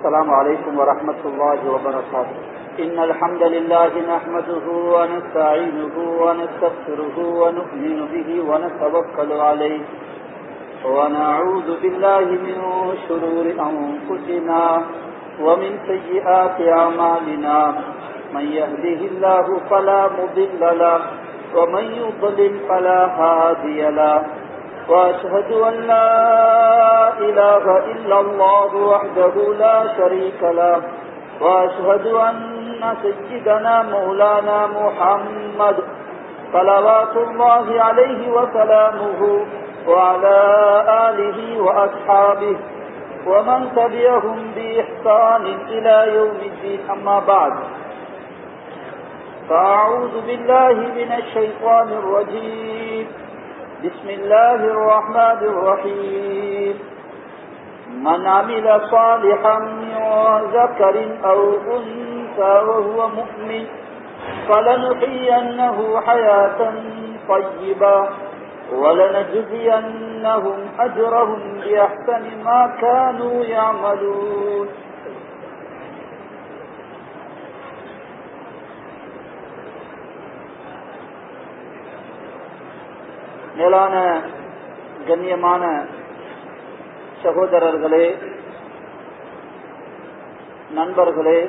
السلام عليكم ورحمة الله وبركاته إن الحمد لله نحمده ونستعينه ونستغفره ونؤمن به ونتوكل عليه ونعوذ بالله من شرور أنفسنا ومن سيئات أعمالنا من يهده الله فلا مضل له ومن يضلل فلا هادي له وأشهد أن لا إله إلا الله وحده لا شريك له وأشهد أن سيدنا مولانا محمد صلوات الله عليه وسلامه وعلى آله وأصحابه ومن تبعهم بإحسان إلى يوم الدين أما بعد فأعوذ بالله من الشيطان الرجيم بسم الله الرحمن الرحيم من عمل صالحا من ذكر أو أنثى وهو مؤمن فلنحيينه حياة طيبة ولنجزينهم أجرهم بأحسن ما كانوا يعملون மேலான கண்ணியமான சகோதரர்களே நண்பர்களே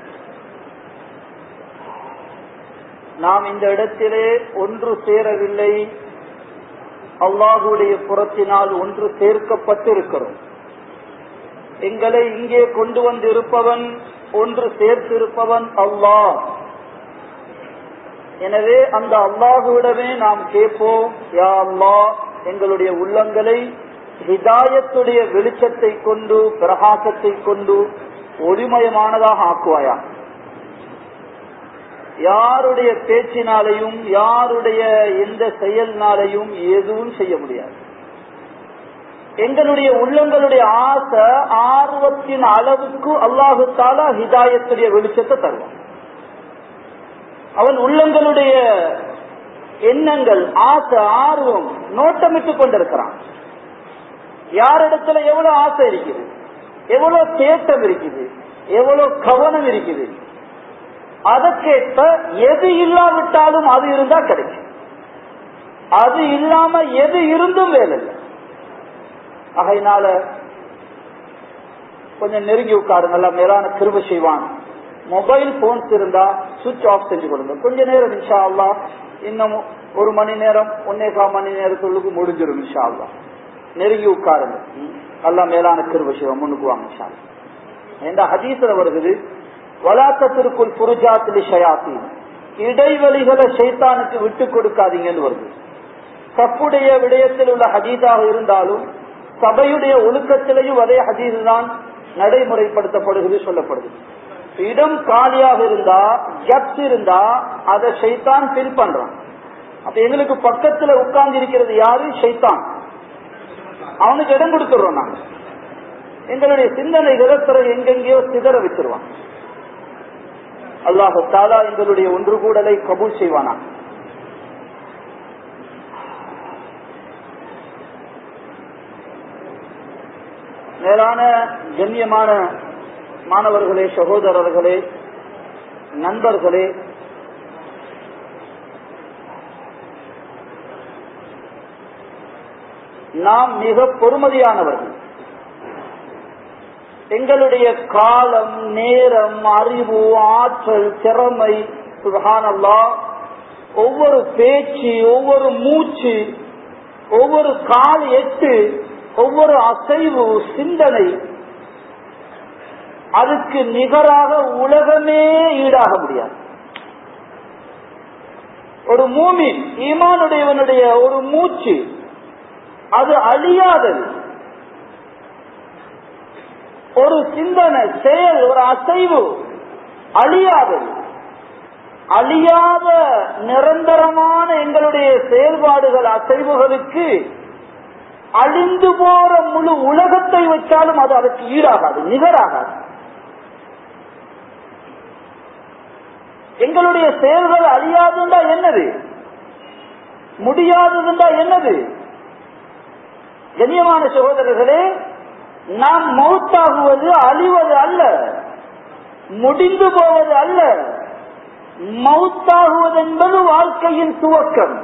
நாம் இந்த இடத்திலே ஒன்று சேரவில்லை அல்லாஹுடைய புறத்தினால் ஒன்று சேர்க்கப்பட்டிருக்கிறோம் எங்களை இங்கே கொண்டு வந்திருப்பவன் ஒன்று சேர்த்திருப்பவன் அல்லாஹ் எனவே அந்த அல்லாஹுவிடமே நாம் கேட்போம் யா அல்லா எங்களுடைய உள்ளங்களை ஹிதாயத்துடைய வெளிச்சத்தை கொண்டு பிரகாசத்தை கொண்டு ஒளிமயமானதாக ஆக்குவாயா யாருடைய பேச்சினாலையும் யாருடைய எந்த செயல்னாலையும் எதுவும் செய்ய முடியாது எங்களுடைய உள்ளங்களுடைய ஆசை ஆர்வத்தின் அளவுக்கு அல்லாஹு தாலா ஹிதாயத்துடைய வெளிச்சத்தை தருவான் அவன் உள்ளங்களுடைய எண்ணங்கள் ஆசை ஆர்வம் நோட்டமிட்டுக் கொண்டிருக்கிறான் யாரிடத்துல எவ்வளவு ஆசை இருக்குது எவ்வளவு தேட்டம் இருக்குது எவ்வளவு கவனம் இருக்குது அதற்கேற்ப எது இல்லாவிட்டாலும் அது இருந்தா கிடைக்கும் அது இல்லாம எது இருந்தும் வேலை இல்லை ஆகையினால கொஞ்சம் நெருங்கி உட்காருங்க மேலான கிருப செய்வான் மொபைல் போன்ஸ் இருந்தா சுவிட்ச் ஆஃப் செஞ்சு கொடுங்க கொஞ்ச நேரம் இன்ஷா அல்லா இன்னும் ஒரு மணி நேரம் ஒன்னே கால் மணி நேரத்துள்ளுக்கு முடிஞ்சிடும் இன்ஷா அல்லா நெருங்கி உட்காருங்க அல்லா மேலான கிருப செய்வான் முன்னுக்கு வாங்க இன்ஷா எந்த ஹதீஸ்ல வருகிறது வலாத்தத்திற்குள் புருஜாத்திலி ஷயாத்தி இடைவெளிகளை சைத்தானுக்கு விட்டு கொடுக்காதீங்கன்னு வருது சப்புடைய விடயத்தில் உள்ள ஹதீஸாக இருந்தாலும் சபையுடைய ஒழுக்கத்திலையும் அதே ஹதீஸ் தான் நடைமுறைப்படுத்தப்படுகிறது சொல்லப்படுது இடம் காலியாக இருந்தா கப்ஸ் இருந்தா அதை ஷைத்தான் ஃபில் பண்றான் அப்ப எங்களுக்கு பக்கத்துல உட்கார்ந்து இருக்கிறது யாரு ஷைத்தான் அவனுக்கு இடம் கொடுத்துடுறோம் நாங்க எங்களுடைய சிந்தனைகளை பிற எங்கெங்கேயோ சிதற வச்சிருவான் அல்லாஹு தாலா எங்களுடைய ஒன்று கூடலை கபூல் செய்வானா மேலான கண்ணியமான மாணவர்களே சகோதரர்களே நண்பர்களே நாம் மிக பொறுமதியானவர்கள் எங்களுடைய காலம் நேரம் அறிவு ஆற்றல் திறமை சுகானல்லா ஒவ்வொரு பேச்சு ஒவ்வொரு மூச்சு ஒவ்வொரு கால் எட்டு ஒவ்வொரு அசைவு சிந்தனை அதுக்கு நிகராக உலகமே ஈடாக முடியாது ஒரு மூமி ஈமானுடையவனுடைய ஒரு மூச்சு அது அழியாதது ஒரு சிந்தனை செயல் ஒரு அசைவு அழியாதது அழியாத நிரந்தரமான எங்களுடைய செயல்பாடுகள் அசைவுகளுக்கு அழிந்து போற முழு உலகத்தை வச்சாலும் அது அதற்கு ஈடாகாது நிகராகாது எங்களுடைய செயல்கள் அழியாதுண்டா என்னது முடியாததுண்டா என்னது கண்ணியமான சகோதரர்களே நாம் மௌத்தாகுவது அழிவது அல்ல முடிந்து போவது அல்ல மவுத்தாகுவது என்பது வாழ்க்கையின் துவக்கம்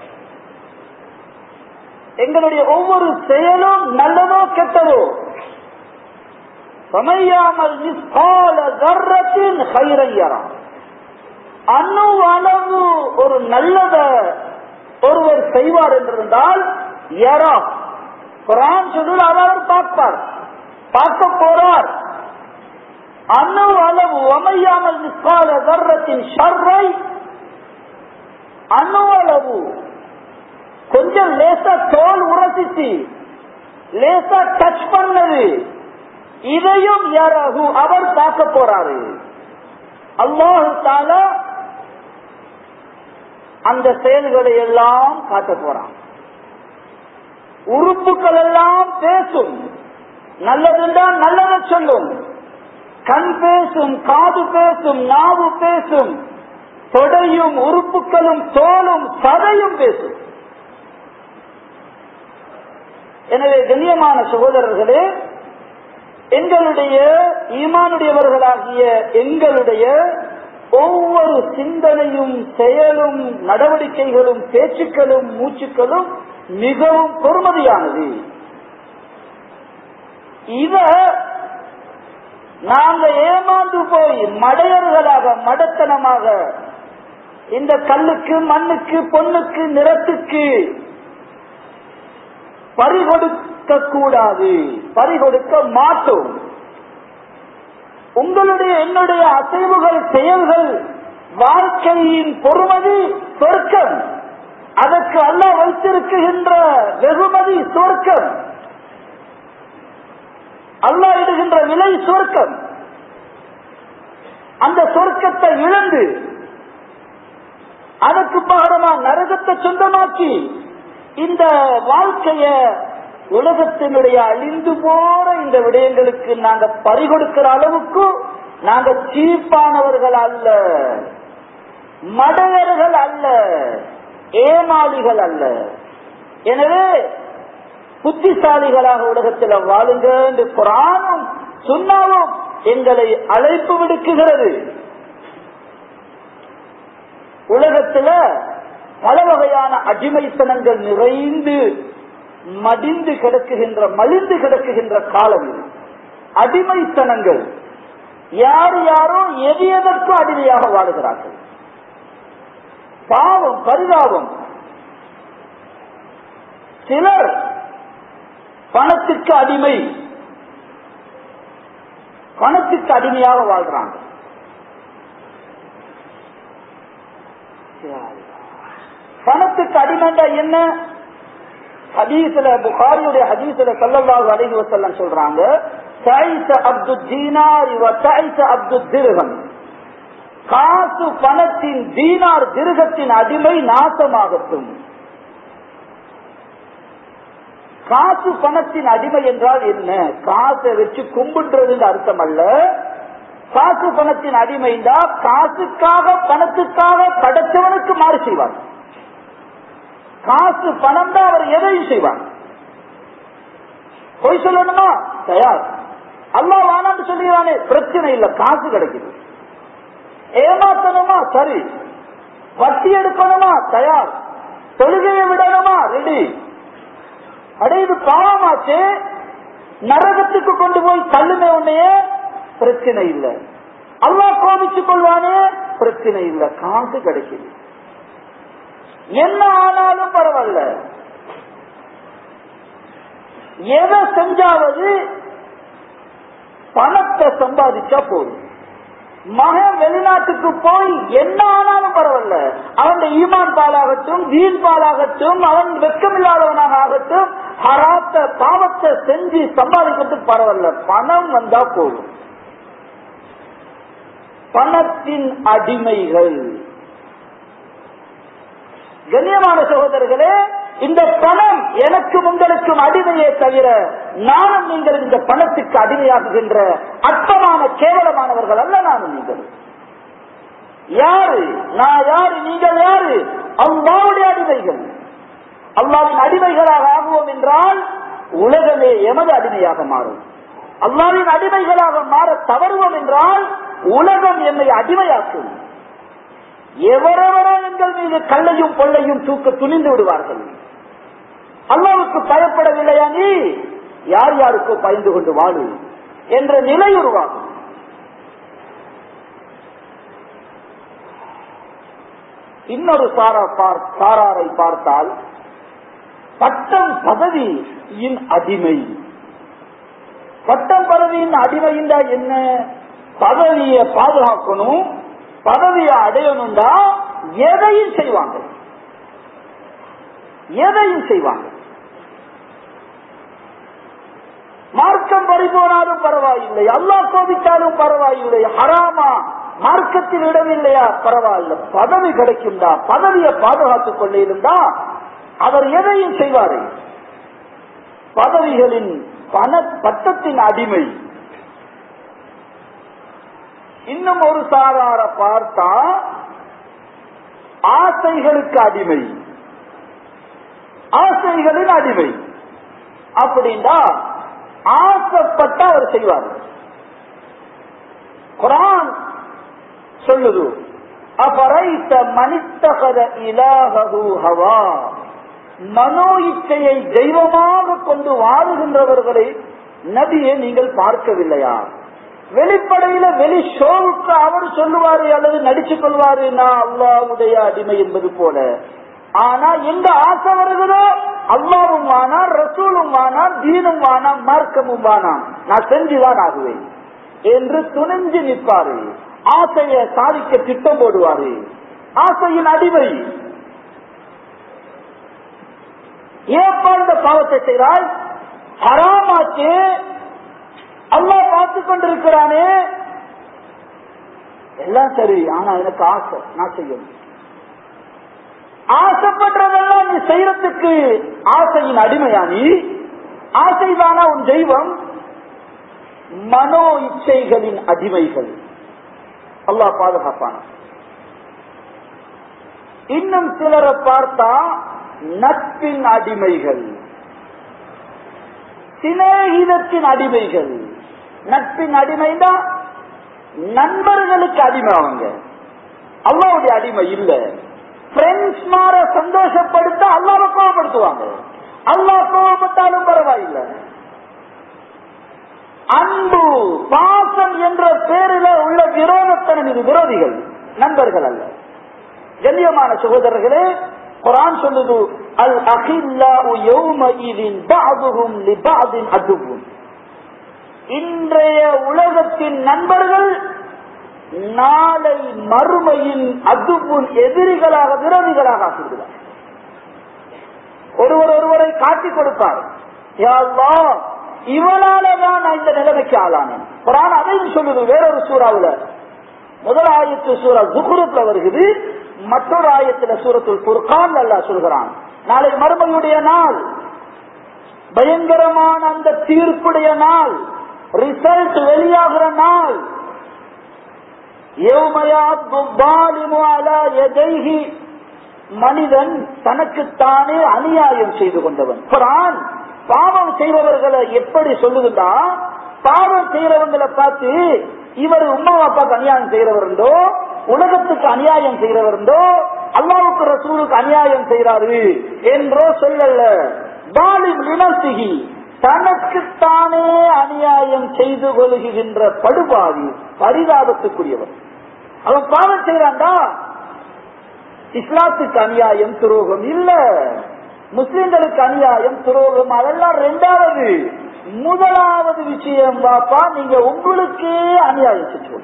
எங்களுடைய ஒவ்வொரு செயலும் நல்லதோ கெட்டதோ சமையாமல் நிஸ்கால தர்றத்தின் ஹைரையரா அணு அளவு ஒரு நல்லத ஒருவர் செய்வார் என்றிருந்தால் யரா குரான் சொல்லுள் அவர் பார்ப்பார் பார்க்க போறார் அணு அளவு அமையாமல் நிஸ்கால தர்றத்தின் ஷர்ரை அணு அளவு கொஞ்சம் லேசா தோல் உரசிச்சு லேசா டச் பண்ணது இதையும் யாராகு அவர் பார்க்க போறாரு அல்லாஹு தாலா அந்த செயல்களை எல்லாம் காட்ட போறான் உறுப்புகள் எல்லாம் பேசும் நல்லதுதான் நல்லதை சொல்லும் கண் பேசும் காது பேசும் நாவு பேசும் தொடையும் உறுப்புகளும் தோலும் சதையும் பேசும் எனவே கண்ணியமான சகோதரர்களே எங்களுடைய ஈமானுடையவர்களாகிய எங்களுடைய ஒவ்வொரு சிந்தனையும் செயலும் நடவடிக்கைகளும் பேச்சுக்களும் மூச்சுக்களும் மிகவும் பொறுமதியானது இத நாங்க ஏமாந்து போய் மடையர்களாக மடத்தனமாக இந்த கல்லுக்கு மண்ணுக்கு பொண்ணுக்கு நிறத்துக்கு பறிகொடுக்க கூடாது பறிகொடுக்க மாட்டோம் உங்களுடைய என்னுடைய அசைவுகள் செயல்கள் வாழ்க்கையின் பொறுமதி சொர்க்கம் அதற்கு அல்ல வைத்திருக்குகின்ற வெகுமதி சொர்க்கம் அல்லா இடுகின்ற விலை சொர்க்கம் அந்த சொர்க்கத்தை இழந்து அதற்கு பகரமா நரகத்தை சொந்தமாக்கி இந்த வாழ்க்கைய உலகத்தினுடைய அழிந்து போற இந்த விடயங்களுக்கு நாங்க பறிகொடுக்கிற அளவுக்கு நாங்க சீப்பானவர்கள் அல்ல மடையர்கள் அல்ல ஏமாளிகள் அல்ல எனவே புத்திசாலிகளாக உலகத்தில் வாழுங்க என்று குரானும் சுண்ணாவும் எங்களை அழைப்பு விடுக்குகிறது உலகத்துல பல வகையான அடிமைத்தனங்கள் நிறைந்து மடிந்து கிடக்குகின்ற மலிந்து கிடக்குகின்ற காலம் இது அடிமைத்தனங்கள் யார் யாரோ எது எதற்கும் அடிமையாக வாழுகிறார்கள் பாவம் பரிதாபம் சிலர் பணத்துக்கு அடிமை பணத்துக்கு அடிமையாக வாழ்றாங்க பணத்துக்கு அடிமைண்டா என்ன ஹதீஸ்ல புகாரியுடைய ஹதீஸ்ல சல்லல்லாஹு அலைஹி வஸல்லம் சொல்றாங்க தைஸ அப்து தீனார் வ தைஸ அப்து திர்ஹம் காசு பணத்தின் தீனார் திருகத்தின் அடிமை நாசமாகட்டும் காசு பணத்தின் அடிமை என்றால் என்ன காசை வச்சு கும்பிடுறது அர்த்தம் அல்ல காசு பணத்தின் அடிமைண்டா காசுக்காக பணத்துக்காக படைச்சவனுக்கு மாறு செய்வார் காசு பணம் தான் அவர் எதையும் செய்வார் பொய் சொல்லணுமா தயார் அல்லா வானான்னு சொல்லுகிறானே பிரச்சனை இல்ல காசு கிடைக்குது ஏமாத்தணுமா சரி வட்டி எடுக்கணுமா தயார் தொழுகையை விடணுமா ரெடி அடே இது பாவமாச்சு நரகத்துக்கு கொண்டு போய் தள்ளுமே உன்னையே பிரச்சனை இல்லை அல்லா கோபிச்சுக் கொள்வானே பிரச்சனை இல்லை காசு கிடைக்குது என்ன ஆனாலும் பரவாயில்ல எதை செஞ்சாவது பணத்தை சம்பாதிச்சா போதும் மகன் வெளிநாட்டுக்கு போய் என்ன ஆனாலும் பரவாயில்ல அவன் ஈமான் பாலாகட்டும் தீன் பாலாகட்டும் அவன் வெக்கமில்லாதவனாக ஆகட்டும் ஹராத்த பாவத்தை செஞ்சு சம்பாதிக்கிறதுக்கு பரவாயில்ல பணம் வந்தா போதும் பணத்தின் அடிமைகள் கண்ணியமான சகோதரர்களே இந்த பணம் எனக்கும் உங்களுக்கும் அடிமையே தவிர நானும் நீங்கள் இந்த பணத்துக்கு அடிமையாகுகின்ற அற்பமான கேவலமானவர்கள் அல்ல நானும் நீங்கள் யாரு நான் யாரு நீங்கள் யாரு அல்லாவுடைய அடிமைகள் அல்லாவின் அடிமைகளாக ஆகுவோம் என்றால் உலகமே எமது அடிமையாக மாறும் அல்லாவின் அடிமைகளாக மாற தவறுவோம் என்றால் உலகம் என்னை அடிமையாக்கும் எவரெவரோ எங்கள் மீது கல்லையும் பொல்லையும் தூக்க துணிந்து விடுவார்கள் அல்லாவுக்கு பயப்படவில்லையா நீ யார் யாருக்கோ பயந்து கொண்டு வாழு என்ற நிலை உருவாகும் இன்னொரு சாரா பார்- சாராரை பார்த்தால் பட்டம் பதவியின் அடிமை பட்டம் பதவியின் அடிமை என்றா என்ன பதவியை பாதுகாக்கணும் பதவியை அடையணும்டா எதையும் செய்வாங்க எதையும் செய்வாங்க மார்க்கம் பறிபோனாலும் பரவாயில்லை அல்லாஹ் கோபித்தாலும் பரவாயில்லை ஹராமா மார்க்கத்தில் இடமில்லையா பரவாயில்லை பதவி கிடைக்கும்டா பதவியை பாதுகாத்துக் கொள்ள இருந்தா அவர் எதையும் செய்வாரு பதவிகளின் பண பட்டத்தின் அடிமை இன்னும் ஒரு சாரார பார்த்தா ஆசைகளுக்கு அடிமை ஆசைகளின் அடிமை அப்படின்னா ஆசைப்பட்ட அவர் செய்வார் குரான் சொல்லுது அபரைத்த மனித்தகர இலாகது ஹவா மனோ இச்சையை தெய்வமாக கொண்டு வாழுகின்றவர்களை நபியை நீங்கள் பார்க்கவில்லையா வெளிப்படையில வெளி ஷோவுக்கு அவர் சொல்லுவாரு அல்லது நடிச்சு கொள்வாரு நான் அல்லாவுடைய அடிமை என்பது போல ஆனா எங்க ஆசை வருகிறோ அல்லாவும் வானான் ரசூலும் வானான் தீனும் வானான் மார்க்கமும் வானான் நான் செஞ்சுதான் ஆகுவேன் என்று துணிஞ்சு நிற்பாரு ஆசையை சாதிக்க திட்டம் போடுவாரு ஆசையின் அடிமை ஏப்பா இந்த பாவத்தை செய்கிறாய் ஹராமாச்சு அல்லாஹ் பார்த்து கொண்டிருக்கிறானே எல்லாம் சரி ஆனா எனக்கு ஆசை நான் செய்யணும் ஆசைப்படுறதெல்லாம் நீ செய்யறதுக்கு ஆசையின் அடிமையா நீ ஆசைதானா உன் தெய்வம் மனோ இச்சைகளின் அடிமைகள் அல்லாஹ் பாதுகாப்பான இன்னும் சிலரை பார்த்தா நட்பின் அடிமைகள் சிநேகிதத்தின் அடிமைகள் நட்பின் அடிமைனா நண்பர்களுக்கு அடிமை அவங்க அல்லாவுடைய அடிமை இல்ல பிரெண்ட்ஸ் மாற சந்தோஷப்படுத்த அல்லாவை கோவப்படுத்துவாங்க அல்லா கோவப்பட்டாலும் பரவாயில்லை அன்பு பாசம் என்ற பேரில் உள்ள விரோதத்தனம் இது விரோதிகள் நண்பர்கள் அல்ல கண்ணியமான சகோதரர்களே குரான் சொல்லுது அல் அகில்லாஹு யௌமஇதின் பஅதுஹும் லிபஅதின் அதுவும் இன்றைய உலகத்தின் நண்பர்கள் நாளை மறுமையின் அதுவும் எதிரிகளாக விரோதிகளாக ஆக்குகிறார் ஒருவர் ஒருவரை காட்டிக் கொடுப்பார் யா அல்லாஹ், இவனாலதான் நான் இந்த நிலைமைக்கு ஆளானேன் குரான் அதையும் சொல்லுது வேறொரு சூறாவுல முதல் ஆயத்து சூரா ஜுகுருப்ல வருகிறது மற்றொரு ஆயத்துல சூரத்துல் புர்கான் அல்லா சொல்கிறான் நாளை மறுமையுடைய நாள் பயங்கரமான அந்த தீர்ப்புடைய நாள் ரிசல்ட் வெளியாகிற நாள் யௌமயாத்து ظالم على يديه மனிதன் தனக்குத்தானே அநியாயம் செய்து கொண்டவன் குரான் பாவம் செய்பவர்களை எப்படி சொல்லுதுண்டா பாவம் செய்யறவங்களை பார்த்து இவர் உமா அப்பாவுக்கு அநியாயம் செய்யறவருண்டோ உலகத்துக்கு அநியாயம் செய்யறவருண்டோ அல்லாவுக்கு ரசூலுக்கு அநியாயம் செய்யறாரு என்றோ சொல்லல பாலிம் விமர்சிகி தனக்குத்தானே அநியாயம் செய்து கொள்கின்ற படுபாவி பரிதாபத்துக்குரியவர் அவன் பாவம் செய்யறான்டா இஸ்லாத்துக்கு அநியாயம் துரோகம் இல்ல முஸ்லிம்களுக்கு அநியாயம் துரோகம் அதெல்லாம் ரெண்டாவது முதலாவது விஷயம் பாப்பா நீங்க உங்களுக்கே அநியாயம் செஞ்சு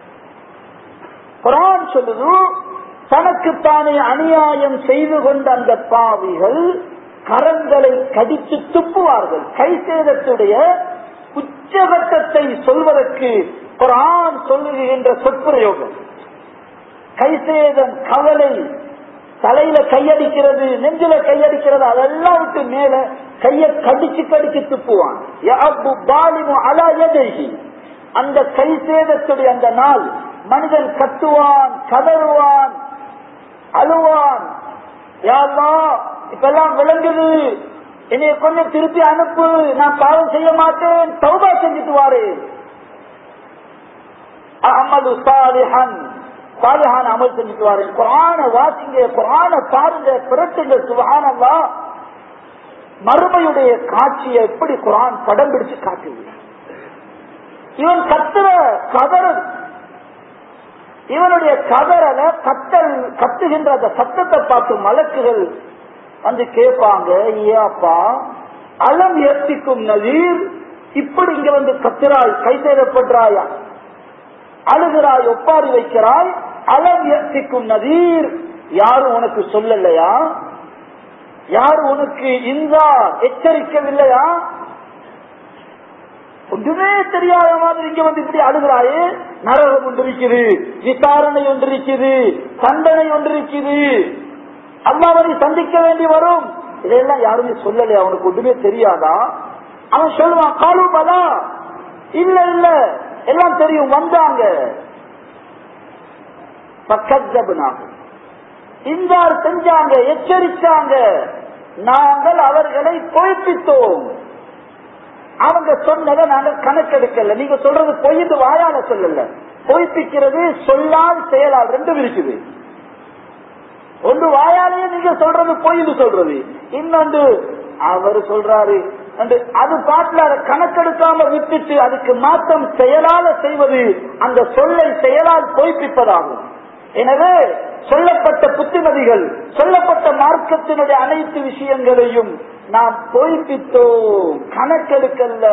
குரான் சொல்லுது தனக்குத்தானே அநியாயம் செய்து கொண்ட அந்த பாவிகள் கரங்களை கடித்து துப்புவார்கள் கை சேதத்துடைய உச்சகட்டத்தை சொல்வதற்கு குரான் சொல்லுகின்ற சொற்பிரயோகம் கைசேதம் கவலை தலையில கையடிக்கிறது நெஞ்சில கையடிக்கிறது அதெல்லாம் விட்டு மேல கைய கடிச்சு கடிச்சு துப்புவான் யஅப்பு பாலிமு அலா யதைஹி. அந்த கைசேதத்துடைய அந்த நாள் மனிதன் கத்துவான் கதறுவான் அழுவான் யாருமா இப்பெல்லாம் விளங்குது என்னைய கொஞ்சம் திருப்பி அனுப்பு நான் பாவம் செய்ய மாட்டேன் தௌபா செஞ்சுட்டு வாரேன் அமது சாலிஹன் சாலிஹான் அமல் செஞ்சுட்டு வாரேன் குரான வாசிங்க குரான பாருங்க பிறட்டுங்க சுபஹானல்லா மறுமையுடைய காட்சியை எப்படி குரான் படம் பிடிச்சு காட்டுது இவன் கத்துற கதறல் இவனுடைய கதறல கத்தல் கத்துகின்ற அந்த சத்தத்தை பார்த்து மலக்குகள் வந்து கேட்பாங்க ஏப்பா அலம் ஏற்றிக்கும் நவீர் இப்படி இங்க வந்து கத்துறாய் கை செய்யப்படுறாயா அழுகிறாய் ஒப்பாரி வைக்கிறாய் அலம் ஏற்றிக்கும் நவீர் யாரும் உனக்கு சொல்லலையா யாரும் உனக்கு இந்தா எச்சரிக்கவில்லையா ஒன்றுமே தெரியாத மாதிரி இங்க வந்து இப்படி அழுகிறாயே நரகம் ஒன்று இருக்குது விசாரணை ஒன்று இருக்குது தண்டனை ஒன்று இருக்குது அம்மாவனை சந்திக்க வேண்டி வரும் இதையெல்லாம் யாருமே சொல்லலையா அவனுக்கு ஒன்றுமே தெரியாதா அவன் சொல்லுவான் காலுபலா இல்ல இல்ல எல்லாம் தெரியும் வந்தாங்க பக்கஜபுனாகும் இந்தார் செஞ்சாங்க எச்சரிச்சாங்க நாங்கள் அவர்களை பொய்ப்பித்தோம் அவங்க சொன்னதை நாங்கள் கணக்கெடுக்கல நீங்க சொல்றது பொய்ந்து வாயால சொல்லல பொய்ப்பிக்கிறது சொல்லால் செயலால் ரெண்டும் இருக்குது ஒன்று வாயாலேயே நீங்க சொல்றது பொய்ந்து சொல்றது இன்னொன்று அவர் சொல்றாரு அது பாட்டுல அதை கணக்கெடுக்காம விட்டுட்டு அதுக்கு மாற்றம் செயலால செய்வது அந்த சொல்லை செயலால் பொய்ப்பிப்பதாகும் எனவே சொல்லப்பட்ட புத்திமதிகள் சொல்லப்பட்ட மார்க்கத்தினுடைய அனைத்து விஷயங்களையும் நாம் பொய்ப்பித்தோம் கணக்கெடுக்கல்ல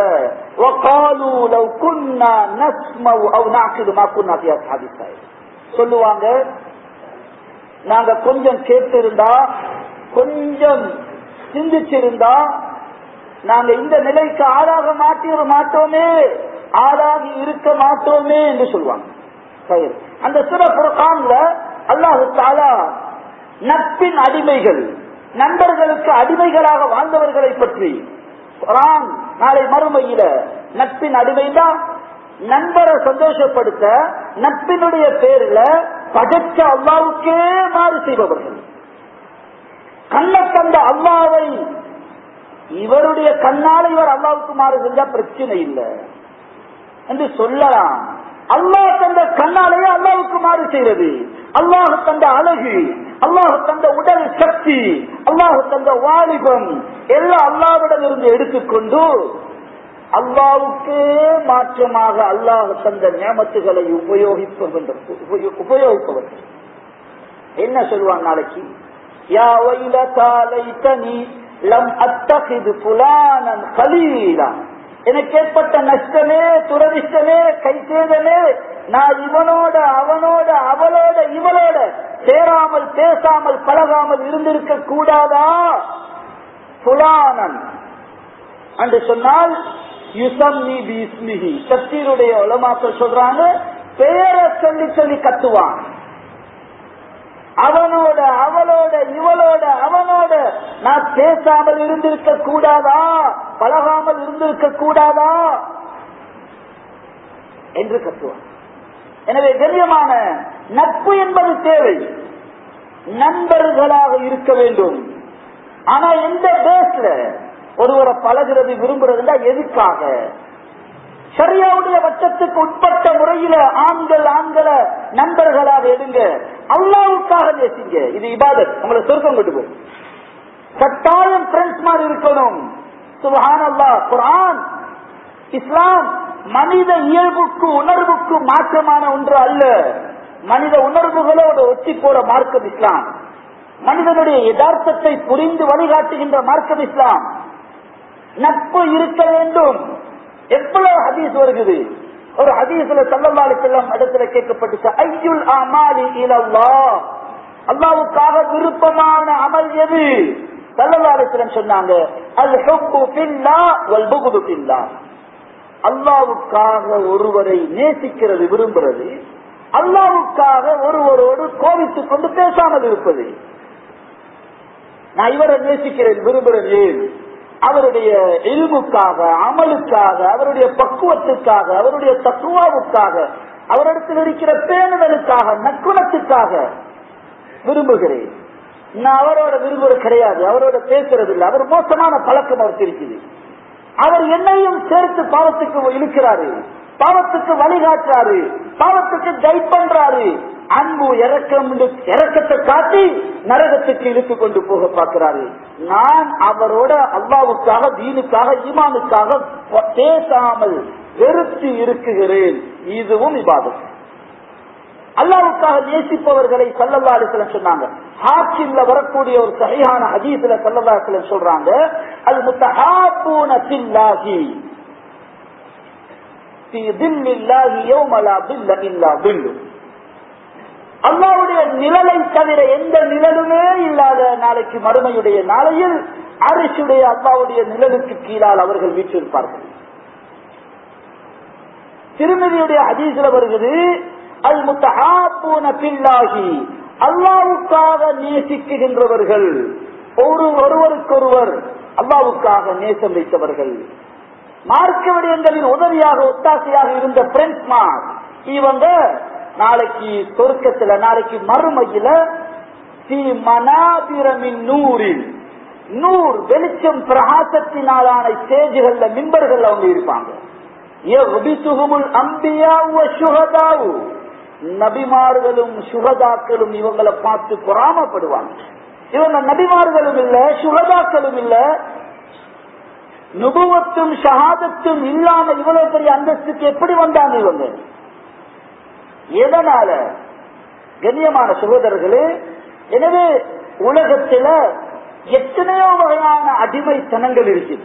சொல்லுவாங்க நாங்க கொஞ்சம் கேட்டிருந்தா கொஞ்சம் சிந்திச்சிருந்தா நாங்க இந்த நிலைக்கு ஆளாக மாட்டிட மாட்டோமே ஆளாகி இருக்க மாட்டோமே என்று சொல்லுவாங்க சரி அந்த சிறப்புறக்கான்ல அல்லாஹு தாலா நட்பின் அடிமைகள் நண்பர்களுக்கு அடிமைகளாக வாழ்ந்தவர்களை பற்றி குரான் நாளை மறுமையில நட்பின் அடிமைதான் நண்பரை சந்தோஷப்படுத்த நட்பினுடைய பேர்ல படைச்ச அல்லாவுக்கே மாறு செய்பவர்கள் கண்ண கண்ட அல்லாவை இவருடைய கண்ணால இவர் அல்லாவுக்கு மாறு செஞ்சா பிரச்சனை இல்லை என்று சொல்லலாம் அல்லாஹ் தந்த கண்ணாலேயே அல்லாவுக்கு மாறு செய்வது அல்லாஹ் தந்த அழகு அல்லாஹ் தந்த உடல் சக்தி அல்லாஹ் தந்த வாலிபம் எல்லாம் அல்லாவிடம் இருந்து எடுத்துக்கொண்டு அல்லாவுக்கே மாற்றமாக அல்லாஹ் தந்த நியமத்துகளை உபயோகிப்பவர்கள் உபயோகிப்பவர்கள் என்ன சொல்லுவான் நாளைக்கு யா வைலதா லைதனி லம் அத்தகிது புலானன் கலீலா எனக்கு ஏற்பட்ட நஷ்டமே துரதிஷ்டமே கைசேதமே நான் இவனோட அவனோட அவளோட இவளோட சேராமல் பேசாமல் பழகாமல் இருந்திருக்க கூடாதா புலானன் என்று சொன்னால் யுசம்மி பிஸ்மிஹி சத்தீருடைய உலமாக்கள் சொல்றாங்க பெயரை சொல்லி சொல்லி கத்துவான் அவனோட அவளோட இவளோட அவனோட நான் பேசாமல் இருந்திருக்க கூடாதா பழகாமல் இருந்திருக்க கூடாதா என்று கத்துவான் எனவே கண்ணியமான நட்பு என்பது தேவை நண்பர்களாக இருக்க வேண்டும் ஆனா எந்த பேஸ்ல ஒருவரை பழகிறது விரும்புறதுல எதுக்காக சரியாவுடைய வட்டத்துக்கு உட்பட்ட முறையில ஆண்கள் ஆண்களை நண்பர்களாக எடுங்க அல்லாவுக்காக நேசிங்க இது இபாதத் உங்களை சொர்க்கம் கொண்டு போகும் கட்டாயம் ஃப்ரெண்ட்ஸ் மாதிரி இருக்கணும் சுபஹான் அல்லா குரான் இஸ்லாம் மனித இயல்புக்கு உணர்வுக்கு மாற்றமான ஒன்று அல்ல மனித உணர்வுகளோடு ஒத்தி போற மார்க்கம் இஸ்லாம் மனிதனுடைய யதார்த்தத்தை புரிந்து வழிகாட்டுகின்ற மார்க்கம் இஸ்லாம் நட்பு இருக்க வேண்டும் எவ்வளவு ஹதீஸ் வருகிறது ஒரு ஹதீஸ்ல சல்லல்லாஹு செல்லம் இடத்துல கேட்கப்பட்டுச்சு ஐயுல் அமாலி இலல்லா அல்லாவுக்காக விருப்பமான அமல் எது சல்லல்லாஹு செல்லம் சொன்னாங்க அல் ஹுப்பு ஃபில்லா வல் புகுது ஃபில்லா அல்லாவுக்காக ஒருவரை நேசிக்கிறது விரும்புறது அல்லாவுக்காக ஒருவரோடு கோவித்துக் கொண்டு பேசாமல் இருப்பது நான் இவரை நேசிக்கிறேன் விரும்புகிறேன் ஏன் அவருடைய இல்முக்காக அமலுக்காக அவருடைய பக்குவத்துக்காக அவருடைய தத்துவாவுக்காக அவரிடத்தில் இருக்கிற பேணுதலுக்காக நற்குணத்துக்காக விரும்புகிறேன் நான் அவரோட விரும்புறது கிடையாது அவரோட பேசுறது இல்லை அவர் மோசமான பழக்கம் அவருக்கு இருக்குது அவர் என்னையும் சேர்த்து பாவத்துக்கு இழுக்கிறாரு பாவத்துக்கு வழிகாட்டுறாரு பாவத்துக்கு கைட் பண்றாரு அன்பு இறக்கம் இறக்கத்தை காட்டி நரகத்துக்கு இழுத்து கொண்டு போக பார்க்கிறாரு நான் அவரோட அல்லாவுக்காக தீனுக்காக ஈமானுக்காக பேசாமல் வெறுத்து இருக்குகிறேன் இதுவும் இபாதம் அல்லாவுக்காக நேசிப்பவர்களை சல்லல்லா அலிஸ்லம் சொன்னாங்க ஹாக்கிம்ல வரக்கூடிய ஒரு சரியான ஹதீஸ்ல சல்லல்லா அலிஸ்லம் சொல்றாங்க அது முத்தஹாபூன பில்லாஹி في ظل الله يوم لا ظل إلا ظله அல்லாவுடைய நிழலை தவிர எந்த நிழலுமே இல்லாத நாளைக்கு மறுமையுடைய நாளையில் அரிசுடைய அல்லாவுடைய நிழலுக்கு கீழால் அவர்கள் வீற்றிருப்பார்கள் திருமதியுடைய அதீசில வருகிறது அல் முத்தஹாபூன பில்லாகி அல்லாவுக்காக நேசிக்குகின்றவர்கள் ஒரு ஒருவருக்கொருவர் அல்லாவுக்காக நேசம் வைத்தவர்கள் மார்க்க விடயங்களில் உதவியாக ஒத்தாசையாக இருந்த பிரெண்ட்ஸ்மார் இவங்க நாளைக்கு சொர்க்கத்துல நாளைக்கு மறுமையில மனாபிரமின் நூறில் நூறு வெளிச்சம் பிரகாசத்தினாலான ஸ்டேஜுகள்ல மின்பர்கள் அவங்க இருப்பாங்க நபிமார்களும் சுகதாக்களும் இவங்களை பார்த்து பொறாமப்படுவாங்க இவங்க நபிமார்களும் இல்ல சுகதாக்களும் இல்ல நுபுவத்தும் ஷஹாதத்தும் இல்லாம இவ்வளவு பெரிய அந்தஸ்துக்கு எப்படி வந்தாங்க இவங்க எதனால கண்ணியமான சகோதரர்களே எனவே உலகத்தில எத்தனையோ வகையான அடிமைத்தனங்கள் இருக்குது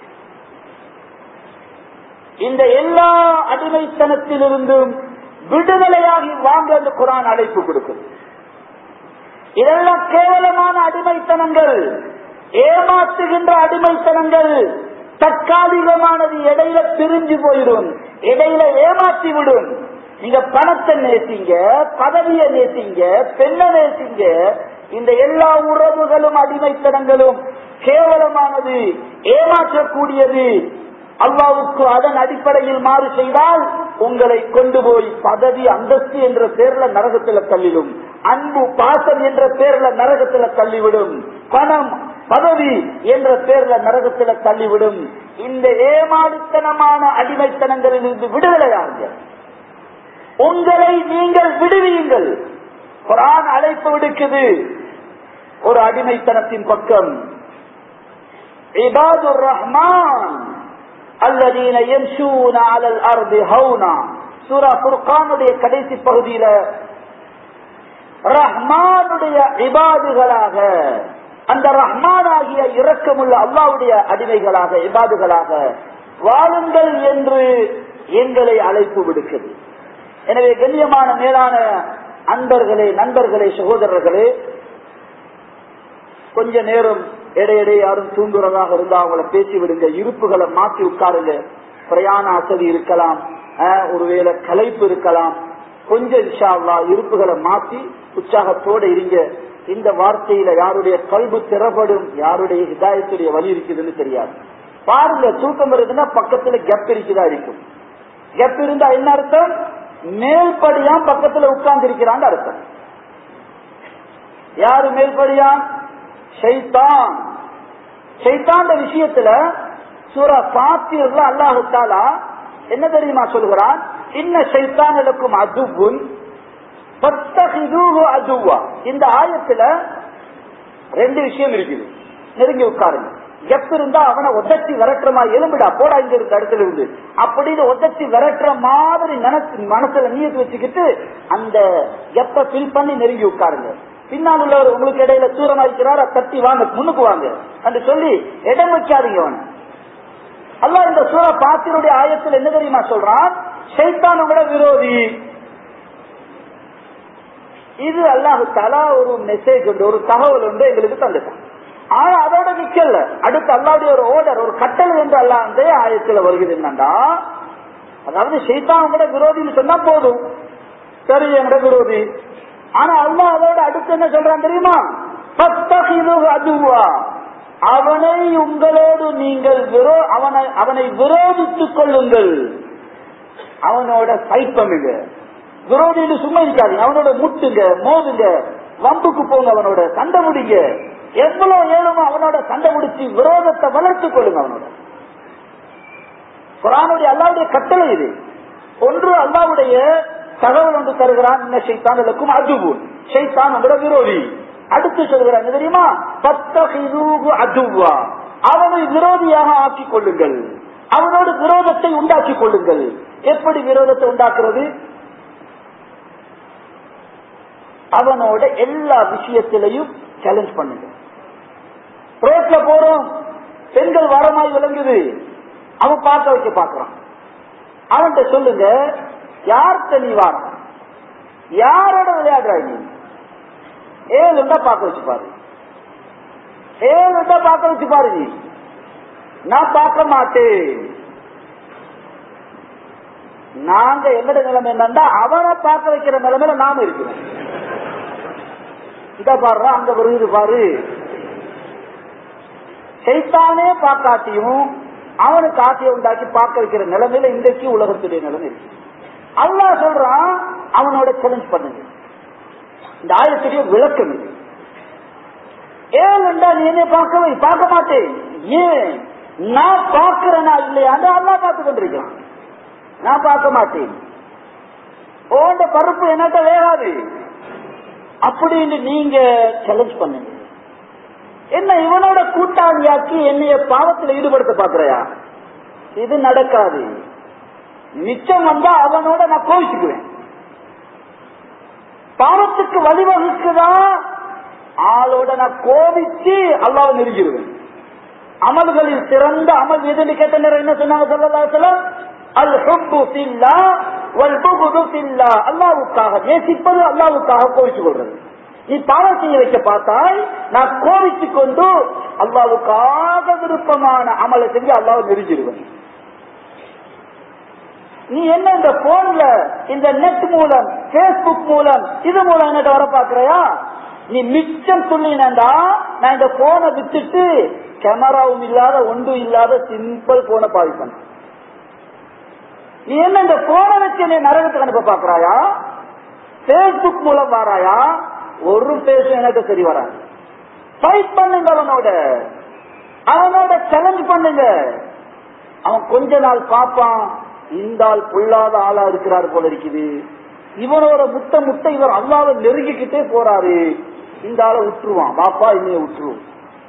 இந்த எல்லா அடிமைத்தனத்திலிருந்தும் விடுதலையாகி வாங்க அந்த குரான் அழைப்பு கொடுக்கும் இதெல்லாம் கேவலமான அடிமைத்தனங்கள் ஏமாற்றுகின்ற அடிமைத்தனங்கள் தற்காலிகமானது இடையில பிரிஞ்சு போயிடும் இடையில ஏமாற்றி விடும் நீங்க பணத்தை நேசிங்க பதவியை நேசிங்க பெண்ணை நேசிங்க இந்த எல்லா உறவுகளும் அடிமைத்தனங்களும் கேவலமானது ஏமாற்றக்கூடியது அல்லாவுக்கு அதன் அடிப்படையில் மாறு செய்தால் உங்களை கொண்டு போய் பதவி அந்தஸ்து என்ற பேர்ல நரகத்துல தள்ளிடும் அன்பு பாசம் என்ற பேர்ல நரகத்துல தள்ளிவிடும் பணம் பதவி என்ற பேர்ல நரகத்துல தள்ளிவிடும் இந்த ஏமாடித்தனமான அடிமைத்தனங்களில் இருந்து விடுதலையாங்க உங்களை நீங்கள் விடுவியுங்கள் குரான் அழைப்பு விடுக்குது ஒரு அடிமைத்தனத்தின் பக்கம் இபாதுர் ரஹ்மான் அல்லதீன யம்ஷூன அலல் அர்தி ஹவுனா சூரா ஃபுர்கானுடைய கடைசி பகுதியில ரஹ்மானுடைய இபாதுகளாக அந்த ரஹ்மான் ஆகிய இரக்கமுள்ள அல்லாவுடைய அடிமைகளாக இபாதுகளாக வாழுங்கள் என்று எங்களை அழைப்பு விடுக்கிறது எனவே கண்ணியமான மேலான அன்பர்களே நண்பர்களே சகோதரர்களே கொஞ்ச நேரம் இடையிடையே யாரும் தூங்குறதாக இருந்தா அவங்கள பேசி விடுங்க இருப்புகளை மாற்றி உட்காருங்க பிரயாண அசதி இருக்கலாம் ஒருவேளை கலைப்பு இருக்கலாம் கொஞ்சம் இஷாவா இருப்புகளை மாற்றி உற்சாகத்தோட இருங்க இந்த வார்த்தையில யாருடைய கல்வி திறப்படும் யாருடைய ஹிதாயத்துடைய வழி இருக்குதுன்னு தெரியாது பாருங்க தூக்கம் இருக்குன்னா பக்கத்துல கெப் இருக்குதா இருக்கும் கெப் இருந்தா என்ன அர்த்தம் மேல்படியா பக்கத்துல உட்கார்ந்து இருக்கிறான்னு அர்த்தம் யாரு மேல்படியா ஷைத்தான் ஷைத்தாண்ட விஷயத்துல சூரா சாத்தியர்ல அல்லாஹு தாலா என்ன தெரியுமா சொல்கிறான் இன்ன ஷைத்தானுக்கும் அதுவும் அதுவா இந்த ஆயத்துல ரெண்டு விஷயம் இருக்குது நெருங்கி உட்காருங்க எப்ப இருந்தா அவனை உதச்சி விரட்டுறமா எலும்பிடா போடா இங்க இருக்க இடத்துல இருந்து அப்படின்னு உதச்சி விரட்டுற மாதிரி நினைச்சு மனசுல நீயத்து வச்சுக்கிட்டு அந்த எப்ப ஃபில் பண்ணி நெருங்கி உட்காருங்க பின்னால் உள்ளவர் உங்களுக்கு இடையில தூரம் வைக்கிறார் தட்டி வாங்க முன்னுக்கு வாங்க என்று சொல்லி இடம் வைக்காதீங்க அவன் அல்ல இந்த சூர பாத்தினுடைய ஆயத்தில் என்ன தெரியுமா சொல்றான் சைத்தானோட விரோதி இது அல்லாஹு தலா ஒரு மெசேஜ் உண்டு ஒரு தகவல் உண்டு எங்களுக்கு தந்துட்டான் ஆனா அதோட நிக்கல அடுத்து அல்லாவுடைய ஒரு ஓர்டர் ஒரு கட்டளை என்று அல்லா அந்த ஆயத்துல வருகிறது என்னண்டா அதாவது சைத்தான் கூட விரோதின்னு சொன்னா போதும் சரி எங்கட விரோதி ஆனா அல்லா அதோட அடுத்து என்ன சொல்றான் தெரியுமா அதுவா அவனை உங்களோடு நீங்கள் விரோ அவனை அவனை விரோதித்துக் கொள்ளுங்கள் அவனோட ஃபைட் பண்ணுங்க விரோதின்னு சும்மா இருக்காதீங்க அவனோட முட்டுங்க மோதுங்க வம்புக்கு போங்க அவனோட சண்டை முடிங்க எவ்வளவு ஏழுமோ அவனோட சண்டை முடிச்சு விரோதத்தை வளர்த்துக் கொள்ளுங்க அவனோட குரானுடைய அல்லாவுடைய கட்டளை இது ஒன்று அல்லாவுடைய தகவல் ஒன்று தருகிறான் இன்ன ஷைத்தான் இருக்கும் அதுவும் ஷைத்தான் உங்களோட விரோதி அடுத்து சொல்கிறான் என்ன தெரியுமா பத்தகிதூகு அதுவா அவனை விரோதியாக ஆக்கிக் கொள்ளுங்கள் அவனோடு விரோதத்தை உண்டாக்கிக் கொள்ளுங்கள் எப்படி விரோதத்தை உண்டாக்குறது அவனோட எல்லா விஷயத்திலையும் சேலஞ்ச் பண்ணுங்க ரோட்ல போறோம் பெண்கள் வரமாய் விளங்குது அவன் பார்க்க வைக்க பாக்குறான் அவன்கிட்ட சொல்லுங்க யார்கிட்ட நீ வார யாரோட விளையாடுறாய் நீ ஏழுண்டா பார்க்க வச்சு பாரு ஏழுண்டா பார்க்க வச்சு பாரு நீ நான் பார்க்க மாட்டேன் நாங்க என்னோட நிலைமை என்னன்னா அவனை பார்க்க வைக்கிற நிலைமையில நாம இருக்கிறோம் இத பாரு அங்க வருது பாரு சைத்தானே பார்க்காட்டியும் அவனுக்கு ஆசையை உண்டாக்கி பார்க்க வைக்கிற நிலைமையில இன்றைக்கு உலகத்துடைய நிலைமை இருக்கு அல்லா சொல்றான் அவனோட சேலஞ்ச் பண்ணுங்க இந்த ஆயத்துடைய விளக்கம் இது ஏன் என்றால் நீ என்னை பார்க்கவே பார்க்க மாட்டேன் ஏன் நான் பார்க்கிறேனா இல்லையா அல்லா பார்த்து கொண்டிருக்கிறான் நான் பார்க்க மாட்டேன் ஓண்ட பருப்பு என்னட்ட வேகாது அப்படின்னு நீங்க சேலஞ்ச் பண்ணுங்க என்ன இவனோட கூட்டாளியாக்கி என்னைய பாவத்தில் ஈடுபடுத்த பாக்குறையா இது நடக்காது மிச்சம் வந்தா அவனோட நான் கோவிச்சுக்குவேன் பாவத்துக்கு வழிவகுக்குதா ஆளோட நான் கோபிச்சு அல்லாவை நெருங்கிடுவேன் அமல்களில் சிறந்த அமல் எதுன்னு கேட்ட நேரம் என்ன சொன்னாங்க சொல்லலா அல் ஹுப்பு ஃபில்லா வல் புகுது ஃபில்லா அல்லாவுக்காக நேசிப்பது அல்லாவுக்காக கோவிச்சு கொள்றது நீ பாவம் செய்ய வைக்க பார்த்தால் நான் கோவிச்சு கொண்டு அல்லாவுக்காக விருப்பமான அமலை செஞ்சு அல்லாவை நெருங்கிடுவேன் நீ என்ன இந்த போன்ல இந்த நெட் மூலம் பேஸ்புக் மூலம் இது மூலம் என்ன வர பாக்குறையா நீ மிச்சம் சொல்லினண்டா நான் இந்த போனை வித்துட்டு கேமராவும் இல்லாத ஒன்றும் இல்லாத சிம்பிள் போனை பாவிப்பேன் நீ என்ன இந்த போனை வச்சு நீ நரகத்துக்கு அனுப்ப பாக்குறாயா பேஸ்புக் மூலம் வாராயா ஒரு பேசும் எனக்கு சரி வராது ஃபைட் பண்ணுங்க அவனோட அவனோட சேலஞ்ச் பண்ணுங்க அவன் கொஞ்ச நாள் பார்ப்பான் இந்த ஆள் பொல்லாத ஆளா இருக்கிறாரு போல இருக்குது இவனோட முட்டை முட்டை இவர் அல்லாத நெருங்கிக்கிட்டே போறாரு இந்த ஆளை விட்டுருவான் பாப்பா இன்னைய விட்டுருவோம்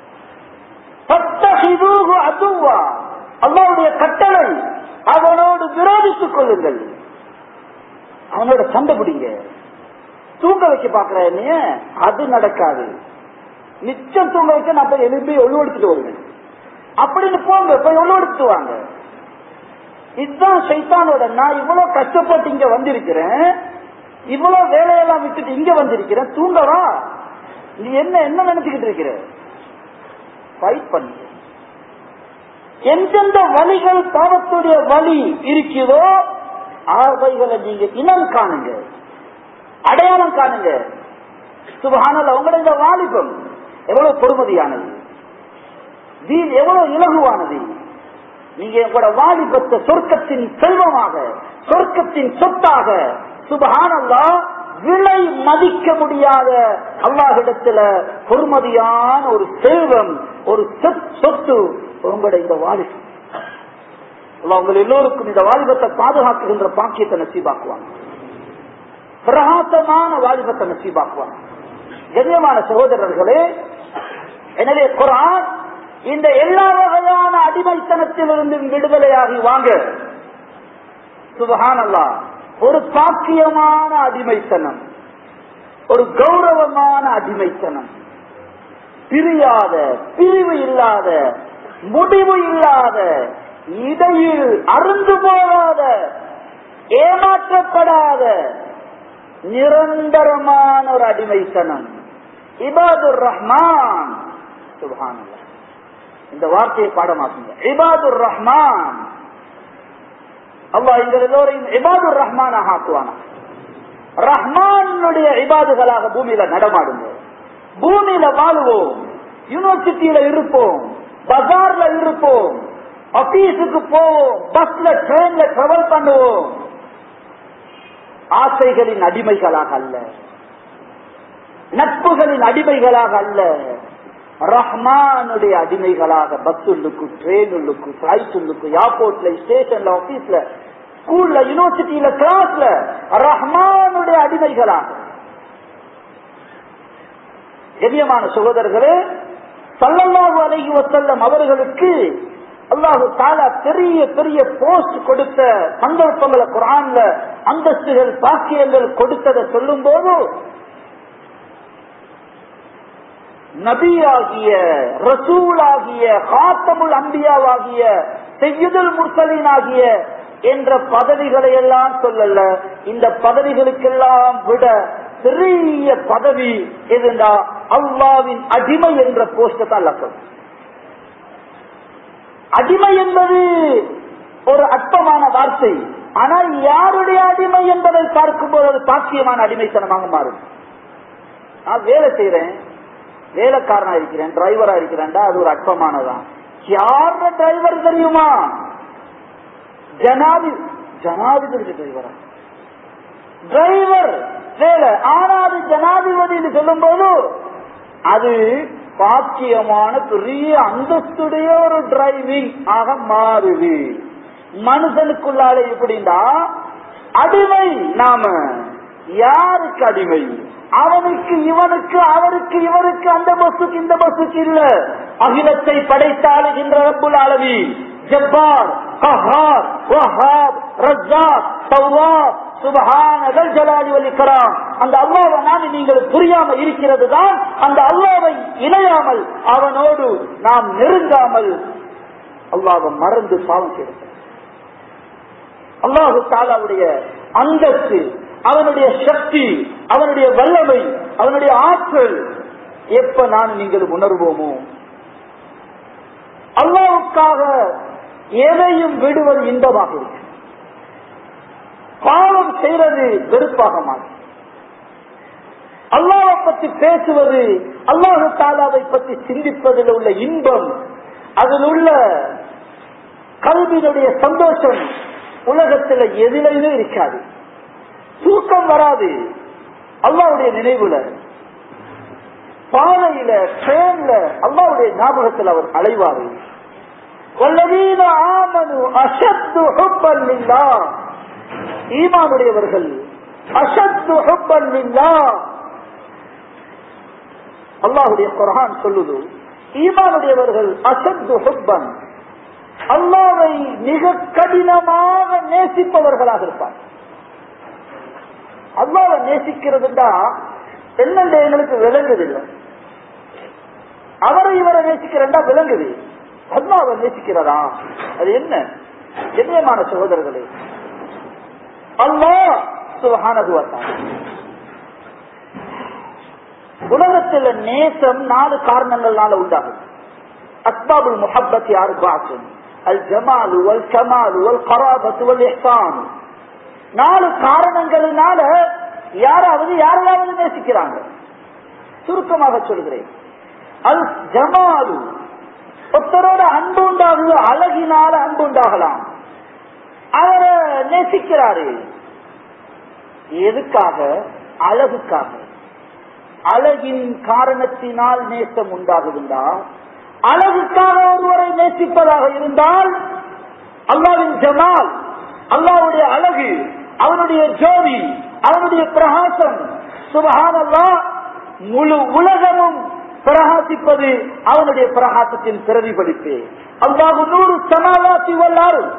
அதுவா அல்லாவுடைய கட்டளை அவனோடு விரோதித்துக் கொள்ளுங்கள் அவனோட சண்டை பிடிங்க தூங்க வைக்க பாக்குற என்னைய அது நடக்காது நிச்சயம் தூங்க வைக்க நான் போய் எழுப்பி ஒழுவெடுத்துட்டு வருவேன் அப்படின்னு போங்க போய் ஒழுவெடுத்துட்டு வாங்க இதுதான் சைத்தானோட நான் இவ்வளவு கஷ்டப்பட்டு இங்க வந்திருக்கிறேன் இவ்வளவு வேலையெல்லாம் விட்டுட்டு இங்க வந்திருக்கிறேன் தூங்கவா நீ என்ன என்ன நினைச்சுக்கிட்டு இருக்கிற ஃபைட் பண்ணு எந்தெந்த வழிகள் பாவத்துடைய வழி இருக்கிறதோ அவைகளை நீங்க இனம் காணுங்க அடையாளம் காணுங்க சுபகானல் அவங்களோட இந்த வாலிபம் எவ்வளவு பொறுமதியானது தீன் எவ்வளவு இலகுவானது நீங்க உங்களோட வாலிபத்தை சொர்க்கத்தின் செல்வமாக சொர்க்கத்தின் சொத்தாக சுபகானல்லா விலை மதிக்க முடியாத அல்லாஹிடத்துல பொறுமதியான ஒரு செல்வம் ஒரு சொத்து உங்களோட இந்த வாலிபம் உங்கள் எல்லோருக்கும் இந்த வாலிபத்தை பாதுகாக்குகின்ற பாக்கியத்தை நசீபாக்குவாங்க பிரகாசமான வாலிபத்தை நசீபாக்குவாங்க கண்ணியமான சகோதரர்களே எனவே குரான் இந்த எல்லா வகையான அடிமைத்தனத்திலிருந்து விடுதலையாகி வாங்க சுபகானல்லா ஒரு பாக்கியமான அடிமைத்தனம் ஒரு கௌரவமான அடிமைத்தனம் பிரியாத பிரிவு இல்லாத முடிவு இல்லாத இடையில் அருந்து போகாத ஏமாற்றப்படாத நிரந்தரமான ஒரு அடிமைத்தனம் இபாதுர் ரஹ்மான் சுபஹானல்லா இந்த வார்த்தையை பாடமாக்குங்க இபாதுர் ரஹ்மான் அல்லா எங்கள் எல்லோரையும் இபாதுர் ரஹ்மானாக ஆக்குவானா ரஹ்மானுடைய இபாதுகளாக பூமியில நடமாடுங்க பூமியில வாழுவோம் யூனிவர்சிட்டியில இருப்போம் பஜார்ல இருப்போம் ஆபீஸுக்கு போவோம் பஸ்ல ட்ரெயின்ல டிராவல் பண்ணுவோம் ஆசைகளின் அடிமைகளாக அல்ல நட்புகளின் அடிமைகளாக அல்ல ரஹ்மானுடைய அடிமைகளாக பஸ் உள்ளுக்கு ட்ரெயின் உள்ளுக்கு பிளைட் உள்ளுக்கு ஏர்போர்ட்ல ஸ்டேஷன்ல ஆபீஸ்ல ஸ்கூல்ல யூனிவர்சிட்டியில கிளாஸ்ல ரஹ்மானுடைய அடிமைகளாக கண்ணியமான சகோதரர்களே சல்லல்லாஹு அலைஹி வஸல்லம் அவர்களுக்கு அல்லாஹு தாலா பெரிய பெரிய போஸ்ட் கொடுத்த சந்தர்ப்பங்களை குரான்ல அந்தஸ்துகள் பாக்கியங்கள் கொடுத்ததை சொல்லும் போது நபியாகிய ரசூலாகிய காத்தமுல் அம்பியாவாகிய செய்யுதல் முர்சலீனாகிய என்ற பதவிகளை எல்லாம் சொல்லல இந்த பதவிகளுக்கெல்லாம் விட பெரிய பதவி எதுண்டா அல்லாவின் அடிமை என்ற போஸ்ட தான் லக்கம் அடிமை என்பது ஒரு அற்பமான வார்த்தை ஆனால் யாருடைய அடிமை என்பதை பார்க்கும்போது அது பாக்கியமான அடிமைத்தனமாக மாறும் நான் வேலை செய்யறேன் வேலைக்காரனா இருக்கிறேன் டிரைவரா இருக்கிறேன்டா அது ஒரு அற்பமானதான் யார டிரைவர் தெரியுமா ஜனாதி ஜனாதிபதி டிரைவரா டிரைவர் வேலை ஆனா அது ஜனாதிபதி சொல்லும் போது அது பாக்கியமான பெரிய அந்தஸ்துடைய ஒரு டிரைவிங் ஆக மாறுது மனுஷனுக்குள்ளாலே எப்படின்னா அடிமை நாம யாருக்கு அடிமை அவனுக்கு இவனுக்கு அவருக்கு இவருக்கு அந்த பஸ்ஸுக்கு இந்த பஸ்ஸுக்கு இல்ல அகிலத்தை படைத்தாளுகின்ற ரப்புல் ஆலமி ஜப்பார் கஹார் வஹாப் ரஸாக் தவ்வாப் சுபஹானதல் ஜலாலி வல் இக்ராம் அந்த அல்லாஹ்வை நாம் நீங்கள் புரியாம இருக்கிறது தான் அந்த அல்லாஹ்வை இணையாமல் அவனோடு நாம் நெருங்காமல் அல்லாஹ்வை மறந்து பாவம் செய்கிறோம் அல்லாஹு தாலாவுடைய அந்தஸ்து அவனுடைய சக்தி அவனுடைய வல்லமை அவனுடைய ஆற்றல் எப்ப நான் நீங்கள் உணர்வோமோ அல்லாவுக்காக எதையும் விடுவது இன்பமாக இருக்கு பாவம் செய்வது வெறுப்பாக மாறும் அல்லாவை பற்றி பேசுவது அல்லாஹு தாலாவை பற்றி சிந்திப்பதில் உள்ள இன்பம் அதில் உள்ள கல்வியினுடைய சந்தோஷம் உலகத்தில் எதிலையுமே இருக்காது தூக்கம் வராது அல்லாவுடைய நினைவுல பாதையில ட்ரெயின்ல அல்லாவுடைய ஞாபகத்தில் அவர் அலைவாரு வல்லவீன ஆமனு அசத்து ஹுப்பன் இல்லா ஈமானுடையவர்கள் அசத்து ஹுப்பன் இல்லா அல்லாஹுடைய குரான் சொல்லுது ஈமானுடையவர்கள் அசத்து ஹுப்பன் அல்லாவை மிக கடினமாக நேசிப்பவர்களாக இருப்பார் அல்லாவை நேசிக்கிறதுண்டா என்னென்று எங்களுக்கு விளங்குதில்லை அவரை இவரை நேசிக்கிறா விளங்குது அல்லாவை நேசிக்கிறதா அது என்ன கண்ணியமான சகோதரர்களே அல்லா சுகானதுவத்தான் உலகத்தில் நேசம் நாலு காரணங்கள்னால உண்டாகும் அஸ்பாபுல் முஹப்பத் யாரு பாக்கும் அல் ஜமாலு வல் கமாலு வல் கராபத்து வல் இஹ்சான் நாலு காரணங்களினால யாராவது யாரையாவது நேசிக்கிறாங்க சுருக்கமாக சொல்கிறேன் அல் ஜமாலு ஒருத்தரோட அன்பு உண்டாகுது அழகினால அன்பு உண்டாகலாம் அவரை நேசிக்கிறாரு எதுக்காக அழகுக்காக அழகின் காரணத்தினால் நேசம் உண்டாகுதுண்டா அழகுக்காக ஒருவரை நேசிப்பதாக இருந்தால் அல்லாவின் ஜமால் அல்லாவுடைய அழகு அவனுடைய ஜோதி அவனுடைய பிரகாசம் சுபகான் அல்லா முழு உலகமும் பிரகாசிப்பது அவனுடைய பிரகாசத்தின் பிரதிபலிப்பு அல்லாஹு நூறு சமாவாசி வல்லாரும்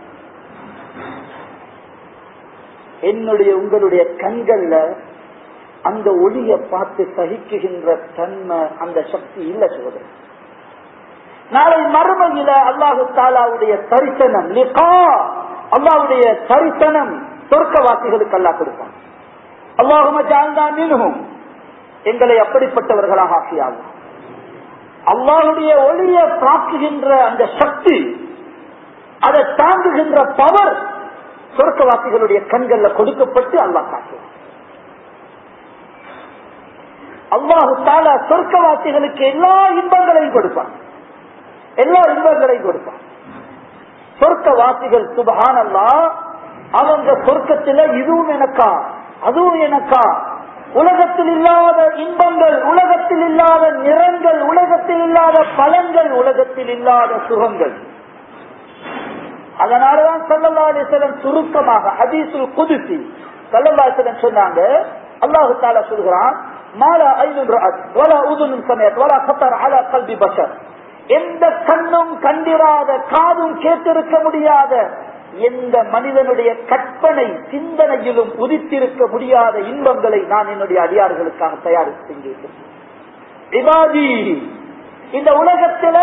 என்னுடைய உங்களுடைய கண்கள்ல அந்த ஒளியை பார்த்து சகிக்குகின்ற தன்மை அந்த சக்தி இல்ல சோதரன் நாளை மறுமையில அல்லாஹு தாலாவுடைய தரிசனம் லிகா அல்லாவுடைய தரிசனம் சொர்க்கவாசிகளுக்கு அல்லா கொடுப்பான் அல்லாஹும ஜால்தா மீனும் எங்களை அப்படிப்பட்டவர்களாக ஆக்கியாகும் அல்லாஹுடைய ஒளியை தாக்குகின்ற அந்த சக்தி அதை தாங்குகின்ற பவர் சொர்க்கவாசிகளுடைய கண்கள்ல கொடுக்கப்பட்டு அல்லாஹ் காட்டுவான் அல்லாஹு தாலா சொர்க்கவாசிகளுக்கு எல்லா இன்பங்களையும் கொடுப்பான் எல்லா இன்பங்களையும் கொடுப்பான் சொர்க்கவாசிகள் சுபகான் அல்லா அவங்க சொர்க்கத்துல இதுவும் எனக்கா அதுவும் எனக்கா உலகத்தில் இல்லாத இன்பங்கள் உலகத்தில் இல்லாத நிறங்கள் உலகத்தில் இல்லாத பலன்கள் உலகத்தில் இல்லாத சுகங்கள் அதனாலதான் சல்லல்லா அலிஸ்லம் சுருக்கமாக ஹதீசுல் குதிசி சல்லல்லா அலிஸ்லம் சொன்னாங்க அல்லாஹு தாலா சொல்கிறான் மாலா ஐநூறு வலா உதுனும் சமயத் வலா கத்தர் அலா கல்வி பஷர் எந்த கண்ணும் கண்டிராத காதும் கேட்டிருக்க முடியாத எந்த மனிதனுடைய கற்பனை சிந்தனையிலும் உதித்திருக்க முடியாத இன்பங்களை நான் என்னுடைய அடியார்களுக்காக தயாரித்து செஞ்சிருக்கிறேன் விவாதி இந்த உலகத்தில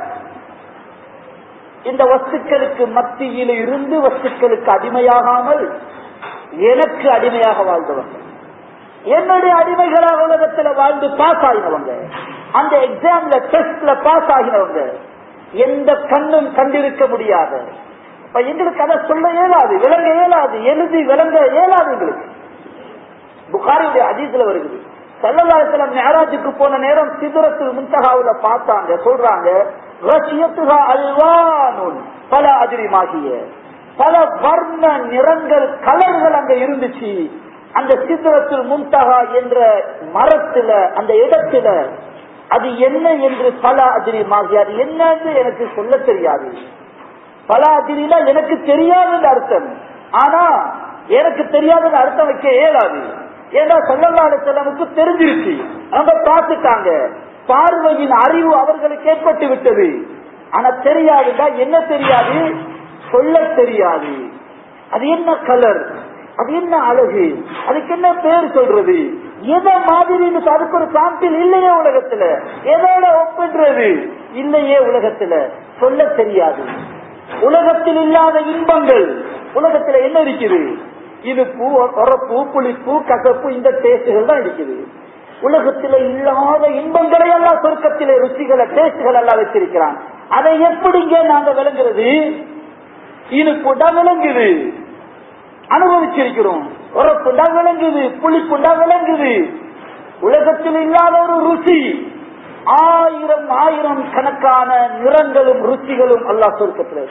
இந்த வஸ்துக்களுக்கு மத்தியில் இருந்து வஸ்துக்களுக்கு அடிமையாகாமல் எனக்கு அடிமையாக வாழ்ந்தவர்கள் என்னுடைய அடிமைகளாக உலகத்தில் வாழ்ந்து பாஸ் ஆகினவங்க அந்த எக்ஸாம்ல டெஸ்ட்ல பாஸ் ஆகினவங்க எந்த கண்ணும் கண்டிருக்க முடியாத இப்ப எங்களுக்கு அதை சொல்ல இயலாது விளங்க இயலாது எழுதி விளங்க இயலாது எங்களுக்கு புகாரியுடைய அதீத்துல வருகிறது செல்லலாயத்துல மேராஜுக்கு போன நேரம் சிதறத்தில் முந்தகாவுல பார்த்தாங்க சொல்றாங்க ரஷ்யத்துகா அல்வானுன் பல அதிரிமாகிய பல வர்ண நிறங்கள் கலர்கள் அங்க இருந்துச்சு அந்த சித்திரத்தில் முன்தகா என்ற மரத்துல அந்த இடத்துல அது என்ன என்று பல அதிரிமாகிய அது என்னன்னு எனக்கு சொல்ல தெரியாது பல அதிரினா எனக்கு தெரியாதுன்னு அர்த்தம் ஆனா எனக்கு தெரியாதுன்னு அர்த்தம் வைக்க இயலாது ஏன்னா சொல்லலாடு செல்லமுக்கு தெரிஞ்சிருச்சு அவங்க பார்த்துட்டாங்க பார்வையின் அறிவு அவர்களுக்கு ஏற்பட்டு விட்டது ஆனா தெரியாதுடா என்ன தெரியாது சொல்ல தெரியாது அது என்ன கலர் அது என்ன அழகு அதுக்கு என்ன பேர் சொல்றது எதை மாதிரின்னு அதுக்கு ஒரு சாம்பிள் இல்லையே உலகத்துல எதோட ஒப்பிடுறது இல்லையே உலகத்துல சொல்ல தெரியாது உலகத்தில் இல்லாத இன்பங்கள் உலகத்துல என்ன இருக்குது இனிப்பு உரப்பு புளிப்பு கசப்பு இந்த டேஸ்டுகள் தான் இருக்குது உலகத்தில் இல்லாத இன்பங்களை எல்லாம் சொர்க்கத்திலே ருச்சிகளை டேஸ்டுகள் எல்லாம் வச்சிருக்கிறான் அதை எப்படிங்க நாங்க விளங்குறது இனிப்புண்டா விளங்குது அனுபவிச்சிருக்கிறோம் உரப்புண்டா விளங்குது புளிப்புண்டா விளங்குது உலகத்தில் இல்லாத ஒரு ருச்சி ஆயிரம் ஆயிரம் கணக்கான நிறங்களும் ருச்சிகளும் அல்லா சொர்க்கத்தில்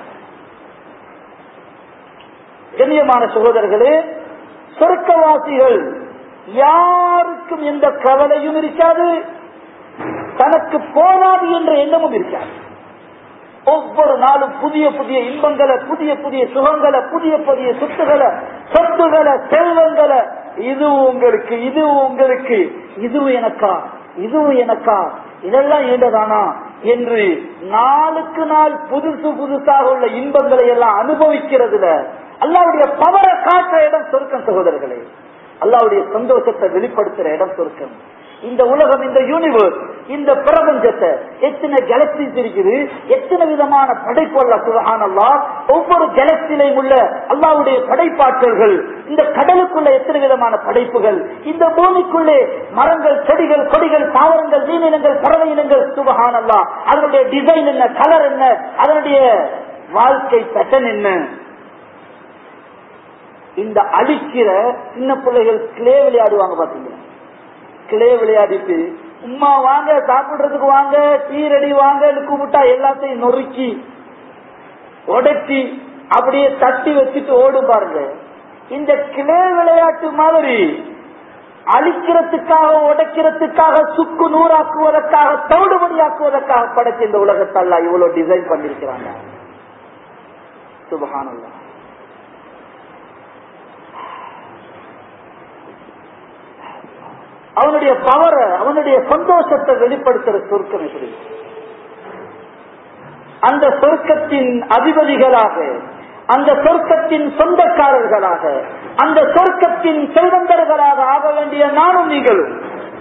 கண்ணியமான சகோதரர்களே சொர்க்கவாசிகள் யாருக்கும் எந்த கவலையும் இருக்காது தனக்கு போதாது என்ற எண்ணமும் இருக்காது ஒவ்வொரு நாளும் புதிய புதிய இன்பங்களை புதிய புதிய சுகங்களை புதிய புதிய சொத்துகளை சொத்துகளை செல்வங்களை இது உங்களுக்கு இது உங்களுக்கு இதுவும் எனக்கா இதுவும் எனக்கா இதெல்லாம் ஏண்டதானா என்று நாளுக்கு நாள் புதுசு புதுசாக உள்ள இன்பங்களை எல்லாம் அனுபவிக்கிறதுல அல்லாவுடைய பவரை காட்டுற இடம் சொருக்கம் சகோதரர்களே அல்லாவுடைய சந்தோஷத்தை வெளிப்படுத்துற இடம் சொருக்கம் இந்த உலகம் இந்த யூனிவர்ஸ் இந்த பிரபஞ்சத்தை எத்தனை கேலக்சிஸ் இருக்குது எத்தனை விதமான படைப்பு சுகானல்லா ஒவ்வொரு கேலக்சிலையும் உள்ள அல்லாவுடைய படைப்பாற்றல்கள் இந்த கடலுக்குள்ள எத்தனை விதமான படைப்புகள் இந்த பூமிக்குள்ளே மரங்கள் செடிகள் கொடிகள் தாவரங்கள் மீனினங்கள் பறவை இனங்கள் சுபகானல்லா அதனுடைய டிசைன் என்ன கலர் என்ன அதனுடைய வாழ்க்கை பேட்டர்ன் என்ன இந்த அழிக்கிற சின்ன பிள்ளைகள் கிளே விளையாடுவாங்க பாத்தீங்களா கிளே விளையாடிட்டு உமா வாங்க சாப்பிடுறதுக்கு வாங்க டீ ரெடி வாங்க கூப்பிட்டா எல்லாத்தையும் நொறுக்கி உடைச்சி அப்படியே தட்டி வச்சுட்டு ஓடும் பாருங்க இந்த கிளே விளையாட்டு மாதிரி அழிக்கிறதுக்காக உடைக்கிறதுக்காக சுக்கு நூறாக்குவதற்காக தவிடுபடியாக்குவதற்காக படைச்ச இந்த உலகத்தல்ல இவ்வளவு டிசைன் பண்ணிருக்கிறாங்க சுபகானல்லா அவனுடைய பவரை அவனுடைய சந்தோஷத்தை வெளிப்படுத்துற சொர்க்கம் எப்படி அந்த சொர்க்கத்தின் அதிபதிகளாக அந்த சொர்க்கத்தின் சொந்தக்காரர்களாக அந்த சொர்க்கத்தின் செல்வந்தர்களாக ஆக வேண்டிய நானும் நீங்களும்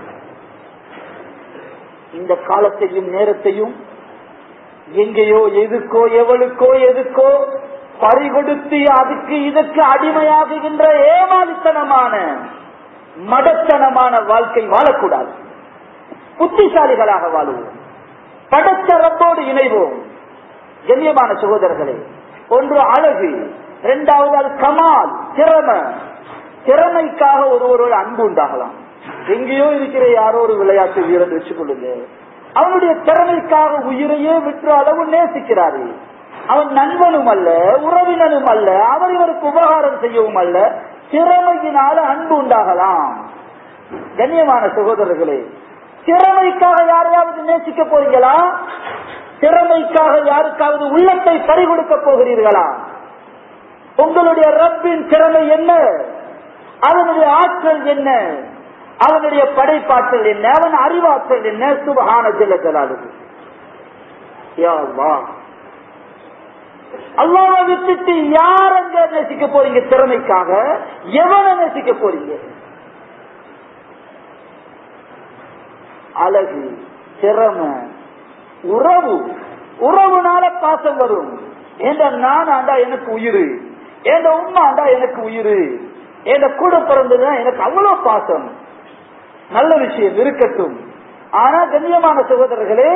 இந்த காலத்தையும் நேரத்தையும் எங்கேயோ எதுக்கோ எவளுக்கோ எதுக்கோ பறிகொடுத்து அதுக்கு இதற்கு அடிமையாகுகின்ற ஏமாளித்தனமான மடத்தனமான வாழ்க்கை வாழக்கூடாது புத்திசாலிகளாக வாழுவோம் படைத்த ரப்போடு இணைவோம் கண்ணியமான சகோதரர்களே ஒன்று அழகு இரண்டாவது அது கமால் திறமை திறமைக்காக ஒருவரோட அன்பு உண்டாகலாம் எங்கேயோ இருக்கிற யாரோ ஒரு விளையாட்டு வீரன் வச்சுக்கொள்ளுங்க அவனுடைய திறமைக்காக உயிரையே விற்ற அளவு நேசிக்கிறாரு அவன் நண்பனும் அல்ல உறவினனும் அல்ல அவர் இவருக்கு உபகாரம் செய்யவும் அல்ல திறமையினால அன்பு உண்டாகலாம் கண்ணியமான சகோதரர்களே திறமைக்காக யாரையாவது நேசிக்க போறீங்களா திறமைக்காக யாருக்காவது உள்ளத்தை பறிகொடுக்க போகிறீர்களா உங்களுடைய ரப்பின் திறமை என்ன அவனுடைய ஆற்றல் என்ன அவனுடைய படைப்பாற்றல் என்ன அவன் அறிவாற்றல் என்ன சுபகான ஜெல்ல ஜலாலுது அல்லாவை விட்டுட்டு யார் அங்க நேசிக்க போறீங்க திறமைக்காக எவனை நேசிக்க போறீங்க அழகு திறமை உறவு உறவுனால பாசம் வரும் ஏண்ட நான் ஆண்டா எனக்கு உயிர் ஏண்ட உண்மை ஆண்டா எனக்கு உயிர் ஏண்ட கூட பிறந்ததுதான் எனக்கு அவ்வளவு பாசம் நல்ல விஷயம் இருக்கட்டும் ஆனா கண்ணியமான சகோதரர்களே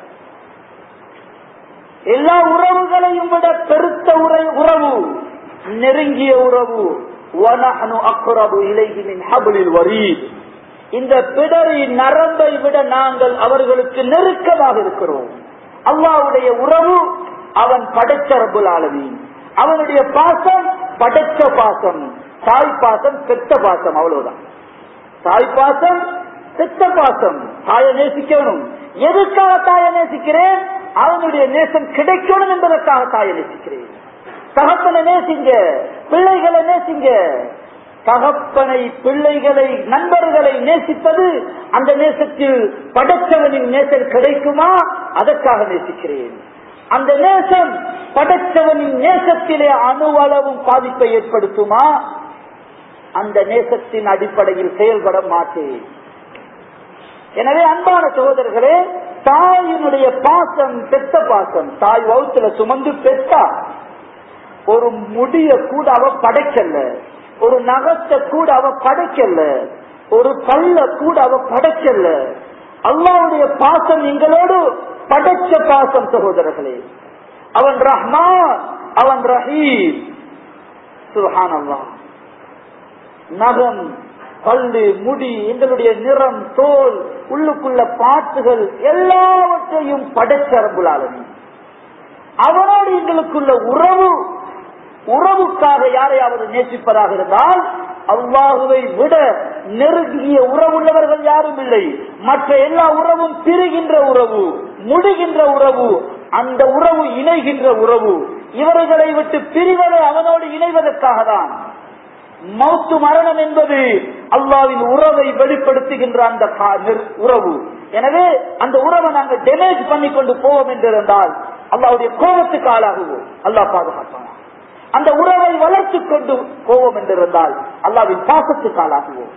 எல்லா உறவுகளையும் விட பெருத்த உரை உறவு நெருங்கிய உறவு அக்குறவு இலைகின் ஹபுலில் வரீத் இந்த பிடரி நரம்பை விட நாங்கள் அவர்களுக்கு நெருக்கமாக இருக்கிறோம் அல்லாவுடைய உறவு அவன் படைச்ச ரபுல் ஆலமி அவனுடைய பாசம் படைச்ச பாசம் தாய் பாசம் பெத்த பாசம் அவ்வளவுதான் தாய் பாசம் பெத்த பாசம் தாயை நேசிக்கணும் எதுக்காக தாயை நேசிக்கிறேன் அவனுடைய நேசம் கிடைக்கணும் என்பதற்காக தாயை நேசிக்கிறேன் தகப்பனை நேசிங்க பிள்ளைகளை நேசிங்க தகப்பனை பிள்ளைகளை நண்பர்களை நேசிப்பது அந்த நேசத்தில் படைச்சவனின் நேசம் கிடைக்குமா அதற்காக நேசிக்கிறேன் அந்த நேசம் படைச்சவனின் நேசத்திலே அணுவளவும் பாதிப்பை ஏற்படுத்துமா அந்த நேசத்தின் அடிப்படையில் செயல்பட மாட்டேன் எனவே அன்பான சகோதரர்களே தாயினுடைய பாசம் பெத்த பாசம் தாய் வகுத்துல சுமந்து பெத்தா ஒரு முடிய கூட அவ படைக்கல ஒரு நகத்தை கூட அவ படைக்கல ஒரு பல்ல கூட அவ படைக்கல அல்லாவுடைய பாசம் எங்களோடு படைச்ச பாசம் சகோதரர்களே அவன் ரஹ்மான் அவன் ரஹீம் சுஹான் அல்லா நகம் பல்லு முடி எங்களுடைய நிறம் தோல் உள்ளுக்குள்ள பாட்டுகள் எல்லாவற்றையும் படைச்சரம்புலாளனி அவனோடு எங்களுக்குள்ள உறவு உறவுக்காக யாரையாவது நேசிப்பதாக இருந்தால் அல்லாஹுவை விட நெருங்கிய உறவுள்ளவர்கள் யாரும் இல்லை மற்ற எல்லா உறவும் பிரிகின்ற உறவு முடிகின்ற உறவு அந்த உறவு இணைகின்ற உறவு இவர்களை விட்டு பிரிவதை அவனோடு இணைவதற்காக தான் மௌத்து மரணம் என்பது அல்லாவின் உறவை வெளிப்படுத்துகின்ற அந்த உறவு எனவே அந்த உறவை நாங்கள் டேமேஜ் பண்ணி கொண்டு போவோம் என்றிருந்தால் அல்லாவுடைய கோபத்துக்கு ஆளாகுவோம் அல்லாஹ் பாதுகாப்பான் அந்த உறவை வளர்த்து கொண்டு போவோம் என்றிருந்தால் அல்லாவின் பாசத்துக்கு ஆளாகுவோம்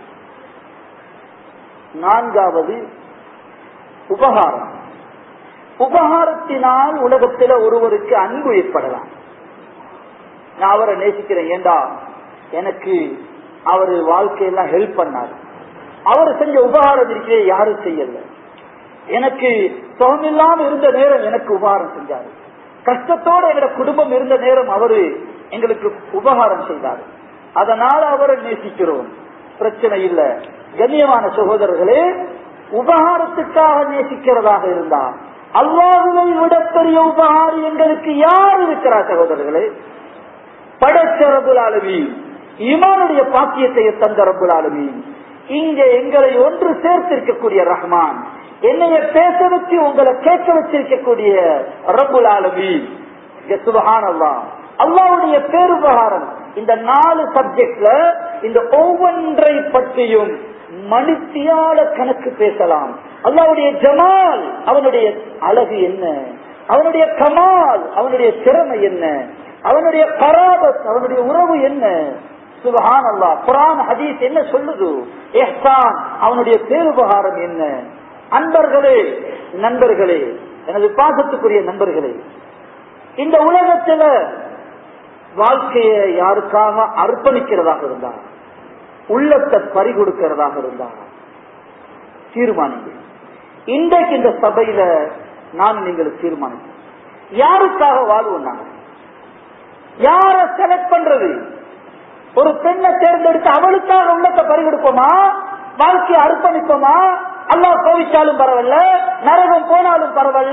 நான்காவது உபகாரம் உபகாரத்தினால் உலகத்தில் ஒருவருக்கு அன்பு ஏற்படலாம் நான் அவரை நேசிக்கிறேன் ஏண்டா எனக்கு அவரு வாழ்க்கையெல்லாம் ஹெல்ப் பண்ணாரு அவர் செஞ்ச உபகாரம் இருக்கிறே யாரும் செய்யல எனக்கு சுகமில்லாம இருந்த நேரம் எனக்கு உபகாரம் செஞ்சாரு கஷ்டத்தோட எங்க குடும்பம் இருந்த நேரம் அவரு எங்களுக்கு உபகாரம் செய்தார் அதனால அவரை நேசிக்கிறோம் பிரச்சனை இல்ல கண்ணியமான சகோதரர்களே உபகாரத்துக்காக நேசிக்கிறதாக இருந்தா அல்லாஹுவை விட பெரிய உபகாரம் எங்களுக்கு யார் இருக்கிறார் சகோதரர்களே படைச்ச ரபுல் ஆலமி இமானுடைய பாக்கியத்தை தந்த ரபுல் ஆலமி இங்க எங்களை ஒன்று சேர்த்திருக்கக்கூடிய ரஹ்மான் என்னைய பேச வச்சு உங்களை கேட்க வச்சிருக்கக்கூடிய ரபுல் ஆலமி சுபஹான் அல்லா அல்லாவுடைய பேருபகாரம் இந்த நாலு சப்ஜெக்ட்ல இந்த ஒவ்வொன்றை பற்றியும் மனுத்தியால கணக்கு பேசலாம் அல்லாவுடைய ஜமால் அவனுடைய அழகு என்ன அவனுடைய கமால் அவனுடைய திறமை என்ன அவனுடைய பராபத் அவனுடைய உறவு என்ன சுபஹான் அல்லா குரான் ஹதீஸ் என்ன சொல்லுது எஹ்சான் அவனுடைய பேருபகாரம் என்ன அன்பர்களே நண்பர்களே எனது பாசத்துக்குரிய நண்பர்களே இந்த உலகத்துல வாழ்க்கையை யாருக்காக அர்ப்பணிக்கிறதாக இருந்தா உள்ளத்தை பறி கொடுக்கிறதாக இருந்தா தீர்மானிங்க இன்றைக்கு இந்த சபையில நான் நீங்கள் தீர்மானிக்க யாருக்காக வாழ்வோம் நாங்க யார செலக்ட் பண்றது ஒரு பெண்ணை தேர்ந்தெடுத்து அவளுக்காக உள்ளத்தை பறி கொடுப்போமா வாழ்க்கையை அர்ப்பணிப்போமா அல்லா கோவிச்சாலும் பரவாயில்ல நரகம் போனாலும் பரவாயில்ல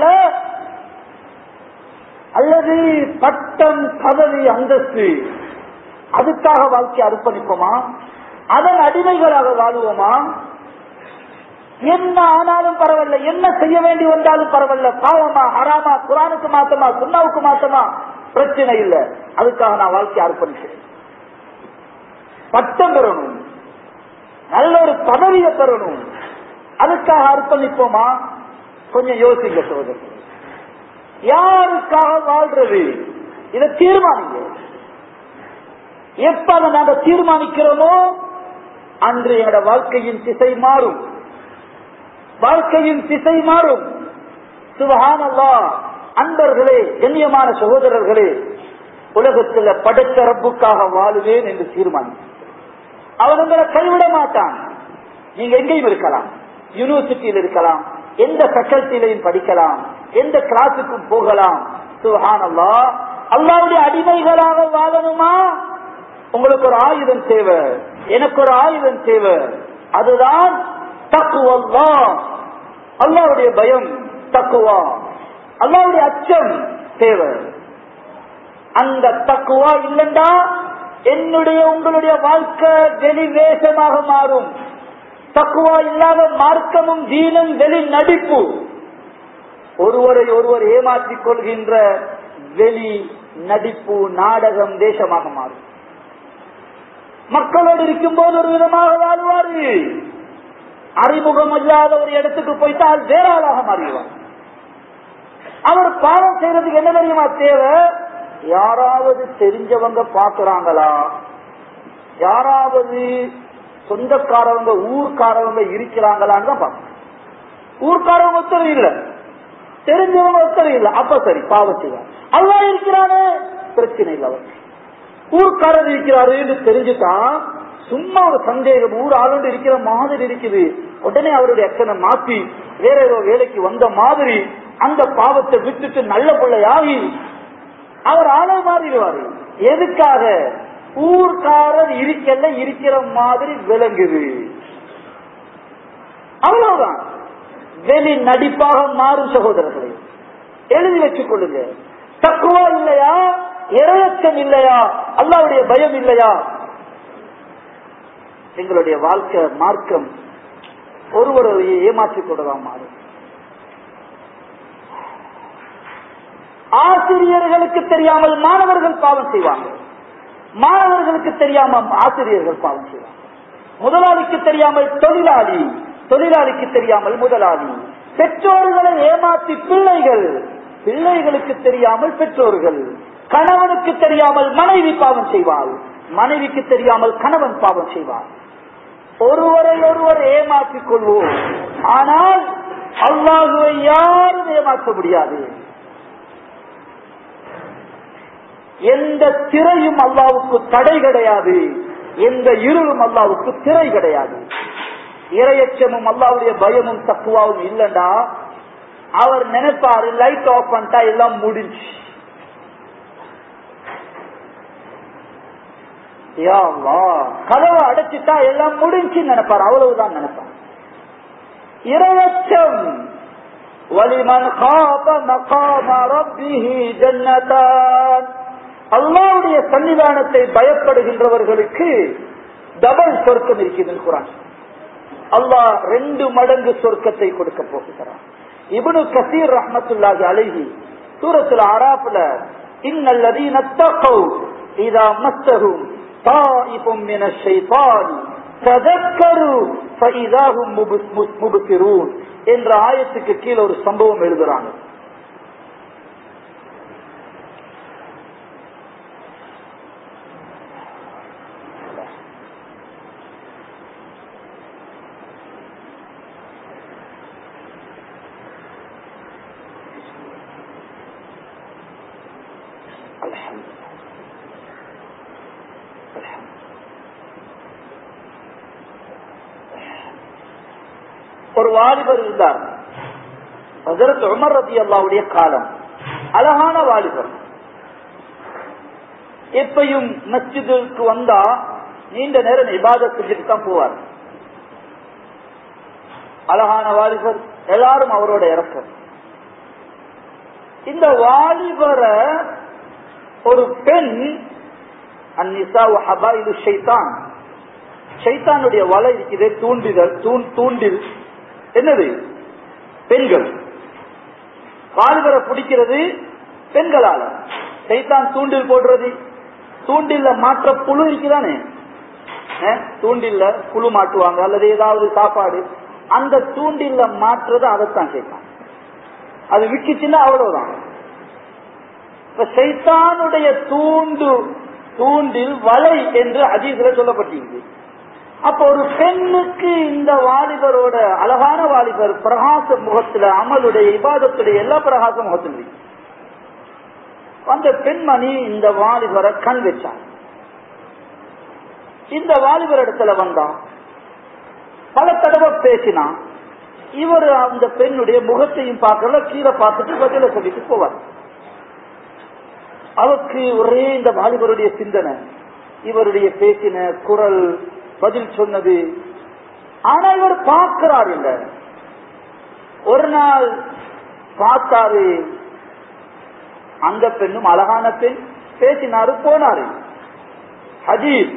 அல்லது பட்டம் பதவி அந்தஸ்து அதுக்காக வாழ்க்கை அர்ப்பணிப்போமா அதன் அடிமைகளாக வாழுவோமா என்ன ஆனாலும் பரவாயில்ல என்ன செய்ய வேண்டி வந்தாலும் பரவாயில்ல பாவமா ஹராமா குரானுக்கு மாத்தமா சுண்ணாவுக்கு மாத்தமா பிரச்சனை இல்ல அதுக்காக நான் வாழ்க்கை அர்ப்பணிக்கிறேன் பட்டம் பெறணும் நல்ல ஒரு பதவியை பெறணும் அதுக்காக அர்ப்பணிப்போமா கொஞ்சம் யோசிக்க சோதரர் யாருக்காக வாழ்றது இதை தீர்மானிங்க எப்ப அதை நாங்க தீர்மானிக்கிறோமோ அன்று என்னோட வாழ்க்கையின் திசை மாறும் வாழ்க்கையின் திசை மாறும் சுபஹானல்லா அன்பர்களே கண்ணியமான சகோதரர்களே உலகத்தில் படைத்த ரப்புக்காக வாழுவேன் என்று தீர்மானி அவன் உங்களை கைவிட மாட்டான் நீங்க எங்கேயும் இருக்கலாம் யூனிவர்சிட்டியில் இருக்கலாம் எந்த ஃபேக்கல்ட்டிலையும் படிக்கலாம் எந்த கிளாஸுக்கும் போகலாம் சுஹானல்லா அல்லாவுடைய அடிமைகளாக வாழணுமா உங்களுக்கு ஒரு ஆயுதம் தேவை எனக்கு ஒரு ஆயுதம் தேவை அதுதான் தக்குவல்லா அல்லாவுடைய பயம் தக்குவா அல்லாவுடைய அச்சம் தேவை அந்த தக்குவா இல்லண்டா என்னுடைய உங்களுடைய வாழ்க்கை வெளி வேஷமாக மாறும் தக்குவா இல்லாத மார்க்கமும் தீனும் வெளி நடிப்பு ஒருவரை ஒருவர் ஏமாற்றிக் கொள்கின்ற வெளி நடிப்பு நாடகம் தேசமாக மாறும் மக்களோடு இருக்கும் போது ஒரு விதமாக வாழ்வாரு அறிமுகம் இல்லாத ஒரு இடத்துக்கு போய்த்தால் வேற ஆளாக மாறிடுவார் அவர் பாவம் செய்யறதுக்கு என்ன தெரியுமா தேவை யாராவது தெரிஞ்சவங்க பாக்குறாங்களா யாராவது சொந்தக்காரவங்க ஊர்க்காரவங்க இருக்கிறாங்களான்னு தான் பார்க்கணும் ஊர்க்காரவங்க ஒத்தரும் இல்ல தெரிஞ்சவங்க ஒத்தரும் இல்ல அப்ப சரி பாவம் செய்வார் அல்லா இருக்கிறானே பிரச்சனை இல்லை அவர் ஊர்க்காரர் இருக்கிறாரு என்று தெரிஞ்சுட்டா சும்மா ஒரு சந்தேகம் ஊர் ஆளுண்டு இருக்கிற மாதிரி இருக்குது உடனே அவருடைய அக்கனை மாத்தி வேற ஏதோ வேலைக்கு வந்த மாதிரி அந்த பாவத்தை விட்டுட்டு நல்ல பிள்ளையாகி அவர் ஆள மாறிடுவாரு எதுக்காக ஊர்க்காரர் இருக்கல இருக்கிற மாதிரி விளங்குது அவ்வளவுதான் வெளி நடிப்பாக மாறும் சகோதரர்களை எழுதி வச்சுக் கொள்ளுங்க தக்குவா இல்லையா இரையச்சம் இல்லையா அல்லாவுடைய பயம் இல்லையா எங்களுடைய வாழ்க்கை மார்க்கம் ஒருவரை ஏமாற்றிக் கொள்ளலாம் மாறும் ஆசிரியர்களுக்கு தெரியாமல் மாணவர்கள் பாவம் செய்வாங்க மாணவர்களுக்கு தெரியாமல் ஆசிரியர்கள் பாவம் செய்வாங்க முதலாளிக்கு தெரியாமல் தொழிலாளி தொழிலாளிக்கு தெரியாமல் முதலாளி பெற்றோர்களை ஏமாற்றி பிள்ளைகள் பிள்ளைகளுக்கு தெரியாமல் பெற்றோர்கள் கணவனுக்கு தெரியாமல் மனைவி பாவம் செய்வாள் மனைவிக்கு தெரியாமல் கணவன் பாவம் செய்வார் ஒருவரை ஒருவர் ஏமாற்றிக் கொள்வோம் ஆனால் அல்லாஹுவை யாரும் ஏமாற்ற முடியாது எந்த திரையும் அல்லாவுக்கு தடை கிடையாது எந்த இருளும் அல்லாவுக்கு திரை கிடையாது இரையச்சமும் அல்லாவுடைய பயமும் தக்குவாவும் இல்லண்டா அவர் நினைப்பாரு லைட் ஆஃப் பண்ணிட்டா எல்லாம் முடிஞ்சு கதவை அடைச்சிட்டா எல்லாம் முடிஞ்சு நினைப்பார் அவ்வளவுதான் நினைப்பார் இரையச்சம் வலிமன் ஜன்னதான் அல்லாவுடைய சன்னிதானத்தை பயப்படுகின்றவர்களுக்கு டபுள் சொர்க்கம் இருக்கிறது குரான் அல்லாஹ் ரெண்டு மடங்கு சொர்க்கத்தை கொடுக்க போகிறான் இபனு கசீர் ரஹமத்துல்லாஹி அலைஹி சூரத்துல ஆராப்புல இன்னல்லதீன தகவ் இதா மஸ்தகும் தாயிபும் மின ஷைத்தான் ததக்கரு ஃபஇதாஹும் முபசிரூன் என்ற ஆயத்துக்கு கீழே ஒரு சம்பவம் எழுதுறாங்க ஒரு வாலிபர் இருந்தார் ஹசரத் உமர் ரதி அல்லாவுடைய காலம் அழகான வாலிபர் எப்பையும் மஸ்ஜிதுக்கு வந்தா நீண்ட நேரம் இபாதத் செஞ்சுட்டு தான் போவார் அழகான வாலிபர் எல்லாரும் அவரோட இறக்கம் இந்த வாலிபரை ஒரு பெண் அந்நிசா ஹபாயிலு ஷைத்தான் ஷைத்தானுடைய வலை இருக்குது தூண்டிதல் தூண்டில் என்னது பெண்கள் வாலிபரை பிடிக்கிறது பெண்களால சைத்தான் தூண்டில் போடுறது தூண்டில்ல மாற்ற புழு இருக்குதானே அஹ், தூண்டில்ல புழு மாட்டுவாங்க அல்லது ஏதாவது சாப்பாடு அந்த தூண்டில்ல மாற்றுறது அதைத்தான் கேட்பான் அது விட்டுச்சுன்னா அவ்வளவுதான் இப்ப சைத்தானுடைய தூண்டு தூண்டில் வலை என்று அதீசில சொல்லப்பட்டிருக்கு அப்ப ஒரு பெண்ணுக்கு இந்த வாலிபரோட அழகான வாலிபர் பிரகாச முகத்துல அமலுடைய இபாதத்துடைய எல்லா பிரகாச முகத்திலும் இருக்கு. அந்த பெண்மணி இந்த வாலிபரை கண் வச்சான் இந்த வாலிபர் இடத்துல வந்தான் பல தடவை பேசினான் இவர் அந்த பெண்ணுடைய முகத்தையும் பார்க்கல கீழே பார்த்துட்டு பதில சொல்லிட்டு போவார் அவருக்கு ஒரே இந்த வாலிபருடைய சிந்தனை இவருடைய பேசின குரல் பதில் சொன்னது ஆனா இவர் பார்க்கிறார் இல்ல ஒரு நாள் பார்த்தாரு அந்த பெண்ணும் அழகான பெண் பேசினாரு போனாரு ஹஜீப்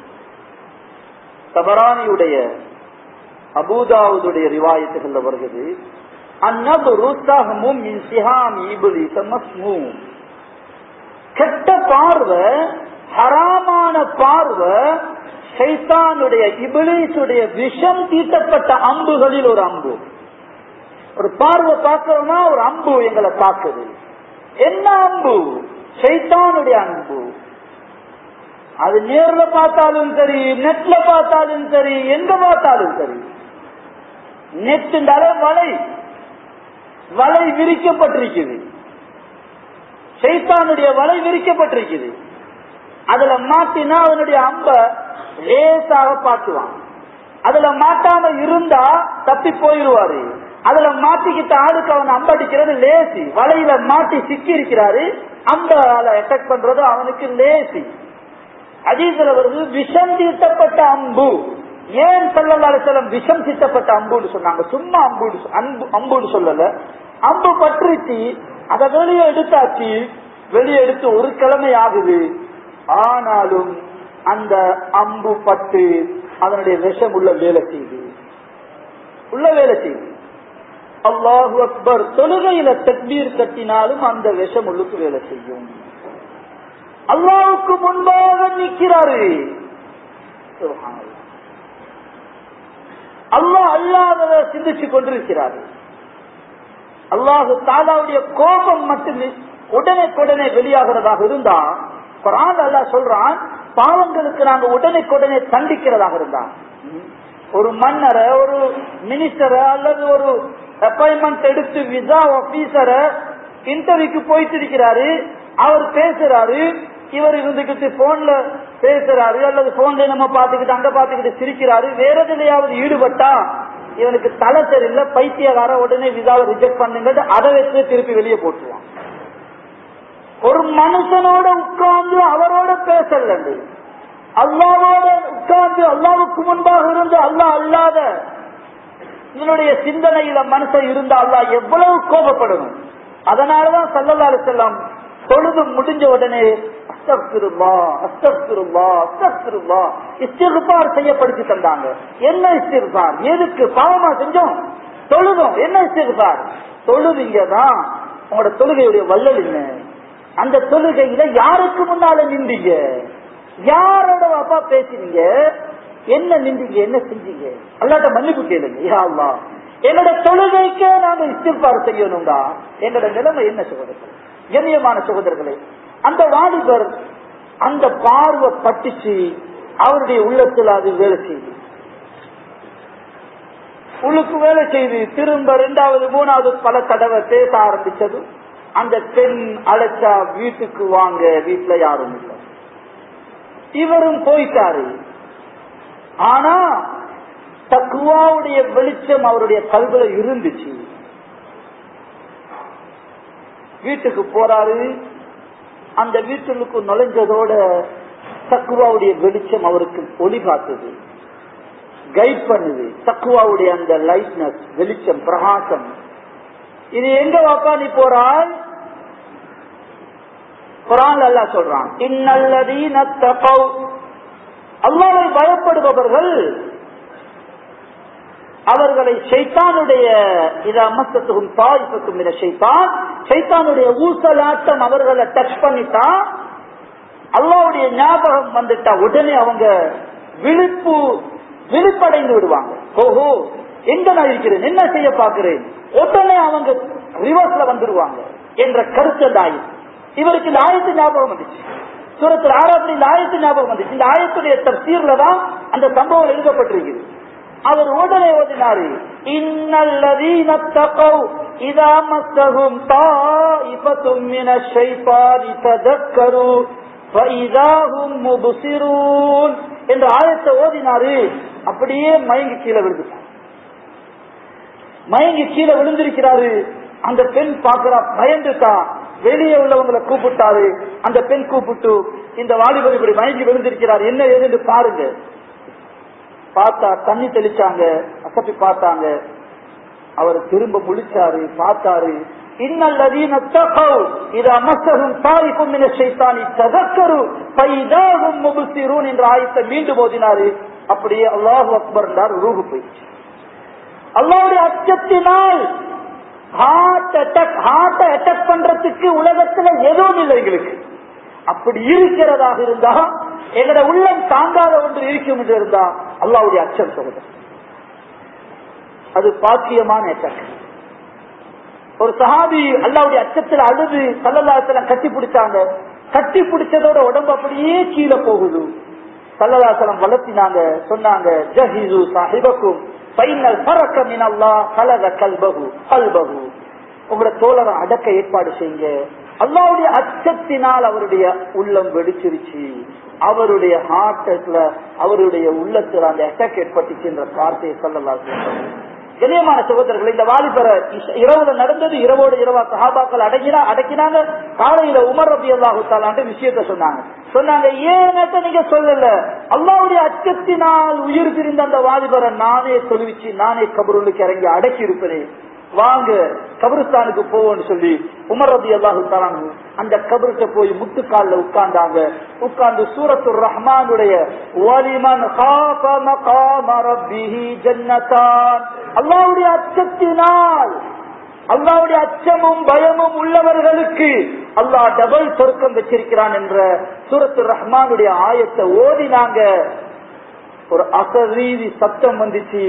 தபரானியுடைய அபூதாவுடைய ரிவாயத்துகள்ல வருகிறது அந்நபுரு தஹ்மும் மின் சிஹாமி இப்லீஸ மஸ்மூம் கெட்ட பார்வை ஹராமான பார்வை ஷைத்தானுடைய இபிலிசுடைய விஷம் தீட்டப்பட்ட அம்புகளில் ஒரு அம்பு ஒரு பார்வை பார்க்கிறோமா ஒரு அம்பு எங்களை தாக்குது என்ன அம்பு ஷைத்தானுடைய அம்பு அது நேர்ல பார்த்தாலும் சரி நெட்ல பார்த்தாலும் சரி எங்க பார்த்தாலும் சரி நெட்டுண்டாலே வலை வலை விரிக்கப்பட்டிருக்குது சைத்தானுடைய வலை விரிக்கப்பட்டிருக்குது அதுல மாட்டினா அவனுடைய அம்ப லேசாக பாட்டுவான் அதுல மாட்டாம இருந்தா தப்பி போயிருவாரு அதுல மாட்டிக்கிட்ட ஆளுக்கு அவன் அம்ப அடிக்கிறது லேசி வலையில மாட்டி சிக்கி இருக்கிறாரு அம்பால அட்டாக் பண்றது அவனுக்கு லேசி அதீசில வருது விஷம் தீட்டப்பட்ட அம்பு ஏன் சொல்லலால செல்லம் விஷம் தீட்டப்பட்ட அம்புன்னு சொன்னாங்க சும்மா அம்புன்னு சொ- அன்பு அம்புன்னு சொல்லல அம்பு பற்றிச்சு அதை வெளியே எடுத்தாச்சு வெளியே எடுத்து ஒரு கிழமை ஆகுது ஆனாலும் அந்த அம்பு பட்டு அதனுடைய விஷம் உள்ள வேலை செய்யுது உள்ள வேலை செய்யுது அல்லாஹு அக்பர் தொழுகையில தக்பீர் கட்டினாலும் அந்த விஷம் உள்ளுக்கு வேலை செய்யும் அல்லாவுக்கு முன்பாக நிற்கிறாரு சுப்ஹானல்லாஹ். அல்லாஹ் அல்லாதத சிந்திச்சு கொண்டிருக்கிறார் அல்லாஹு தாலாவுடைய கோபம் மட்டுமே உடனே உடனே வெளியாகிறதாக இருந்தா குரான் அல்லாஹ் சொல்றான் பாவங்களுக்கு நாங்க உடனே உடனே தண்டிக்கிறதாக இருந்தா ஒரு மன்னரை ஒரு மினிஸ்டரை அல்லது ஒரு அப்பாயின்மெண்ட் எடுத்து விசா ஆபீசரை இன்டர்வியூக்கு போயிட்டு இருக்கிறாரு அவர் பேசுறாரு இவர் இருந்துகிட்டு போன்ல பேசுறாரு அல்லது போன்ல நம்ம பாத்துக்கிட்டு அங்க பாத்துக்கிட்டு சிரிக்கிறாரு வேற எதுலயாவது ஈடுபட்டா இவனுக்கு தலை சரியில்லை பைத்தியகார உடனே விசாவை ரிஜெக்ட் பண்ணுங்க அதை வச்சு திருப்பி வெளியே போட்டுருவான் ஒரு மனுஷனோட உட்கார்ந்து அவரோட பேசல அல்லாவோட உட்கார்ந்து அல்லாவுக்கு முன்பாக இருந்து அல்லாஹ் அல்லாத இதனுடைய சிந்தனையில மனுஷன் இருந்தா அல்லாஹ் எவ்வளவு கோபப்படணும் அதனாலதான் சல்லல்லாஹு அலைஹி வஸல்லம் தொழுது முடிஞ்ச உடனே அஸ்தக்ஃபிருல்லா அஸ்தக்ஃபிருல்லா அஸ்தக்ஃபிருல்லா இஸ்திக்பார் செய்யப்படுத்தி தந்தாங்க என்ன இஸ்திக்பார் எதுக்கு பாவமா செஞ்சோம் தொழுதும் என்ன இஸ்திக்பார் தொழுவீங்க தான் உங்களோட தொழுகையுடைய வள்ளல் என்ன அந்த தொழுகையில யாருக்கு முன்னால நின்றீங்க யாரோட அப்பா பேசினீங்க என்ன நின்றீங்க என்ன செஞ்சீங்க அல்லாட்ட மன்னிப்பு கேளுங்க யா அல்லாஹ் என்னோட தொழுகைக்கே நாங்க இஸ்திக்பார் செய்யணும்டா எங்களோட நிலைமை என்ன சகோதரர்கள் கண்ணியமான சகோதரர்களே அந்த வாலிபர் அந்த பார்வை பட்டுச்சு அவருடைய உள்ளத்தில் அது வேலை செய்யுது உள்ளுக்கு வேலை செய்து திரும்ப ரெண்டாவது மூணாவது பல தடவை பேச ஆரம்பிச்சது அந்த பெண் அழைச்சா வீட்டுக்கு வாங்க வீட்டுல யாரும் இல்லை இவரும் போயிட்டாரு ஆனா தக்குவாவுடைய வெளிச்சம் அவருடைய கல்வில இருந்துச்சு வீட்டுக்கு போறாரு அந்த வீட்டுக்கு நுழைஞ்சதோட தக்குவாவுடைய வெளிச்சம் அவருக்கு ஒளி காட்டுது கைட் பண்ணுது தக்குவாவுடைய அந்த லைட்னஸ் வெளிச்சம் பிரகாசம் இது எங்க வாப்பா நீ போறாய் குரான் அல்லா சொல்றான் இன்னல்லதீன தகவ் அல்லாவை பயப்படுபவர்கள் அவர்களை ஷைத்தானுடைய இதை அமர்த்தத்துக்கும் தாய்ப்பத்தும் இதை ஷைத்தான் ஷைத்தானுடைய ஊசலாட்டம் அவர்களை டச் பண்ணிட்டா அல்லாவுடைய ஞாபகம் வந்துட்டா உடனே அவங்க விழிப்பு விழிப்படைந்து விடுவாங்க ஓஹோ எங்க நான் இருக்கிறேன் என்ன செய்ய பார்க்கிறேன் உடனே அவங்க ரிவர்ஸ்ல வந்துருவாங்க என்ற கருத்து அந்த ஆயுள் இவருக்கு இந்த ஆயத்து ஞாபகம் வந்துச்சு சூரத்தில் ஆறாவது இந்த ஆயத்து ஞாபகம் வந்துச்சு இந்த ஆயத்துடைய தப்சீர்ல தான் அந்த சம்பவம் எழுதப்பட்டிருக்குது அவர் உடனே ஓதினாரு இன்னல்லதீன தகவ் இதா மஸ்தகும் தாயிபத்தும் மின ஷைத்தானி ததக்கரு ஃபைதாஹும் முபுசிரூன் என்ற ஆயத்தை ஓதினாரு அப்படியே மயங்கி கீழே விழுந்துட்டார் மயங்கி கீழே விழுந்திருக்கிறாரு அந்த பெண் பாக்குறா பயந்துட்டா வெளியே உள்ளவங்களை கூப்பிட்டாரு அந்த பெண் கூப்பிட்டு இந்த வாலிபர் இப்படி மயங்கி விழுந்திருக்கிறார் என்ன ஏதுன்னு பாருங்க பார்த்தா தண்ணி தெளிச்சாங்க அசப்பி பார்த்தாங்க அவர் திரும்ப முழிச்சாரு பார்த்தாரு இன்னல்லதீன தகவ் இது அமசகும் தாரிக்கும் என சைத்தானி ததக்கரு பைதாகும் முபுசிரூன் என்ற ஆயத்தை மீண்டும் ஓதினாரு அப்படியே அல்லாஹு அக்பர் என்றார் ரூஹு போயிடுச்சு அல்லாவுடைய அச்சத்தினால் ஹார்ட் அட்டாக் ஹார்ட்டை அட்டாக் பண்றதுக்கு உலகத்துல எதுவும் இல்லை எங்களுக்கு அப்படி இருக்கிறதாக இருந்தா எங்கட உள்ளம் தாங்காத ஒன்று இருக்கும் என்று இருந்தா அல்லாவுடைய அச்சம் சொல்லுது அது பாக்கியமான அட்டாக் ஒரு சஹாபி அல்லாவுடைய அச்சத்தில் அழுது சல்லல்லாசலம் கட்டி பிடிச்சாங்க கட்டி பிடிச்சதோட உடம்பு அப்படியே கீழே போகுது சல்லல்லாசலம் வளர்த்தினாங்க சொன்னாங்க ஜஹிசு சாஹிபக்கும் பைனல் பறக்க மினல்லா கலக கல்பகு கல்பகு உங்களோட தோழரை அடக்க ஏற்பாடு செய்யுங்க அல்லாவுடைய அச்சத்தினால் அவருடைய உள்ளம் வெடிச்சிருச்சு அவருடைய ஹார்ட்ல அவருடைய உள்ளத்தில் அந்த அட்டாக் ஏற்பட்டுச்சு என்ற வார்த்தையை சொல்லலாம் கண்ணியமான சகோதரர்கள் இந்த வாலிபரை இரவுல நடந்தது இரவோடு இரவா சஹாபாக்கள் அடங்கினா அடக்கினாங்க காலையில உமர் ரபி அல்லாஹு விஷயத்த சொன்னாங்க சொன்னாங்க ஏன் நீங்க சொல்லல அல்லாவுடைய அச்சத்தினால் உயிர் பிரிந்த அந்த வாலிபரை நானே சொல்லிச்சு நானே கபருளுக்கு இறங்கி அடக்கி இருப்பேனே வாங்க கபருஸ்தானுக்கு போவோம்னு சொல்லி உமர் ரபி அல்லாஹு தலானு அந்த கபருக்கு போய் முட்டுக்கால்ல உட்கார்ந்தாங்க உட்கார்ந்து சூரத்து ரஹ்மானுடைய வலிமன் காப மகாம ரப்பிஹி ஜன்னதான் அல்லாவுடைய அச்சத்தினால் அல்லாவுடைய அச்சமும் பயமும் உள்ளவர்களுக்கு அல்லாஹ் டபுள் சொருக்கம் வச்சிருக்கிறான் என்ற சூரத்து ரஹ்மானுடைய ஆயத்தை ஓதினாங்க ஒரு அசரீதி சத்தம் வந்துச்சு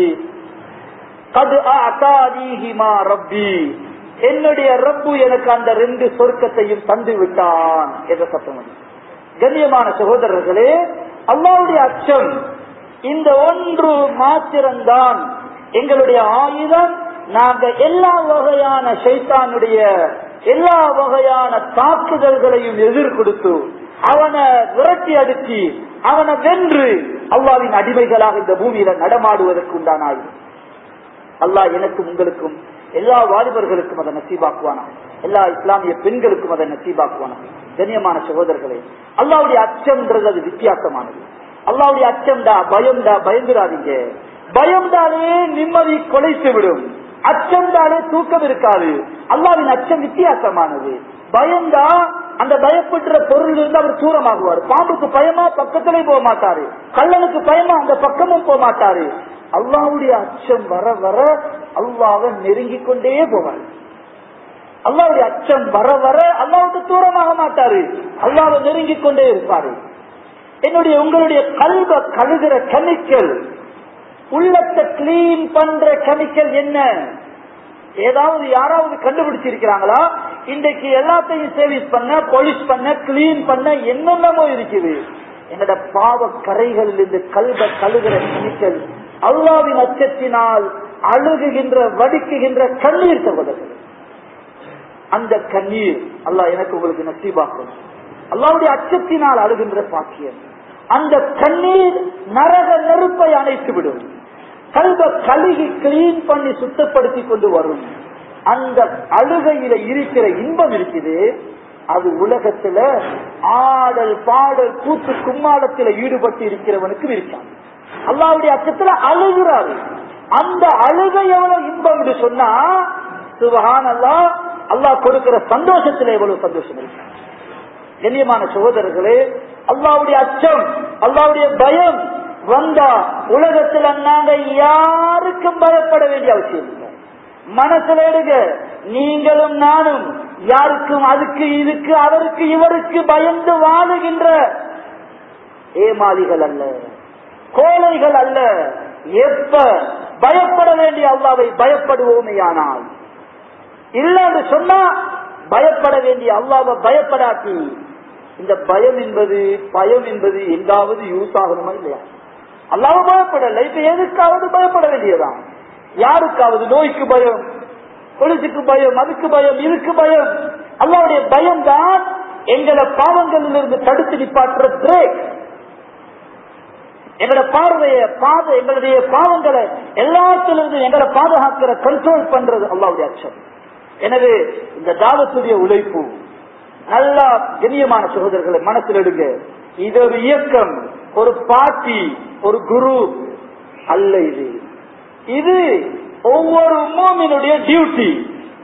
கது அகாதீஹிமா ரப்பி என்னுடைய ரப்பு எனக்கு அந்த ரெண்டு சொர்க்கத்தையும் தந்து விட்டான் என்ற சத்தம் வந்து கண்ணியமான சகோதரர்களே அல்லாவுடைய அச்சம் இந்த ஒன்று மாத்திரம்தான் எங்களுடைய ஆயுதம் நாங்க எல்லா வகையான சைத்தானுடைய எல்லா வகையான தாக்குதல்களையும் எதிர் கொடுத்து அவனை விரட்டி அடிச்சு அவனை வென்று அல்லாவின் அடிமைகளாக இந்த பூமியில நடமாடுவதற்கு உண்டான ஆயுதம் அல்லாஹ் எனக்கும் உங்களுக்கும் எல்லா வாலிபர்களுக்கும் அதை நசீபாக்குவானா எல்லா இஸ்லாமிய பெண்களுக்கும் அதை நசீபாக்குவானா கண்ணியமான சகோதரர்களே அல்லாவுடைய அச்சம்ன்றது அது வித்தியாசமானது அல்லாவுடைய அச்சம்டா பயம்டா பயந்துடாதீங்க பயம்தாலே நிம்மதி கொலைத்து விடும் அச்சம்தாலே தூக்கம் இருக்காது அல்லாவின் அச்சம் வித்தியாசமானது பயந்தா அந்த பயப்படுற பொருள் இருந்து அவர் தூரமாகுவார் பாம்புக்கு பயமா பக்கத்திலே போக மாட்டாரு கல்லனுக்கு பயமா அந்த பக்கமும் போக மாட்டாரு அல்லாவுடைய அச்சம் வர வர அல்லாவை நெருங்கிக் கொண்டே போவார் அல்லாவுடைய அச்சம் வர வர அல்லாவுக்கு தூரமாக மாட்டாரு அல்லாவை நெருங்கிக் கொண்டே இருப்பாரு என்னுடைய உங்களுடைய கல்வ கழுகிற கெமிக்கல் உள்ளத்தை கிளீன் பண்ற கெமிக்கல் என்ன ஏதாவது யாராவது கண்டுபிடிச்சிருக்கிறாங்களா இன்றைக்கு எல்லாத்தையும் சேவிஸ் பண்ண பாலிஷ் பண்ண கிளீன் பண்ண என்னென்னமோ இருக்குது என்னோட பாவ கரைகளில் இருந்து கல்வ கழுகிற கெமிக்கல் அல்லாவின் அச்சத்தினால் அழுகுகின்ற வடிக்குகின்ற கண்ணீர் சகோதரர்கள் அந்த கண்ணீர் அல்லாஹ் எனக்கு உங்களுக்கு நசீபாக்கும் அல்லாவுடைய அச்சத்தினால் அழுகின்ற பாக்கியம் அந்த கண்ணீர் நரக நெருப்பை அணைத்து விடும் கல்வ கழுகி கிளீன் பண்ணி சுத்தப்படுத்தி கொண்டு வரும் அந்த அழுகையில இருக்கிற இன்பம் இருக்குது அது உலகத்துல ஆடல் பாடல் கூத்து கும்மாளத்துல ஈடுபட்டு இருக்கிறவனுக்கு இருக்காது அல்லாவுடைய அச்சத்துல அழுகிறாரு அந்த அழுகை எவ்வளவு இன்பம் என்று சொன்னா சுபகான் அல்லா அல்லாஹ் கொடுக்கிற சந்தோஷத்துல எவ்வளவு சந்தோஷம் இருக்கு கண்ணியமான சகோதரர்களே அல்லாவுடைய அச்சம் அல்லாவுடைய பயம் வந்தா உலகத்துல நாங்க யாரு யாருக்கும் பயப்பட வேண்டிய அவசியம் இல்லை மனசுல எடுங்க நீங்களும் நானும் யாருக்கும் அதுக்கு இதுக்கு அவருக்கு இவருக்கு பயந்து வாழுகின்ற ஏமாளிகள் அல்ல கோழைகள் அல்ல எப்ப பயப்பட வேண்டிய அல்லாவை பயப்படுவோமேயானால் இல்ல என்று சொன்னா பயப்பட வேண்டிய அல்லாவை பயப்படாட்டி இந்த பயம் என்பது பயம் என்பது எங்காவது யூஸ் ஆகணுமா இல்லையா அல்லாவ பயப்படல இப்ப எதுக்காவது பயப்பட வேண்டியதான் யாருக்காவது நோய்க்கு பயம் பொலிசுக்கு பயம் அதுக்கு பயம் இதுக்கு பயம் அல்லாவுடைய பயம் தான் எங்களை பாவங்களிலிருந்து தடுத்து நிப்பாற்ற பிரேக் எங்களோட பார்வைய பாத எங்களுடைய பாவங்களை எல்லாத்திலிருந்து எங்களை பாதுகாக்கிற கண்ட்ரோல் பண்றது அல்லாவுடைய அச்சம் எனவே இந்த தாவத்துடைய உழைப்பு நல்லா கண்ணியமான சகோதரர்களை மனசில் எடுங்க இது ஒரு இயக்கம் ஒரு பார்ட்டி ஒரு குரு அல்ல இது இது ஒவ்வொரு மூமினுடைய டியூட்டி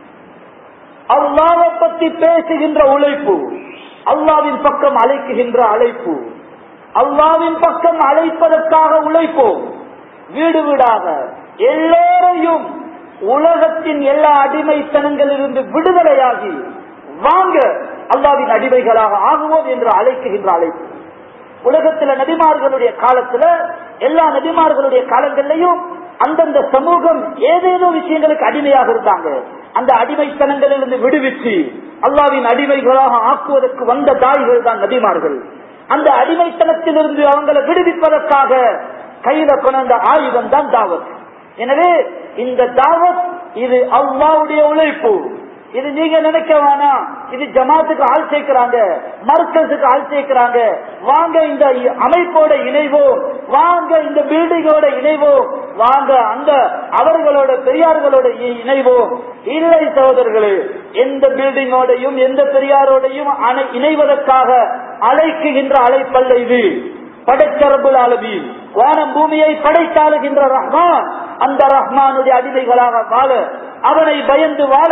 அல்லாவை பத்தி பேசுகின்ற உழைப்பு அல்லாவின் பக்கம் அழைக்குகின்ற அழைப்பு அல்லாவின் பக்கம் அழைப்பதற்காக உழைப்போம் வீடு வீடாக எல்லோரையும் உலகத்தின் எல்லா அடிமைத்தனங்களிலிருந்து விடுதலையாகி வாங்க அல்லாவின் அடிமைகளாக ஆகுவோம் என்று அழைக்குகின்ற அழைப்பு உலகத்துல நபிமார்களுடைய காலத்துல எல்லா நபிமார்களுடைய காலங்களிலையும் அந்தந்த சமூகம் ஏதேதோ விஷயங்களுக்கு அடிமையாக இருந்தாங்க அந்த அடிமைத்தனங்களிலிருந்து விடுவிச்சு அல்லாவின் அடிமைகளாக ஆக்குவதற்கு வந்த தாய்கள் தான் நபிமார்கள் அந்த அடிமைத்தனத்திலிருந்து அவங்களை விடுவிப்பதற்காக கையில கொண்ட ஆயுதம் தான் தாவத் எனவே இந்த தாவத் இது அல்லாவுடைய உழைப்பு இது நீங்க நினைக்க வேணாம் இது ஜமாத்துக்கு ஆள் சேர்க்கிறாங்க மர்க்கஸுக்கு ஆள் சேர்க்கிறாங்க வாங்க இந்த அமைப்போட இணைவோம் வாங்க இந்த பில்டிங்கோட இணைவோம் வாங்க அந்த அவர்களோட பெரியார்களோட இ- இணைவோம் இல்லை சகோதரர்களே எந்த பில்டிங்கோடையும் எந்த பெரியாரோடையும் அணை- இணைவதற்காக அழைக்குகின்ற அழைப்பல்ல இது படைச்சரபுல் ஆலமி வானம் பூமியை படைத்தாளுகின்ற ரஹ்மான் அந்த ரஹ்மானுடைய அடிமைகளாக வாழ அவனை பயந்து வாழ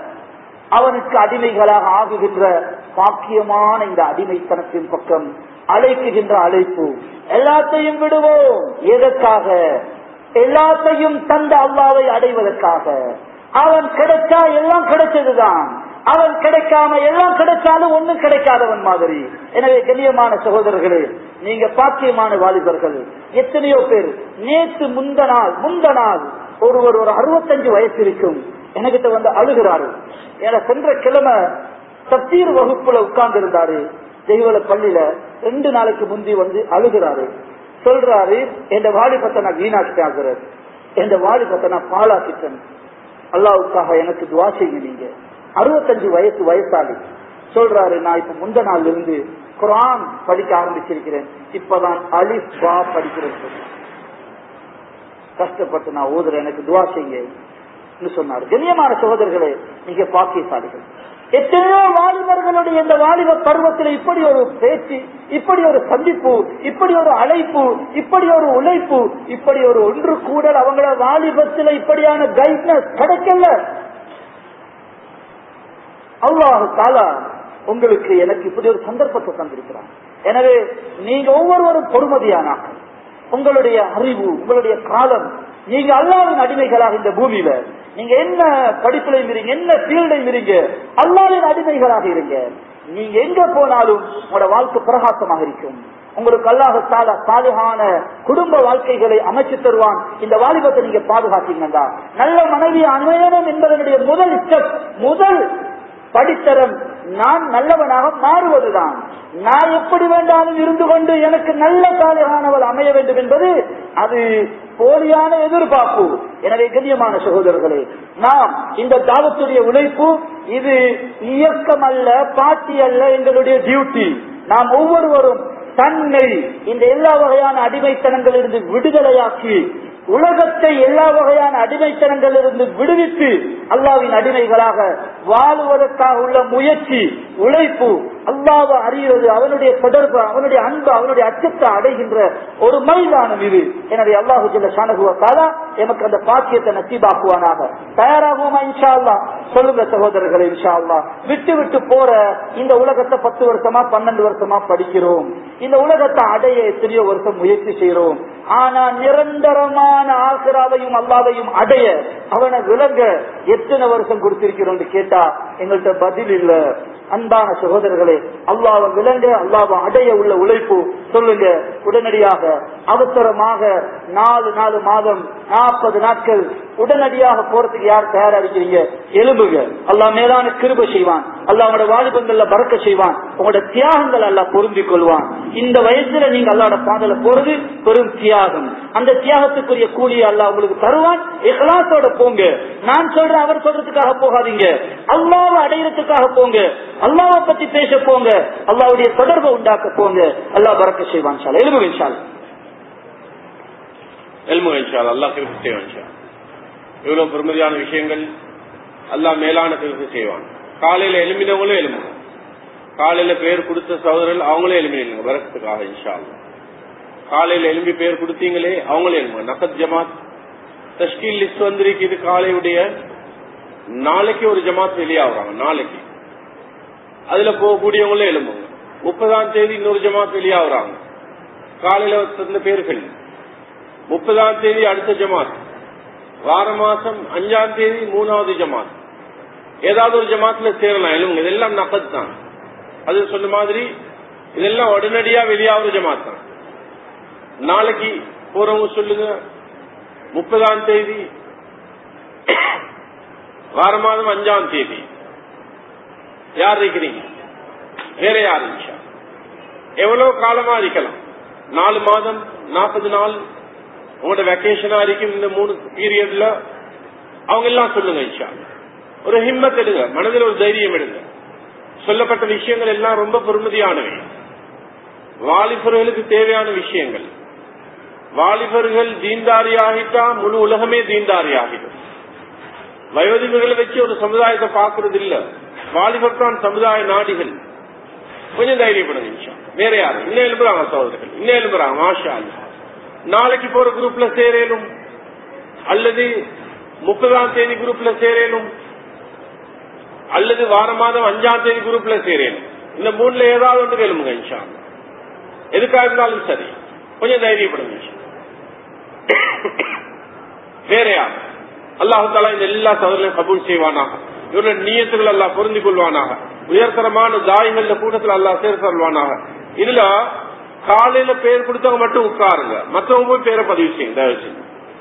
அவனுக்கு அடிமைகளாக ஆகுகின்ற பாக்கியமான இந்த அடிமைத்தனத்தின் பக்கம் அழைக்குகின்ற அழைப்பு எல்லாத்தையும் விடுவோம் எதற்காக எல்லாத்தையும் தந்த அல்லாவை அடைவதற்காக அவன் கிடைச்சா எல்லாம் கிடைச்சதுதான் அவன் கிடைக்காம எல்லாம் கிடைச்சாலும் ஒண்ணும் கிடைக்காதவன் மாதிரி எனவே கண்ணியமான சகோதரர்களே நீங்க பாக்கியமான வாலிபர்கள் எத்தனையோ பேர் நேற்று முந்த நாள் முந்த நாள் ஒருவர் ஒரு அறுபத்தஞ்சு வயசு இருக்கும் என்கிட்ட வந்து அழுகிறாரு என சென்ற கிழமை தப்தீர் வகுப்புல உட்கார்ந்து இருந்தாரு தெய்வல பள்ளியில ரெண்டு நாளைக்கு முந்தி வந்து அழுகிறாரு சொல்றாரு என் வாலிபத்தை நான் வீணாக்கிட்டாங்கிறார் என் வாலிபத்தை நான் பாலாக்கிட்டேன் அல்லாவுக்காக எனக்கு துவா செய்யுங்க நீங்க அறுபத்தஞ்சு வயசு வயசாளி சொல்றாரு நான் இப்ப முந்த நாள் இருந்து குரான் படிக்க ஆரம்பிச்சிருக்கிறேன் இப்பதான் அலிஃப் பா படிக்கிறேன் கஷ்டப்பட்டு நான் ஓதுறேன் எனக்கு துவா செய்யுங்க சொன்னார் கண்ணியமான சகோதரர்களே நீங்க பாக்கியசாலிகள் எத்தனையோ வாலிபர்களுடைய இந்த வாலிப பருவத்தில் இப்படி ஒரு பேச்சு இப்படி ஒரு சந்திப்பு இப்படி ஒரு அழைப்பு இப்படி ஒரு உழைப்பு இப்படி ஒரு ஒன்று கூடல் அவங்கள வாலிபத்தில் இப்படியான கைட்னஸ் கிடைக்கல அல்லாஹு தாலா உங்களுக்கு எனக்கு இப்படி ஒரு சந்தர்ப்பத்தை தந்திருக்கிறான் எனவே நீங்க ஒவ்வொருவரும் பொறுமதியானாக்கள் உங்களுடைய அறிவு உங்களுடைய காலம் நீங்க அல்லாவின் அடிமைகளாக இந்த பூமியில நீங்க என்ன படிப்புல இருங்க என்ன ஃபீல்ட இருங்க அல்லாவின் அடிமைகளாக இருங்க நீங்க எங்க போனாலும் உங்களோட வாழ்க்கை பிரகாசமாக இருக்கும் உங்களுக்கு அல்லாஹ் தாலா சாலிகான குடும்ப வாழ்க்கைகளை அமைச்சு தருவான் இந்த வாலிபத்தை நீங்க பாதுகாத்தீங்கன்னா நல்ல மனைவி அமையணும் என்பதனுடைய முதல் ஸ்டெப் முதல் படித்தரம் நான் நல்லவனாக மாறுவதுதான் நான் எப்படி வேண்டாலும் இருந்து கொண்டு எனக்கு நல்ல சாலையானவள் அமைய வேண்டும் என்பது அது போலியான எதிர்பார்ப்பு எனவே கண்ணியமான சகோதரர்களே நாம் இந்த தாவத்துடைய உழைப்பு இது இயக்கம் அல்ல பாட்டி அல்ல எங்களுடைய டியூட்டி நாம் ஒவ்வொருவரும் தன்னை இந்த எல்லா வகையான அடிமைத்தனங்களிலிருந்து விடுதலையாக்கி உலகத்தை எல்லா வகையான அடிமைத்தனங்களிலிருந்து விடுவித்து அல்லாவின் அடிமைகளாக வாழுவதற்காக உள்ள முயற்சி உழைப்பு அல்லாவை அறிகிறது அவனுடைய தொடர்பு அவனுடைய அன்பு அவனுடைய அச்சத்தை அடைகின்ற ஒரு மைதானம் இது எனவே அல்லாஹு ஜல்ல ஷானகுவ தாலா எமக்கு அந்த பாக்கியத்தை நசீபாக்குவானாக தயாராகுமா இன்ஷா அல்லா சொல்லுங்க சகோதரர்களே இன்ஷா அல்லாஹ் விட்டு விட்டு போற இந்த உலகத்தை பத்து வருஷமா பன்னெண்டு வருஷமா படிக்கிறோம் இந்த உலகத்தை அடைய எத்தனையோ வருஷம் முயற்சி செய்யறோம் ஆனா நிரந்தரமான ஆசிராவையும் அல்லாவையும் அடைய அவனை விளங்க எத்தனை வருஷம் கொடுத்திருக்கிறோம் கேட்டா எங்கள்கிட்ட பதில் இல்ல அன்பான சகோதரர்களே அல்லாவை விளங்க அல்லாவை அடைய உள்ள உழைப்பு சொல்லுங்க உடனடியாக அவசரமாக நாலு நாலு மாதம் நாற்பது நாட்கள் உடனடியாக போறதுக்கு யார் தயாரா இருக்கிறீங்க எலும்புங்க அல்லா மேலான கிருப செய்வான் அல்லா உங்களோட வாலிபங்கள்ல பறக்க செய்வான் உங்களோட தியாகங்கள் அல்லா பொருந்திக் கொள்வான் இந்த வயசுல நீங்க அல்லாட பாதல போறது பெரும் தியாகம் அந்த தியாகத்துக்குரிய கூலியை அல்லா உங்களுக்கு தருவான் இஹ்லாசோட போங்க நான் சொல்றேன் அவர் சொல்றதுக்காக போகாதீங்க அல்லாவை அடையிறதுக்காக போங்க அல்லாவை பத்தி பேச போங்க அல்லாவுடைய தொடர்பை உண்டாக்க போங்க அல்லாஹ் பறக்க செய்வான் சால் எலும்புங்க சால் எல்முக இன்ஷால் அல்லாஹ் கிருப்பி செய்வான் இன்ஷா இவ்வளவு பெருமதியான விஷயங்கள் அல்லாஹ் மேலான கிருப்பி செய்வான் காலையில எலும்பினவங்களும் எலும்புங்க காலையில பேர் கொடுத்த சகோதரர்கள் அவங்களே எலும்பிடுங்க வரத்துக்காக இன்ஷா அல்லாஹ் காலையில எலும்பி பேர் கொடுத்தீங்களே அவங்களே எலும்புங்க நகத் ஜமாத் தஷ்கீல் லிஸ்ட் வந்திருக்குது காலையுடைய நாளைக்கு ஒரு ஜமாத் வெளியாகிறாங்க நாளைக்கு அதுல போகக்கூடியவங்களே எலும்புங்க முப்பதாம் தேதி இன்னொரு ஜமாத் வெளியாகிறாங்க காலையில தந்த பேர்கள் முப்பதாம் தேதி அடுத்த ஜமாத் வார மாசம் அஞ்சாம் தேதி மூணாவது ஜமாத் ஏதாவது ஒரு ஜமாத்ல சேரலாம் எழுங்க இதெல்லாம் நகத் தான் அது சொன்ன மாதிரி இதெல்லாம் உடனடியா வெளியாகிற ஜமாத் தான் நாளைக்கு போறவங்க சொல்லுங்க முப்பதாம் தேதி வார மாதம் அஞ்சாம் தேதி யார் இருக்கிறீங்க வேற யார் இன்ஷா எவ்வளவு காலமா இருக்கலாம் நாலு மாதம் நாற்பது நாள் உங்களோட வெக்கேஷனா இருக்கும் இந்த மூணு பீரியட்ல அவங்க எல்லாம் சொல்லுங்க இன்ஷா ஒரு ஹிம்மத் எடுங்க மனதில் ஒரு தைரியம் எடுங்க சொல்லப்பட்ட விஷயங்கள் எல்லாம் ரொம்ப பெருமதியானவை வாலிபர்களுக்கு தேவையான விஷயங்கள் வாலிபர்கள் தீன்தாரி ஆகிட்டா முழு உலகமே தீன்தாரி ஆகிடும் வயோதிகர்களை வச்சு ஒரு சமுதாயத்தை பார்க்கறது இல்ல வாலிபர் தான் சமுதாய நாடிகள் கொஞ்சம் தைரியப்படுங்க இன்ஷா வேற யாரு இன்னும் எழுப்புறாங்க சகோதரர்கள் இன்னும் எழுப்புறாங்க மாஷா அல்லா நாளைக்கு போற குரூப்ல சேரேனும் அல்லது முப்பதாம் தேதி குரூப்ல சேரேனும் அல்லது வார மாதம் அஞ்சாம் தேதி குரூப்ல சேரேனும் இந்த மூணுல ஏதாவது ஒன்று கேளுங்க இன்ஷா எதுக்காக இருந்தாலும் சரி கொஞ்சம் தைரியப்படுங்க இன்ஷா வேற யார் அல்லாஹு தாலா இந்த எல்லா சகோதரர்களையும் கபூல் செய்வானாக இவருடைய நீயத்துகள் எல்லாம் பொருந்தி கொள்வானாக உயர்தரமான தாய்கள் கூட்டத்தில் எல்லாம் சேர்த்து தருவானாக இதுல காலையில பேர் கொடுத்தவங்க மட்டும் உட்காருங்க மற்றவங்க போய் பேரை பதிவு செய்யுங்க தயவு செய்து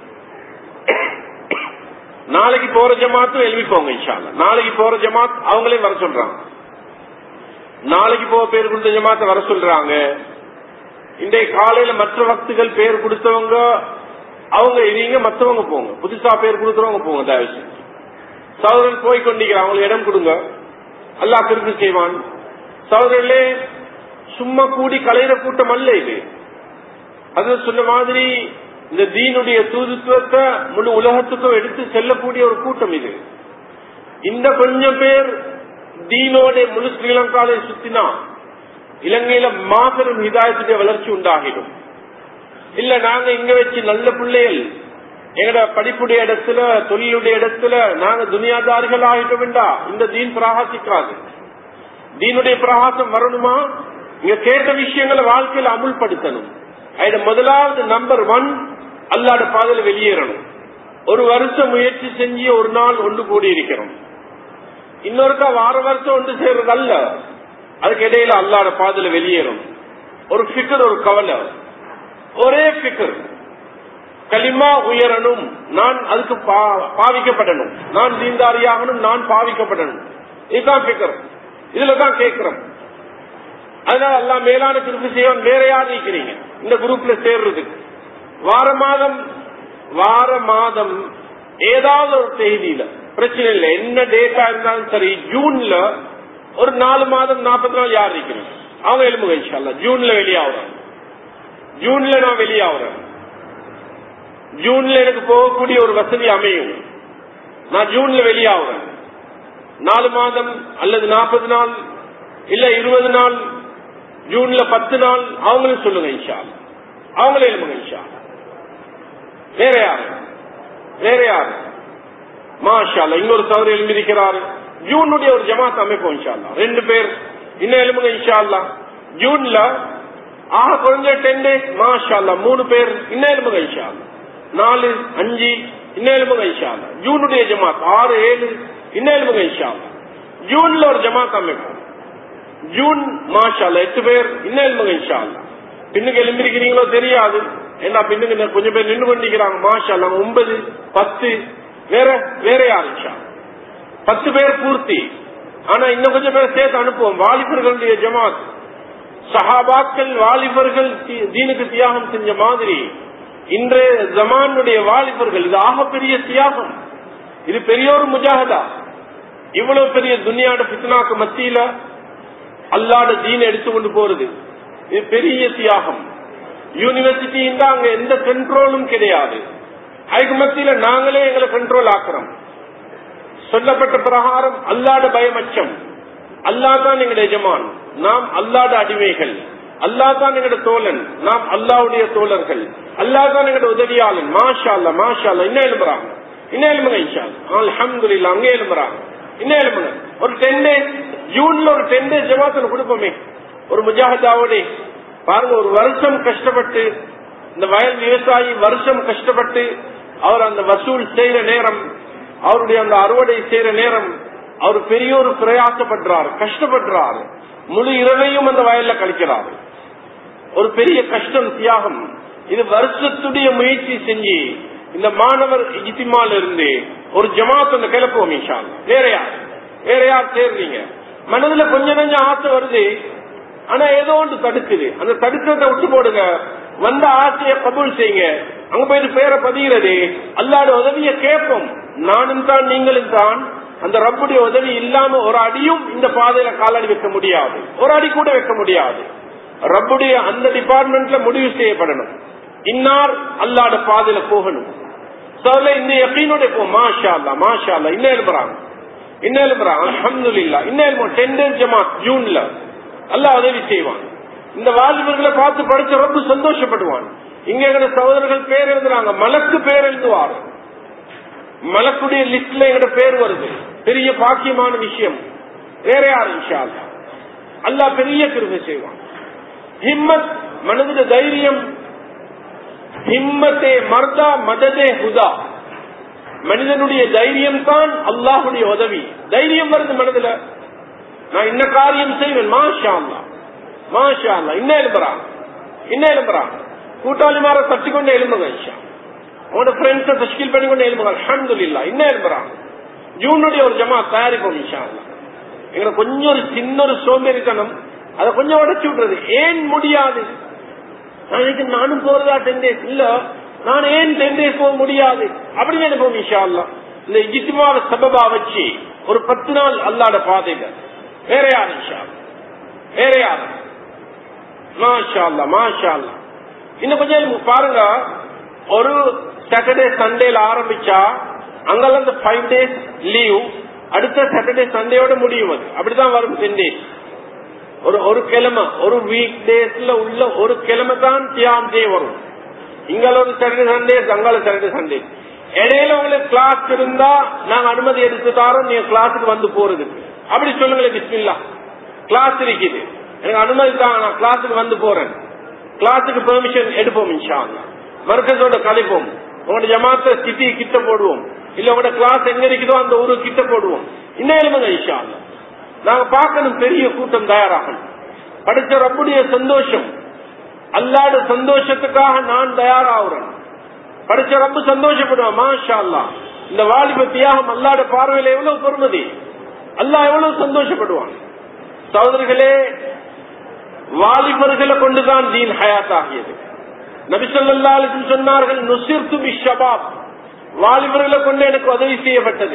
நாளைக்கு போற ஜமாத்தும் எழுப்பிப்போங்க இன்ஷால்ல நாளைக்கு போற ஜமாத் அவங்களே வர சொல்றாங்க நாளைக்கு போக பேர் கொடுத்த ஜமாத்த வர சொல்றாங்க இன்றைய காலையில மற்ற வக்துகள் பேர் கொடுத்தவங்க அவங்க நீங்க மற்றவங்க போங்க புதுசா பேர் கொடுக்கறவங்க போங்க தயவு செஞ்சு சகோதரன் போய் கொண்டிருக்கிற அவங்களுக்கு இடம் கொடுங்க அல்லாஹ் கிருப்பி செய்வான் சகோதரர்களே சும்மா கூடி கலையிற கூட்டம் அல்ல இது அது சொன்ன மாதிரி இந்த தீனுடைய தூதுத்துவத்தை முழு உலகத்துக்கும் எடுத்து செல்லக்கூடிய ஒரு கூட்டம் இது இந்த கொஞ்சம் பேர் தீனோட முழு ஸ்ரீலங்காவை சுத்தினா இலங்கையில மாபெரும் ஹிதாயத்துடைய வளர்ச்சி உண்டாகிடும் இல்ல நாங்க இங்க வச்சு நல்ல பிள்ளைகள் எங்கட படிப்புடைய இடத்துல தொழிலுடைய இடத்துல நாங்க துனியாதாரிகள் ஆகிட்டோம்டா இந்த தீன் பிரகாசிக்காது தீனுடைய பிரகாசம் வரணுமா இங்க கேட்ட விஷயங்களை வாழ்க்கையில அமுல்படுத்தணும் அது முதலாவது நம்பர் ஒன் அல்லாட பாதையில வெளியேறணும் ஒரு வருஷம் முயற்சி செஞ்சு ஒரு நாள் ஒன்று கூடி இருக்கிறோம் இன்னொருக்கா வார வருஷம் ஒன்று சேர்றது அல்ல அதுக்கு இடையில அல்லாட பாதையில வெளியேறும் ஒரு பிக்கர் ஒரு கவலை ஒரே பிக்கர் களிமா உயரணும் நான் அதுக்கு பாவிக்கப்படணும் நான் தீந்தாரியாகணும் நான் பாவிக்கப்படணும் இதுதான் பிக்கர் இதுல தான் கேட்கிறோம் அதனால எல்லாம் மேலான திருப்பி செய்வான் வேற யார் இருக்கிறீங்க இந்த குரூப்ல சேர்றதுக்கு வார மாதம் வார மாதம் ஏதாவது ஒரு செய்தியில பிரச்சனை இல்லை என்ன டேட்டா இருந்தாலும் சரி ஜூன்ல ஒரு நாலு மாதம் நாற்பத்தி நாள் யார் இருக்கிறீங்க அவங்க எலும்புங்க இன்ஷால்லா ஜூன்ல வெளியாகிறாங்க ஜூன்ல நான் வெளியாகிறேன் ஜூன்ல எனக்கு போகக்கூடிய ஒரு வசதி அமையும் நான் ஜூன்ல வெளியாகிறேன் நாலு மாதம் அல்லது நாற்பது நாள் இல்ல இருபது நாள் ஜூன்ல பத்து நாள் அவங்களும் சொல்லுங்க இன்ஷா அவங்களே எழுப்புங்க இன்ஷா வேற யாரு வேற யாரு மாஷால இன்னொரு தவறு எழுந்திருக்கிறாரு ஜூனுடைய ஒரு ஜமாத் அமைப்போம் இன்ஷால்லா ரெண்டு பேர் இன்னும் எழுமுங்க இன்ஷால்லா ஜூன்ல ஆக குறைஞ்ச டென் டேஸ் மாஷால்லா மூணு பேர் இன்னும் எழுமுங்க இன்ஷால்லா நாலு அஞ்சு இன்னும் எழுமுங்க இன்ஷால்லா ஜூனுடைய ஜமாத் ஆறு ஏழு இன்னும் எழுமுங்க இன்ஷால்லா ஜூன்ல ஒரு ஜமாத் அமைப்போம் ஜூன் மாஷால்லா எட்டு பேர் இன்னும் எழுமுங்க இன்ஷால்லா பின்னுக்கு எழுந்திருக்கிறீங்களோ தெரியாது ஏன்னா பின்னுக்கு கொஞ்சம் பேர் நின்று பண்ணிக்கிறாங்க மாஷால்லா ஒன்பது பத்து வேற வேற யார் இன்ஷா பத்து பேர் பூர்த்தி ஆனா இன்னும் கொஞ்சம் பேர் சேர்த்து அனுப்புவோம் வாலிபர்களுடைய ஜமாத் சஹாபாக்கள் வாலிபர்கள் தி- தீனுக்கு தியாகம் செஞ்ச மாதிரி இன்றைய ஜமானுடைய வாலிபர்கள் இது ஆகப்பெரிய தியாகம் இது பெரிய ஒரு முஜாகதா இவ்வளவு பெரிய துனியாட பித்னாக்கு மத்தியில அல்லாட தீனை எடுத்துக்கொண்டு போறது இது பெரிய தியாகம் யூனிவர்சிட்டி அங்க எந்த கண்ட்ரோலும் கிடையாது அதுக்கு மத்தியில நாங்களே எங்களை கண்ட்ரோல் ஆக்குறோம் சொல்லப்பட்ட பிரகாரம் அல்லாட பயமச்சம் அல்லா தான் எங்களுடைய எஜமான் நாம் அல்லாட அடிமைகள் அல்லா தான் எங்களோட தோழன் நாம் அல்லாவுடைய தோழர்கள் அல்லா தான் எங்களோட உதவியாளன் மாஷா அல்லா மாஷா அல்லா இன்னும் எழும்புறாங்க இன்னும் எழும்புங்க இன்ஷா அல்ஹம்துலில்லாஹ் அங்கே எழும்புறாங்க இன்னும் எழும்புங்க ஒரு டென் டேஸ் ஜூன்ல ஒரு டென் டேஸ் ஜமாத்துல கொடுப்போமே ஒரு முஜாஹிதாவோட பாருங்க ஒரு வருஷம் கஷ்டப்பட்டு இந்த வயல் விவசாயி வருஷம் கஷ்டப்பட்டு அவர் அந்த வசூல் செய்யற நேரம் அவருடைய அந்த அறுவடை செய்யற நேரம் அவர் பெரிய ஒரு பிரயாசப்படுறாரு கஷ்டப்படுறாரு முழு இரவையும் அந்த வயல்ல கழிக்கிறாரு ஒரு பெரிய கஷ்டம் தியாகம் இது வருஷத்துடைய முயற்சி செஞ்சு இந்த மாணவர் இஜித்திமால இருந்து ஒரு ஜமாத் அந்த கிளப்புவோம் இன்ஷா அல்லாஹ். வேற யார் வேற யார் சேர்றீங்க மனதுல கொஞ்சம் கொஞ்சம் ஆசை வருது ஆனா ஏதோ ஒன்று தடுக்குது அந்த தடுக்கிறத விட்டு போடுங்க வந்த ஆசையை கபூல் செய்யுங்க அங்க போயிட்டு பேரை பதிகிறது அல்லாட உதவியை கேட்போம் நானும் தான் நீங்களும் தான் அந்த ரப்புடைய உதவி இல்லாம ஒரு அடியும் இந்த பாதையில காலடி வைக்க முடியாது ஒரு அடி கூட வைக்க முடியாது ரப்புடைய அந்த டிபார்ட்மெண்ட்ல முடிவு செய்யப்படணும் இன்னார் அல்லாட பாதையில போகணும் சொல்ல இந்த யக்கீனோட போ மாஷா அல்லா மாஷா அல்லா இன்னும் எழுப்புறாங்க இன்னும் எழுப்புறாங்க அல்ஹம்துலில்லா இன்னும் எழுப்போம் டென் டேஸ் ஜமாத் ஜூன்ல அல்லாஹ் உதவி செய்வான் இந்த வாலிபர்களை பார்த்து படிச்ச ரொம்ப சந்தோஷப்படுவான் இங்க எங்க சகோதரர்கள் பேர் எழுதுறாங்க மலக்கு பேர் எழுதுவார் மலக்குடைய லிஸ்ட்ல எங்கட பேர் வருது பெரிய பாக்கியமான விஷயம் வேற யார் இன்ஷா அல்லாஹ் அல்லாஹ் பெரிய கிருபை செய்வான் ஹிம்மத் மனதுல தைரியம் ஹிம்மத்தே மர்தா மததே ஹுதா மனிதனுடைய தைரியம் தான் அல்லாஹுடைய உதவி தைரியம் வருது மனதுல நான் இந்த காரியம் செய்வேன் மாஷா அல்லா மாஷா அல்லா இன்னும் எழுப்புறான் இன்னும் எழுப்புறான் கூட்டாளிமார தட்டிக்கொண்டு எழும்புங்க இன்ஷா உங்களோட ஃப்ரெண்ட்ஸை தஷ்கீல் பண்ணிக்கொண்டு எழுப்புங்க அல்ஹம்துலில்லா இன்னும் எழுப்புறான் ஜூனுடைய ஒரு ஜமா தயாரிப்போம் இன்ஷா அல்லா எங்களை கொஞ்சம் ஒரு சின்ன ஒரு சோம்பேறித்தனம் அதை கொஞ்சம் உடைச்சு விட்டுறது ஏன் முடியாது நாளைக்கு நானும் போறதா டென் டேஸ் இல்ல நான் ஏன் டென் டேஸ் போக முடியாது அப்படின்னு நினைப்போம் இன்ஷா அல்லா இந்த இஜித்துமான சபபா வச்சு ஒரு பத்து நாள் அல்லாட பாதையில வேற யார் இன்ஷா அல்லாஹ்? வேற யார் மாஷா அல்லா மாஷா அல்லா இன்னும் கொஞ்சம் பாருங்க ஒரு சாட்டர்டே சண்டேல ஆரம்பிச்சா அங்கெல்லாம் இந்த ஃபைவ் டேஸ் லீவ் அடுத்த சாட்டர்டே சண்டேயோட முடியும் அது அப்படிதான் வரும் டென் டேஸ் ஒரு ஒரு கிழமை ஒரு வீக் டேஸ்ல உள்ள ஒரு கிழமை தான் தியாம் டே வரும் இங்கால ஒரு சாட்டர்டே சண்டே அங்கால சாட்டர்டே சண்டே இடையில உங்களுக்கு கிளாஸ் இருந்தா நாங்க அனுமதி எடுத்து தாரோம் நீங்க கிளாஸுக்கு வந்து போறதுக்கு அப்படி சொல்லுங்களேன் பிஸ்மில்லா கிளாஸ் இருக்குது எனக்கு அனுமதி தாங்க நான் கிளாஸுக்கு வந்து போறேன் கிளாஸுக்கு பெர்மிஷன் எடுப்போம் இன்ஷா அல்லாஹ். மர்க்கஸோட கழிப்போம் உங்களோட ஜமாத்த சிட்டி கிட்ட போடுவோம் இல்ல உங்களோட கிளாஸ் எங்க இருக்குதோ அந்த ஊரு கிட்ட போடுவோம் இன்னும் எழுதுங்க இன்ஷா அல்லாஹ். நாங்க பார்க்கணும் பெரிய கூட்டம் தயாராகணும் படிச்ச ரப்புடைய சந்தோஷம் அல்லாட சந்தோஷத்துக்காக நான் தயாராகிறேன் படிச்ச ரப்பு சந்தோஷப்படுவான் மாஷா அல்லாஹ் இந்த வாலிப தியாகம் அல்லாட பார்வையில எவ்வளவு பொறுமதி அல்லாஹ் எவ்வளவு சந்தோஷப்படுவான் சகோதரர்களே வாலிபர்களை கொண்டுதான் தீன் ஹயாத் ஆகியது நபிசல்லா அலிஸ்லம் சொன்னார்கள் நுசிர்து பி ஷபாப் வாலிபர்களை கொண்டு எனக்கு உதவி செய்யப்பட்டது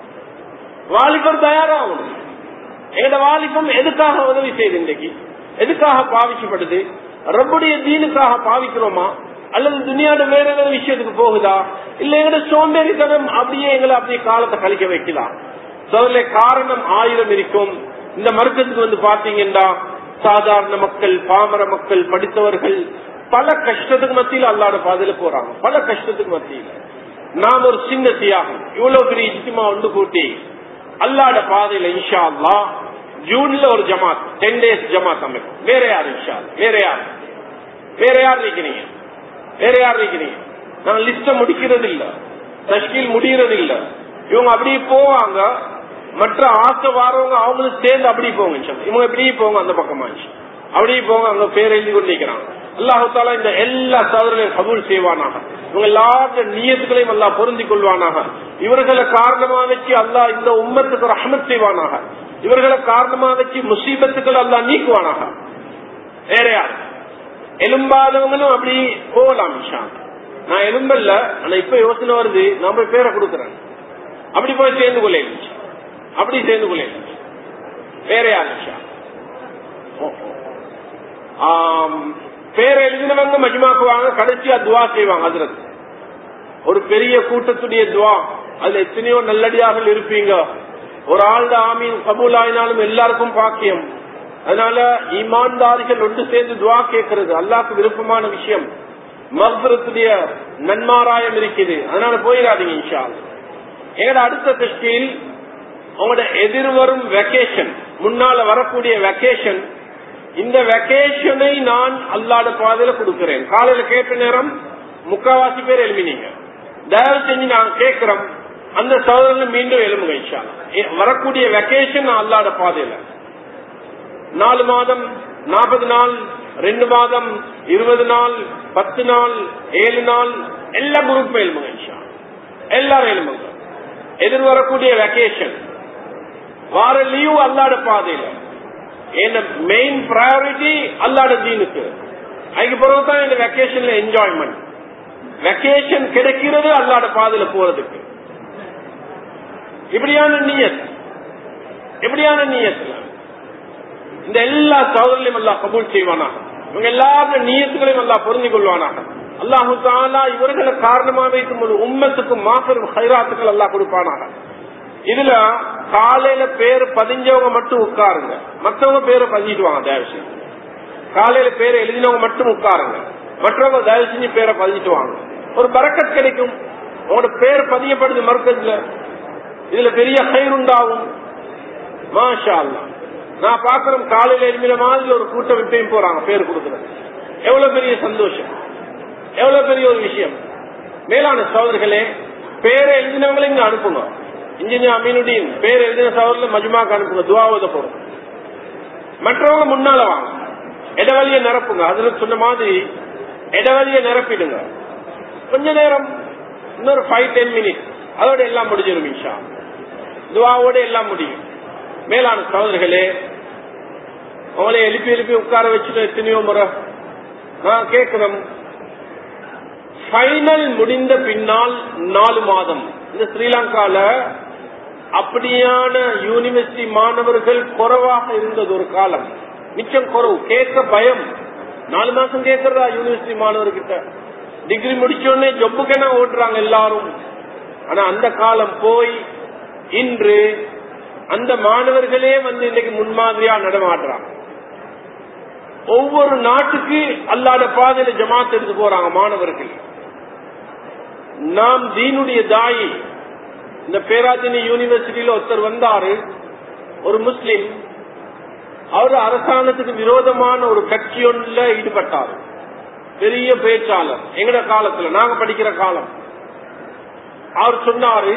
வாலிபர் தயாராகணும் எங்கட வாலிபம் எதுக்காக உதவி செய்யுது இன்றைக்கு எதுக்காக பாவிக்கப்படுது ரப்புடைய தீனுக்காக பாவிக்கிறோமா அல்லது துணியாட வேற ஏதாவது விஷயத்துக்கு போகுதா இல்ல எங்கட சோம்பேறித்தனம் அப்படியே எங்களை அப்படியே காலத்தை கழிக்க வைக்கலாம் சோதனை காரணம் ஆயிரம் இருக்கும் இந்த மருக்கத்துக்கு வந்து பாத்தீங்கன்னா சாதாரண மக்கள் பாமர மக்கள் படித்தவர்கள் பல கஷ்டத்துக்கு மத்தியில அல்லாட பாதையில போறாங்க பல கஷ்டத்துக்கு மத்தியில நாம் ஒரு சின்ன தியாகம் இவ்வளவு பெரிய இஜ்திமா ஒன்று கூட்டி அல்லாட பாதையில இன்ஷா அல்லா ஜூன்ல ஒரு ஜமாத் டென் டேஸ் ஜமாத் அமைக்கும் வேற யார் இன்ஷா அல்லாஹ்? வேற யார் வேற யார் இருக்கிறீங்க வேற யார் இருக்கிறீங்க நான் லிஸ்ட முடிக்கிறது இல்ல தஷ்கீல் முடிகிறது இல்ல இவங்க அப்படியே போவாங்க மற்ற ஆசை வாரவங்க அவங்களும் சேர்ந்து அப்படி போங்க இன்ஷா அல்லாஹ். இவங்க இப்படி போங்க அந்த பக்கமா இன்ஷா அல்லாஹ். அப்படியே போங்க அங்க பேர் எழுதி கொண்டு நிக்கிறாங்க அல்லாஹு தாலா இந்த எல்லா சோதனையும் கபூல் செய்வானாக இவங்க எல்லாத்த நியத்துகளையும் அல்லாஹ் பொருந்திக் கொள்வானாக இவர்களை காரணமா வச்சு அல்லாஹ் இந்த உம்மத்துக்கு ரஹமத் செய்வானாக இவர்களை காரணமா வச்சு முசீபத்துக்கள் அல்லாஹ் நீக்குவானாக வேற யார் எலும்பாதவங்களும் அப்படி போகலாம் இன்ஷா அல்லாஹ். நான் எலும்பல்ல ஆனா இப்ப யோசனை வருது நான் போய் பேரை கொடுக்கறேன் அப்படி போய் சேர்ந்து கொள்ள அப்படி சேர்ந்து கொள்ள வேற யார் இன்ஷா அல்லாஹ். ஆம், பேர் எழுதினவங்க மஜ்மாக்குவாங்க கடைசியா துவா செய்வாங்க ஹஜ்ரத் ஒரு பெரிய கூட்டத்துடைய துவா அதுல எத்தனையோ நல்லடியார்கள் இருப்பீங்க ஒரு ஆழ்ந்த ஆமீன் கபூல் ஆயினாலும் எல்லாருக்கும் பாக்கியம் அதனால ஈமான்தாரிகள் ஒன்று சேர்ந்து துவா கேட்கறது அல்லாஹ்க்கு விருப்பமான விஷயம் மக்பரத்துடைய நன்மாராயம் இருக்குது அதனால போயிடாதீங்க இன்ஷா அல்லாஹ். எங்கட அடுத்த திருஷ்டியில் உங்களோட எதிர்வரும் வெக்கேஷன் முன்னால வரக்கூடிய வெக்கேஷன் இந்த வெக்கேஷனை நான் அல்லாட பாதையில கொடுக்கிறேன் காலையில கேட்ட நேரம் முக்காவாசி பேர் எழுமினீங்க தயவு செஞ்சு நான் கேட்கிறோம் அந்த சோதரர்கள் மீண்டும் எழுமுங்க இன்ஷா அல்லாஹ். எ- வரக்கூடிய வெக்கேஷன் நான் அல்லாட பாதையில நாலு மாதம் நாற்பது நாள் ரெண்டு மாதம் இருபது நாள் பத்து நாள் ஏழு நாள் எல்லா குரூப்பும் எழுமுங்க இன்ஷா அல்லாஹ். எல்லாரும் எழுமுங்க எதிர்வரக்கூடிய வெக்கேஷன் வார லீவ் அல்லாட பாதையில என்ன மெயின் ப்ரையாரிட்டி அல்லாட தீனுக்கு அதுக்கு பிறகுதான் இந்த வெக்கேஷன்ல என்ஜாய்மெண்ட் வெக்கேஷன் கிடைக்கிறது அல்லாட பாதையில போறதுக்கு இப்படியான நீயத் எப்படியான நீயத்துல இந்த எல்லா சோதனையும் எல்லாம் கபூல் செய்வானாக இவங்க எல்லாரும் நீயத்துகளையும் எல்லாம் பொருந்தி கொள்வானாக அல்லாஹு தாலா இவர்களை காரணமாக வைக்கும் ஒரு உம்மத்துக்கு மாபெரும் ஹைராத்துக்கள் எல்லாம் கொடுப்பானாக இதுல காலையில பேர் பதிஞ்சவங்க மட்டும் உட்காருங்க மற்றவங்க பேரை பதிஞ்சிடுவாங்க தயவு செஞ்சு காலையில பேரை எழுதினவங்க மட்டும் உட்காருங்க மற்றவங்க தயவு செஞ்சு பேரை பதிஞ்சிட்டு வாங்க ஒரு பரக்கத் கிடைக்கும் உங்களோட பேர் பதியப்படுது மர்க்கத்துல இதுல பெரிய கயிறு உண்டாகும் மாஷா அல்லாஹ். நான் பாக்குறோம் காலையில எழுதின மாதிரி ஒரு கூட்டம் இப்பயும் போறாங்க பேர் கொடுக்கறது எவ்வளவு பெரிய சந்தோஷம் எவ்வளவு பெரிய ஒரு விஷயம் மேலான சோதர்களே பேரை எழுதினவங்களை இங்க அனுப்புங்க இன்ஜினியர் அமீனுddin பேர் எழுதின சோதரில் மஜ்மாக்கு அனுப்புங்க துவாவத போறோம் மற்றவங்க முன்னால வாங்க இடவழிய நிரப்புங்க அதுல சொன்ன மாதிரி இடவழிய நிரப்பிடுங்க கொஞ்ச நேரம் இன்னொரு ஃபைவ் டென் மினிட்ஸ் அதோட எல்லாம் முடிஞ்சிடும் இன்ஷா துவாவோட எல்லாம் முடியும் மேலான சகோதரர்களே அவங்களை எழுப்பி எழுப்பி உட்கார வச்சுட்டு எத்தனையோ முறை நான் கேட்கிறோம் ஃபைனல் முடிந்த பின்னால் நாலு மாதம் இந்த ஸ்ரீலங்கால அப்படியான யூனிவர்சிட்டி மாணவர்கள் குறைவாக இருந்தது ஒரு காலம் மிச்சம் குறவு கேட்க பயம் நாலு மாசம் கேட்கறதா யூனிவர்சிட்டி மாணவர்கிட்ட டிகிரி முடிச்சோடனே ஜொப்புக்கென ஓடுறாங்க எல்லாரும் ஆனா அந்த காலம் போய் இன்று அந்த மாணவர்களே வந்து இன்னைக்கு முன்மாதிரியா நடமாடுறாங்க ஒவ்வொரு நாட்டுக்கு அல்லாத பாதையில ஜமாத் எடுத்து போறாங்க மாணவர்கள் நாம் தீனுடைய தாயி இந்த பேராஜினி யூனிவர்சிட்டியில ஒருத்தர் வந்தாரு ஒரு முஸ்லிம் அவர் அரசாங்கத்துக்கு விரோதமான ஒரு கட்சி ஒன்றுல ஈடுபட்டார் பெரிய பேச்சாளர் எங்கட காலத்துல நாங்க படிக்கிற காலம் அவர் சொன்னாரு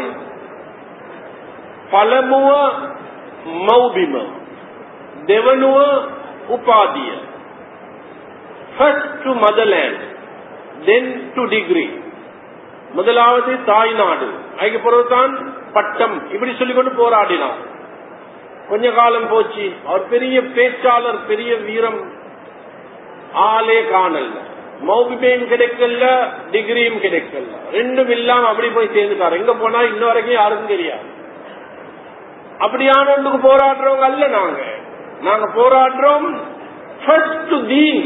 பலமுவ மௌபிம දෙවනුව උපාධිය first to motherland then to degree முதலாவது தாய் நாடு அதுக்கு பிறகுதான் பட்டம் இப்படி சொல்லிக்கொண்டு போராடினார் கொஞ்ச காலம் போச்சு அவர் பெரிய பேச்சாளர் பெரிய வீரம் ஆளே காணல மௌபிமையும் கிடைக்கல டிகிரியும் கிடைக்கல ரெண்டும் இல்லாம அப்படி போய் சேர்ந்துட்டார் எங்க போனா இன்ன வரைக்கும் யாருக்கும் தெரியாது அப்படியான ஒன்றுக்கு போராடுறவங்க அல்ல நாங்க நாங்க போராடுறோம் ஃபர்ஸ்ட் தீன்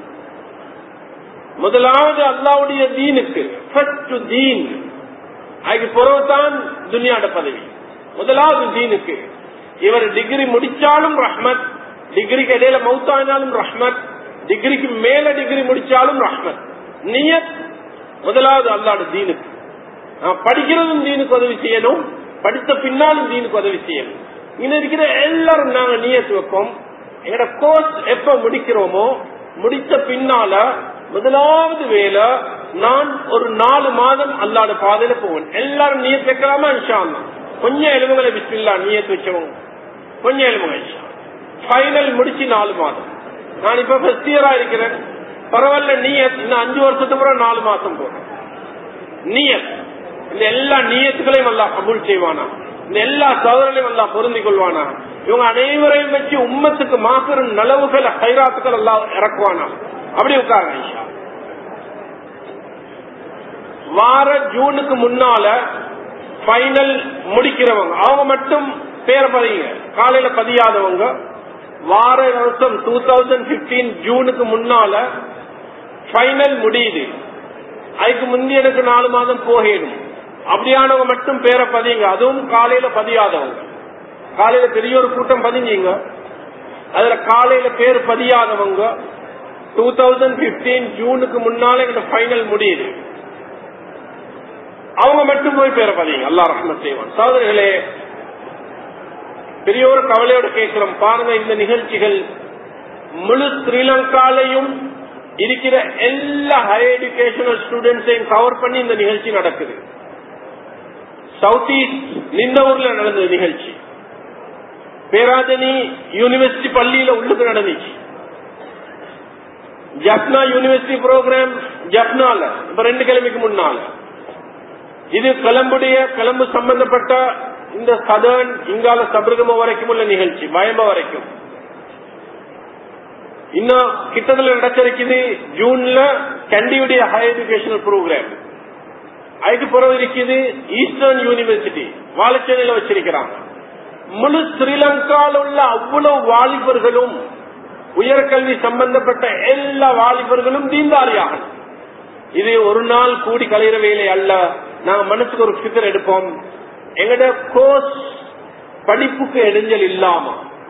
முதலாவது அல்லாவுடைய தீனுக்கு ஃபர்ஸ்ட் தீன் அதுக்கு பிறகுதான் துனியாட பதவி முதலாவது தீனுக்கு இவர் டிகிரி முடிச்சாலும் ரஹ்மத் டிகிரிக்கு இடையில மௌத்தானாலும் ரஹ்மத் டிகிரிக்கு மேல டிகிரி முடிச்சாலும் ரஹ்மத் நியத் முதலாவது அல்லாட தீனுக்கு நான் படிக்கிறதும் தீனுக்கு உதவி செய்யணும் படித்த பின்னாலும் தீனுக்கு உதவி செய்யணும் இங்க இருக்கிற எல்லாரும் நாங்க நியத்து வைப்போம் எங்கட கோர்ஸ் எப்ப முடிக்கிறோமோ முடித்த பின்னால முதலாவது வேலை நான் ஒரு நாலு மாதம் அல்லாத பாதையில போவேன் எல்லாரும் நீயத்து வைக்கலாமா இன்ஷா அல்லா கொஞ்சம் எலும்புகளை விஸ்மில்லா நீயத்து வச்சவங்க கொஞ்சம் எலும்புகள் இன்ஷா ஃபைனல் முடிச்சு நாலு மாதம் நான் இப்ப ஃபர்ஸ்ட் இயரா இருக்கிறேன் பரவாயில்ல நீயத் இன்னும் அஞ்சு வருஷத்துக்கு அப்புறம் நாலு மாசம் போறேன் நீயத் இந்த எல்லா நீயத்துகளையும் எல்லாம் கபூல் செய்வானா இந்த எல்லா சோதனையும் எல்லாம் பொருந்திக் கொள்வானா இவங்க அனைவரையும் வச்சு உம்மத்துக்கு மாபெரும் நலவுகள் ஹைராத்துக்கள் எல்லாம் இறக்குவானா அப்படி உட்காருங்க இன்ஷா வார ஜூனுக்கு முன்னால ஃபைனல் முடிக்கிறவங்க அவங்க மட்டும் பேரை பதிங்க காலையில பதியாதவங்க வார வருஷம் டூ தௌசண்ட் பிப்டீன் ஜூனுக்கு முன்னால ஃபைனல் முடியுது அதுக்கு முந்தி எனக்கு நாலு மாதம் போகணும் அப்படியானவங்க மட்டும் பேரை பதிங்க அதுவும் காலையில பதியாதவங்க காலையில பெரிய ஒரு கூட்டம் பதிஞ்சீங்க அதுல காலையில பேர் பதியாதவங்க டூ தௌசண்ட் பிப்டீன் ஜூனுக்கு முன்னால இந்த ஃபைனல் முடியுது அவங்க மட்டும் போய் பேர பதிங்க அல்லா ரஹ்மத் செய்வான் சோதரிகளே பெரிய ஒரு கவலையோட கேட்கிறோம் பாருங்க இந்த நிகழ்ச்சிகள் முழு ஸ்ரீலங்காலையும் இருக்கிற எல்லா ஹையர் எஜுகேஷனல் ஸ்டூடெண்ட்ஸையும் கவர் பண்ணி இந்த நிகழ்ச்சி நடக்குது சவுத் ஈஸ்ட் நிந்தவூர்ல நடந்தது நிகழ்ச்சி பேராதனி யூனிவர்சிட்டி பள்ளியில உள்ளுக்கு நடந்துச்சு ஜப்னா யூனிவர்சிட்டி ப்ரோக்ராம் ஜப்னால இப்ப ரெண்டு கிழமைக்கு முன்னால இது கிளம்புடைய கிளம்பு சம்பந்தப்பட்ட இந்த சதர்ன் இங்கால சபரகம வரைக்கும் உள்ள நிகழ்ச்சி பயம்ப வரைக்கும் இன்னும் கிட்டத்தில் நடச்சிருக்குது ஜூன்ல கண்டியுடைய ஹையர் எஜுகேஷனல் ப்ரோக்ராம் அதுக்கு பிறகு இருக்குது ஈஸ்டர்ன் யூனிவர்சிட்டி வாழச்சேனையில வச்சிருக்கிறாங்க முழு ஸ்ரீலங்காவில் உள்ள அவ்வளவு வாலிபர்களும் உயர்கல்வி சம்பந்தப்பட்ட எல்லா வாலிபர்களும் தீந்தாரியாகணும் இது ஒரு நாள் கூடி கலையிற வேலை அல்ல நாங்க மனசுக்கு ஒரு பிக்கர் எடுப்போம் எங்கட கோர்ஸ் படிப்புக்கு இடைஞ்சல் இல்லாம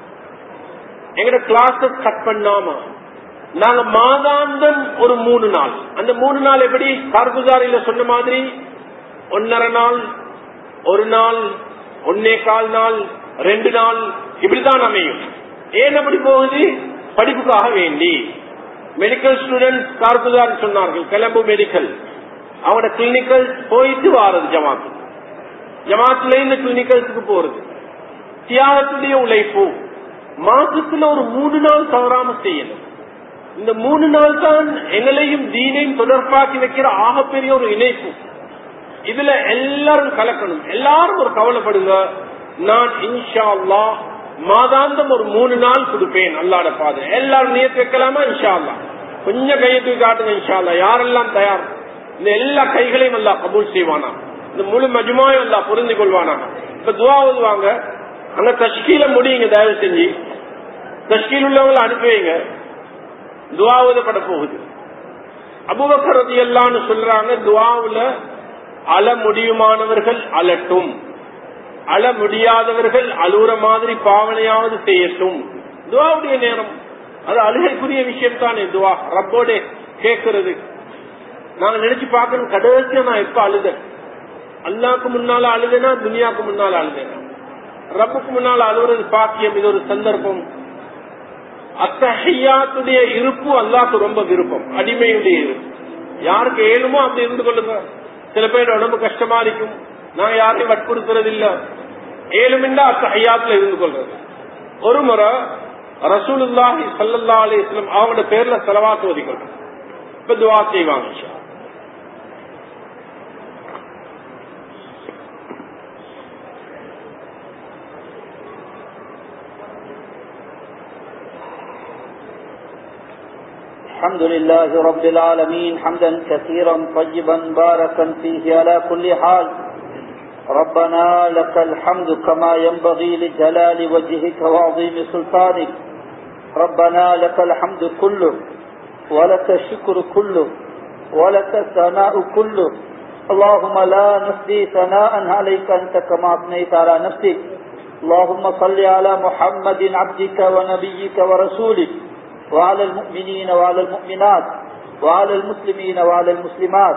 எங்கட கிளாஸஸ் கட் பண்ணாம நாங்க மாதாந்தம் ஒரு மூணு நாள் அந்த மூணு நாள் எப்படி கார்குசாரியில சொன்ன மாதிரி ஒன்னரை நாள் ஒரு நாள் ஒன்னே கால் நாள் ரெண்டு நாள் இப்படிதான் அமையும் ஏன் அப்படி போகுது படிப்புக்காக வேண்டி மெடிக்கல் ஸ்டூடெண்ட்ஸ் கார்குசார் சொன்னார்கள் கிளம்பு மெடிக்கல் அவனோட கிளினிக்கல் போயிட்டு வாரது ஜமாத்து ஜமாத்துல இந்த கிளினிக்கல்ஸுக்கு போறது தியாகத்துடைய உழைப்பு மாசத்துல ஒரு மூணு நாள் தவறாம செய்யணும் இந்த மூணு நாள் தான் எங்களையும் தீனையும் தொடர்பாக்கி வைக்கிற ஆகப்பெரிய ஒரு இணைப்பு இதுல எல்லாரும் கலக்கணும் எல்லாரும் ஒரு கவலைப்படுங்க நான் இன்ஷா அல்லா மாதாந்தம் ஒரு மூணு நாள் கொடுப்பேன் அல்லாட பாதை எல்லாரும் நியத்து வைக்கலாமா இன்ஷா அல்லா கொஞ்சம் கையை தூக்கி காட்டுங்க இன்ஷா அல்லா யாரெல்லாம் தயார் இந்த எல்லா கைகளையும் அல்லா கபூல் செய்வானா இந்த முழு மஜுமாயும் அல்லா புரிந்து கொள்வானா இப்ப துவா ஓதுவாங்க அங்க தஷ்கீல முடியுங்க தயவு செஞ்சு தஷ்கீல் உள்ளவங்களை அனுப்பி வைங்க துவா ஓதப்பட போகுது அபுபக்கரதி எல்லாம்னு சொல்றாங்க துவாவுல அழ முடியுமானவர்கள் அலட்டும் அழ முடியாதவர்கள் அழுகுற மாதிரி பாவனையாவது செய்யட்டும் துவாவுடைய நேரம் அது அழுகைக்குரிய விஷயம் தானே துவா ரப்போட கேட்கறது நாங்க நினைச்சு பார்க்கணும் கடைசியா நான் எப்ப அழுதேன் அல்லாக்கு முன்னால அழுதேனா துனியாக்கு முன்னால அழுதேனா ரப்புக்கு முன்னால அழுகுறது பாக்கியம் இது ஒரு சந்தர்ப்பம் அத்தஹையாத்துடைய இருப்பு அல்லாக்கு ரொம்ப விருப்பம் அடிமையுடைய இருப்பு யாருக்கு ஏழுமோ அப்படி இருந்து கொள்ளுங்க சில பேர் உடம்பு கஷ்டமா இருக்கும் நான் யாரையும் வற்புறுத்துறது இல்ல ஏழுமிண்டா அத்தஹையாத்துல இருந்து கொள்றது ஒரு முறை ரசூலுல்லாஹி சல்லல்லா அலிஸ்லம் அவங்களோட பேர்ல செலவாத்து ஒதுக்கணும் இப்ப துவா செய்வாங்க الحمد لله رب العالمين حمدا كثيرا طيبا باركا فيه على كل حال ربنا لك الحمد كما ينبغي لجلال وجهك وعظيم سلطانك ربنا لك الحمد كله ولك الشكر كله ولك الثناء كله اللهم لا نفدي ثناء عليك أنت كما أثنيت على نفسك اللهم صل على محمد عبدك ونبيك ورسولك وعلى المؤمنين وعلى المؤمنات وعلى المسلمين وعلى المسلمات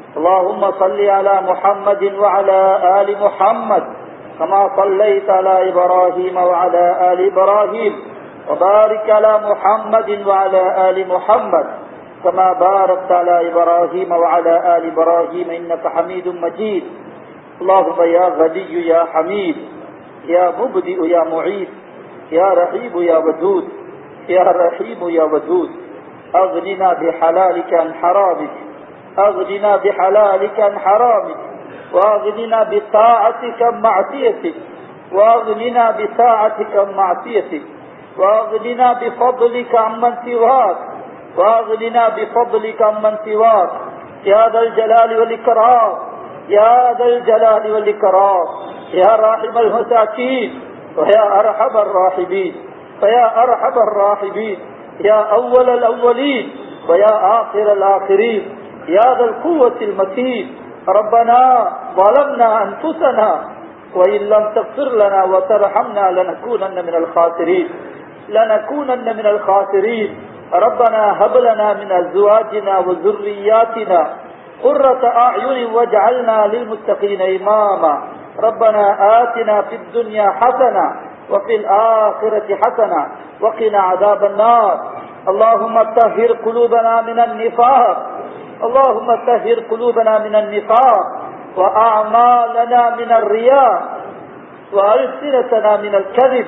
اللهم صل على محمد وعلى آل محمد كما صليت على إبراهيم وعلى آل إبراهيم وبارك على محمد وعلى آل محمد كما باركت على إبراهيم وعلى آل إبراهيم إنك حميد مجيد اللهم يا غني يا حميد يا مبدئ يا معيد يا رحيم يا ودود يا رحيم يا ودود أغننا بحلالك عن حرامك أغننا بحلالك عن حرامك وأغننا بطاعتك عن معصيتك وأغننا بطاعتك عن معصيتك وأغننا بفضلك عمن سواك وأغننا بفضلك عمن سواك يا ذا الجلال والإكرام يا ذا الجلال والإكرام يا راحم المساكين ويا أرحم الراحمين ويا أرحم الراحمين يا أول الأولين ويا آخر الآخرين يا ذا القوة المتين ربنا ظلمنا أنفسنا وإن لم تغفر لنا وترحمنا لنكونن من الخاسرين لنكونن من الخاسرين ربنا هب لنا من أزواجنا وذرياتنا قرة أعين واجعلنا للمتقين إماما ربنا آتنا في الدنيا حسنة وفي الآخرة حسنة وقنا عذاب النار اللهم طهر قلوبنا من النفاق اللهم طهر قلوبنا من النفاق وأعمالنا من الرياء وألسنتنا من الكذب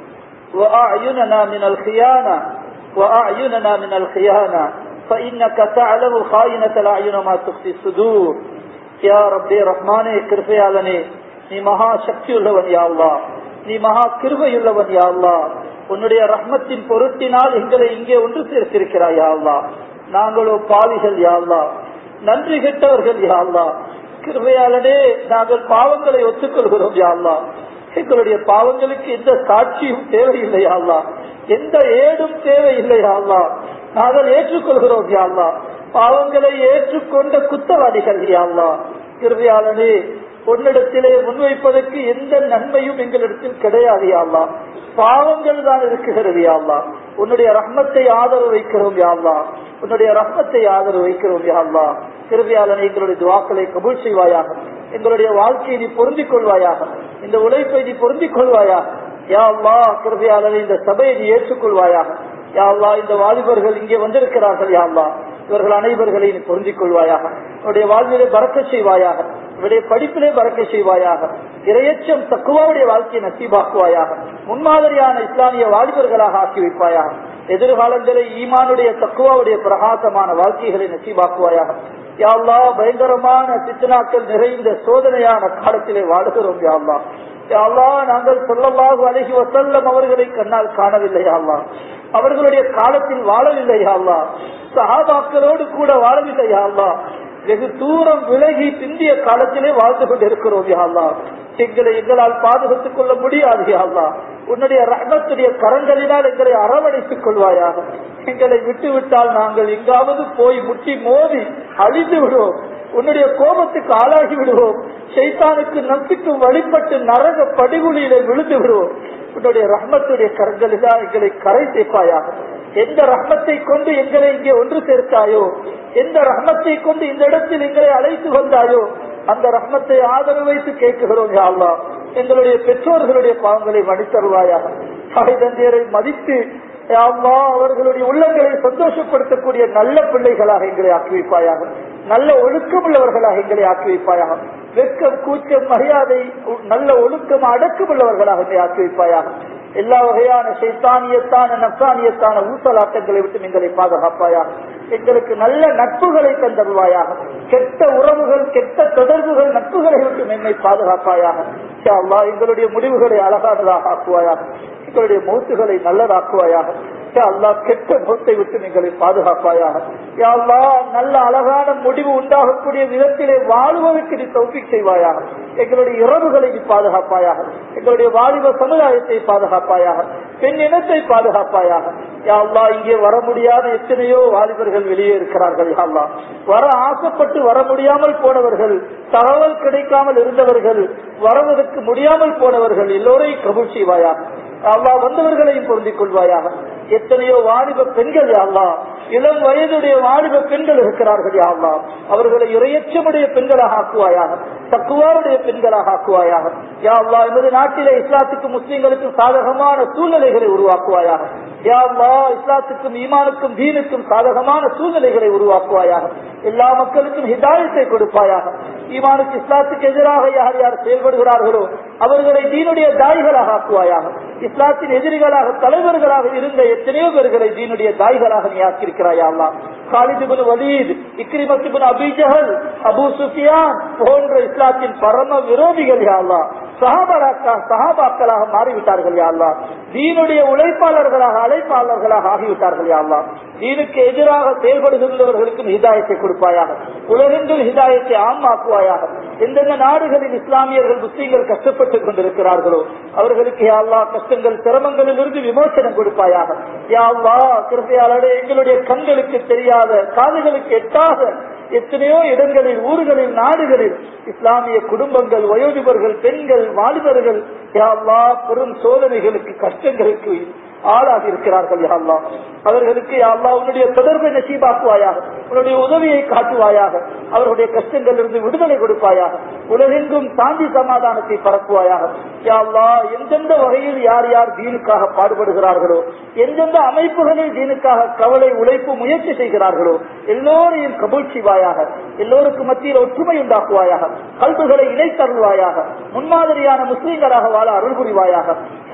وأعيننا من الخيانة وأعيننا من الخيانة فإنك تعلم خائنة الأعين ما تخفي الصدور يا ربي رحمانே கிருபையாளனே நீ மகா சக்தியுள்ளவன் யா அல்லாஹ் நீ மகா கிருபையுள்ளவன் யா அல்லாஹ் உன்னுடைய ரஹ்மத்தின் பொருட்டினால் எங்களை இங்கே ஒன்று சேர்த்திருக்கிறாய் யா அல்லாஹ் நாங்களோ பாவிகள் யா அல்லாஹ் நன்றி கெட்டவர்கள் யா அல்லாஹ் கிருபையாளனே நாங்கள் பாவங்களை ஒத்துக்கொள்கிறோம் யா அல்லாஹ் எங்களுடைய பாவங்களுக்கு எந்த சாட்சியும் தேவையில்லையா அல்லா எந்த ஏடும் தேவையில்லையா அல்லா நாங்கள் ஏற்றுக்கொள்கிறோம் யாழ்லா பாவங்களை ஏற்றுக்கொண்ட குத்தவாளிகள் யாழ்லா கிருவியாளனே உன்னிடத்திலே முன்வைப்பதற்கு எந்த நன்மையும் எங்களிடத்தில் கிடையாது யாழ்லா பாவங்கள் தான் இருக்குகிறது யாழ்லா உன்னுடைய ரஹ்மத்தை ஆதரவு வைக்கிறோம் யாழ்லா உன்னுடைய ரஹ்மத்தை ஆதரவு வைக்கிறோம் யாழ்லா கிருவியாளனை எங்களுடைய துவாக்களை கபூல் செய்வாயாக எங்களுடைய வாழ்க்கையை நீ பொருந்திக் கொள்வாயாக இந்த உழைப்பை நீ பொருந்திக் கொள்வாயாக யா அல்லா கிருபியாளனை இந்த சபையை நீ ஏற்றுக்கொள்வாயாக யா அல்லா இந்த வாலிபர்கள் இங்கே வந்திருக்கிறார்கள் யா அல்லா இவர்கள் அனைவர்களை நீ பொருந்திக் கொள்வாயாக உன்னுடைய வாழ்விலே பறக்க செய்வாயாக இவருடைய படிப்பிலே பறக்க செய்வாயாக இரையச்சம் தக்குவாவுடைய வாழ்க்கையை நசீபாக்குவாயாக முன்மாதிரியான இஸ்லாமிய வாலிபர்களாக ஆக்கி வைப்பாயாக எதிர்காலங்களில் ஈமானுடைய தக்குவாவுடைய பிரகாசமான வாழ்க்கைகளை நசீபாக்குவாயாக யாழ்லா பயங்கரமான சித்தனாக்கள் நிறைந்த சோதனையான காலத்திலே வாடுகிறோம் யாழ்லா யாழ்லா நாங்கள் சொல்லவாக அழகி வசல்லம் அவர்களை கண்ணால் காணவில்லை யாழ்லா அவர்களுடைய காலத்தில் வாழவில்லை யாழ்லா சஹாபாக்களோடு கூட வாழவில்லை யாழ்லா வெகு தூரம் விலகி பிந்திய காலத்திலே வாழ்ந்து கொண்டிருக்கிறோம் யாழ்லா எங்களை எங்களால் பாதுகாத்துக் கொள்ள முடியாது யாழ்லா உன்னுடைய ரகத்துடைய கரங்களினால் எங்களை அரவணைத்துக் கொள்வாயாக எங்களை விட்டு விட்டால் நாங்கள் எங்காவது போய் முட்டி மோதி அழிந்து விடுவோம் உன்னுடைய கோபத்துக்கு ஆளாகி விடுவோம் சைத்தானுக்கு நம்பிக்கு வழிபட்டு நரக படிகுழியில விழுந்து விடுவோம் உன்னுடைய ரஹ்மத்துடைய கரங்களில் எங்களை கரை சேர்ப்பாயாக எந்த ரஹ்மத்தை கொண்டு எங்களை இங்கே ஒன்று சேர்த்தாயோ எந்த ரஹ்மத்தை கொண்டு இந்த இடத்தில் எங்களை அழைத்து வந்தாயோ அந்த ரஹ்மத்தை ஆதரவு வைத்து கேட்கிறோம் யாழ்லா எங்களுடைய பெற்றோர்களுடைய பாவங்களை மன்னித்தருவாயாக தாய் தந்தையரை மதித்து யாழ்லா அவர்களுடைய உள்ளங்களை சந்தோஷப்படுத்தக்கூடிய நல்ல பிள்ளைகளாக எங்களை ஆக்கி வைப்பாயாக நல்ல ஒழுக்கம் உள்ளவர்களாக எங்களை ஆக்கி வைப்பாயாக வெக்கம் கூச்சம் மரியாதை நல்ல ஒழுக்கம் அடக்கம் உள்ளவர்களாக எங்களை ஆக்கி வைப்பாயாக எல்லா வகையான சைத்தானியத்தான நப்சானியத்தான ஊசலாட்டங்களை விட்டு எங்களை பாதுகாப்பாயாக எங்களுக்கு நல்ல நட்புகளை தந்தருவாயாக கெட்ட உறவுகள் கெட்ட தொடர்புகள் நட்புகளை விட்டு என்னை பாதுகாப்பாயாக அல்லா எங்களுடைய முடிவுகளை அழகானதாக ஆக்குவாயாக எங்களுடைய மூத்துகளை நல்லதாக்குவாயாக அல்லா கெட்ட முகத்தை விட்டு எங்களை பாதுகாப்பாயாக அல்லா நல்ல அழகான முடிவு உண்டாகக்கூடிய விதத்திலே வாழ்வதற்கு நீ தௌபிக் செய்வாயாக எங்களுடைய இரவுகளை நீ பாதுகாப்பாயாக எங்களுடைய வாலிப சமுதாயத்தை பாதுகாப்பாயாக பெண் இனத்தை பாதுகாப்பாயாக யாழ்லா இங்கே வர முடியாத எத்தனையோ வாலிபர்கள் வெளியே இருக்கிறார்கள் யாழ்லா வர ஆசைப்பட்டு வர முடியாமல் போனவர்கள் தகவல் கிடைக்காமல் இருந்தவர்கள் வருவதற்கு முடியாமல் போனவர்கள் எல்லோரையும் கபூல் செய்வாயாக அல்லா வந்தவர்களையும் பொருந்திக் கொள்வாயாக எத்தனையோ வாலிப பெண்கள் அல்லா இளம் வயதுடைய வாலிப பெண்கள் இருக்கிறார்கள் யா அல்லா அவர்களை இரையச்சமுடைய பெண்களாக ஆக்குவாயாக தக்குவாருடைய பெண்களாக ஆக்குவாயாக யா அல்லா எமது நாட்டிலே இஸ்லாத்துக்கும் முஸ்லீம்களுக்கும் சாதகமான சூழ்நிலைகளை உருவாக்குவாயாக யா அல்லா இஸ்லாத்துக்கும் ஈமானுக்கும் தீனுக்கும் சாதகமான சூழ்நிலைகளை உருவாக்குவாயாக எல்லா மக்களுக்கும் ஹிதாயத்தை கொடுப்பாயாக ஈமானுக்கு இஸ்லாத்துக்கு எதிராக யார் யார் செயல்படுகிறார்களோ அவர்களை தீனுடைய தாய்களாக ஆக்குவாயாக இஸ்லாத்தின் எதிரிகளாக தலைவர்களாக இருந்த எத்தனையோ பேர்களை தீனுடைய தாய்களாக நீ ஆக்கியிருக்கிறாயா Allah Khalid bin Walid Ikrimah bin Abi Jahl Abu Sufyan போன்ற இஸ்லாத்தின் பரம விரோதிகள் யாழ்லா சஹாபாக்கா சஹாபாக்களாக மாறிவிட்டார்கள் யாழ்லா தீனுடைய உழைப்பாளர்களாக அழைப்பாளர்களாக ஆகிவிட்டார்கள் யாழ்லா தீனுக்கு எதிராக செயல்படுகின்றவர்களுக்கும் ஹிதாயத்தை கொடுப்பாயாக உலகெங்கும் ஹிதாயத்தை ஆமாக்குவாயாக எந்தெந்த நாடுகளில் இஸ்லாமியர்கள் முஸ்லீம்கள் கஷ்டப்பட்டுக் கொண்டிருக்கிறார்களோ அவர்களுக்கு யாழ்லா கஷ்டங்கள் சிரமங்களில் இருந்து விமோசனம் கொடுப்பாயாக யாழ்லா கிருப்பையாளரே எங்களுடைய கண்களுக்கு தெரியாத காதுகளுக்கு எட்டாத எத்தனையோ இடங்களில் ஊர்களில் நாடுகளில் இஸ்லாமிய குடும்பங்கள் வயோதிபர்கள் பெண்கள் வாலிபர்கள் யாழ்லா பெரும் சோதனைகளுக்கு கஷ்டங்களுக்கு ஆளாகி இருக்கிறார்கள் யாழ்லா அவர்களுக்கு யாழ்லா உன்னுடைய தொடர்பை நசீபாக்குவாயாக உன்னுடைய உதவியை காட்டுவாயாக அவர்களுடைய கஷ்டங்கள் இருந்து விடுதலை கொடுப்பாயாக உலகெங்கும் சாந்தி சமாதானத்தை பரப்புவாயாக யாழ்லா எந்தெந்த வகையில் யார் யார் தீனுக்காக பாடுபடுகிறார்களோ எந்தெந்த அமைப்புகளில் தீனுக்காக கவலை உழைப்பு முயற்சி செய்கிறார்களோ எல்லோரையும் கபூல் செய்வாயாக எல்லோருக்கும் மத்தியில் ஒற்றுமை உண்டாக்குவாயாக கல்புகளை இணைத்தருள்வாயாக முன்மாதிரியான முஸ்லீம்களாக வாழ அருள் புரிவாயாக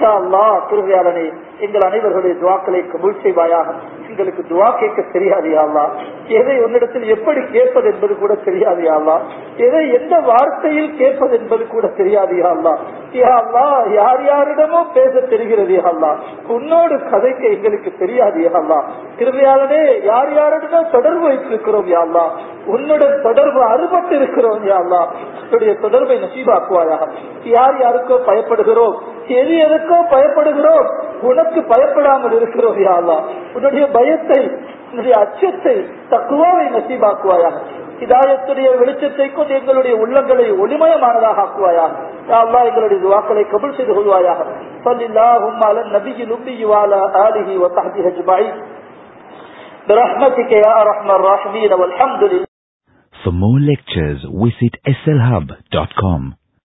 திருவியாளனே எங்கள் அனைவர்களுடைய துவாக்களை கபூல் செய்வாயாக எங்களுக்கு துவா கேட்க தெரியாது யாழ்லா எதை உன்னிடத்தில் எப்படி கேட்பது என்பது கூட தெரியாது யாழ்லா எதை எந்த வார்த்தையில் கேட்பது என்பது கூட தெரியாது யாழ்லா யாழ்லா யார் யாரிடமோ பேச தெரிகிறது யாழ்லா உன்னோடு கதைக்க எங்களுக்கு தெரியாது யாழ்லா திருவியாளனே யார் யாரிடமோ தொடர்பு வைத்திருக்கிறோம் யாழ்லா உன்னுடன் தொடர்பு அறுபட்டு இருக்கிறோம் யாழ்லா உன்னுடைய தொடர்பை நசீபாக்குவாயாக யார் யாருக்கோ பயப்படுகிறோம் எது எதுக்கோ பயப்படுகிறோம் உனக்கு பயப்படாமல் இருக்கிறோம் யாழ்லா உன்னுடைய பயத்தை உன்னுடைய அச்சத்தை தக்குவாவை நசீபாக்குவாயாக இதாயத்துடைய வெளிச்சத்தை கொண்டு எங்களுடைய உள்ளங்களை ஒளிமயமானதாக ஆக்குவாயாக அல்லா எங்களுடைய துவாக்களை கபுல் செய்து கொள்வாயாக صلى على النبي الأمي وعلى آله وصحبه أجمعين برحمتك يا أرحم الراحمين والحمد لله For more lectures, visit slhub.com.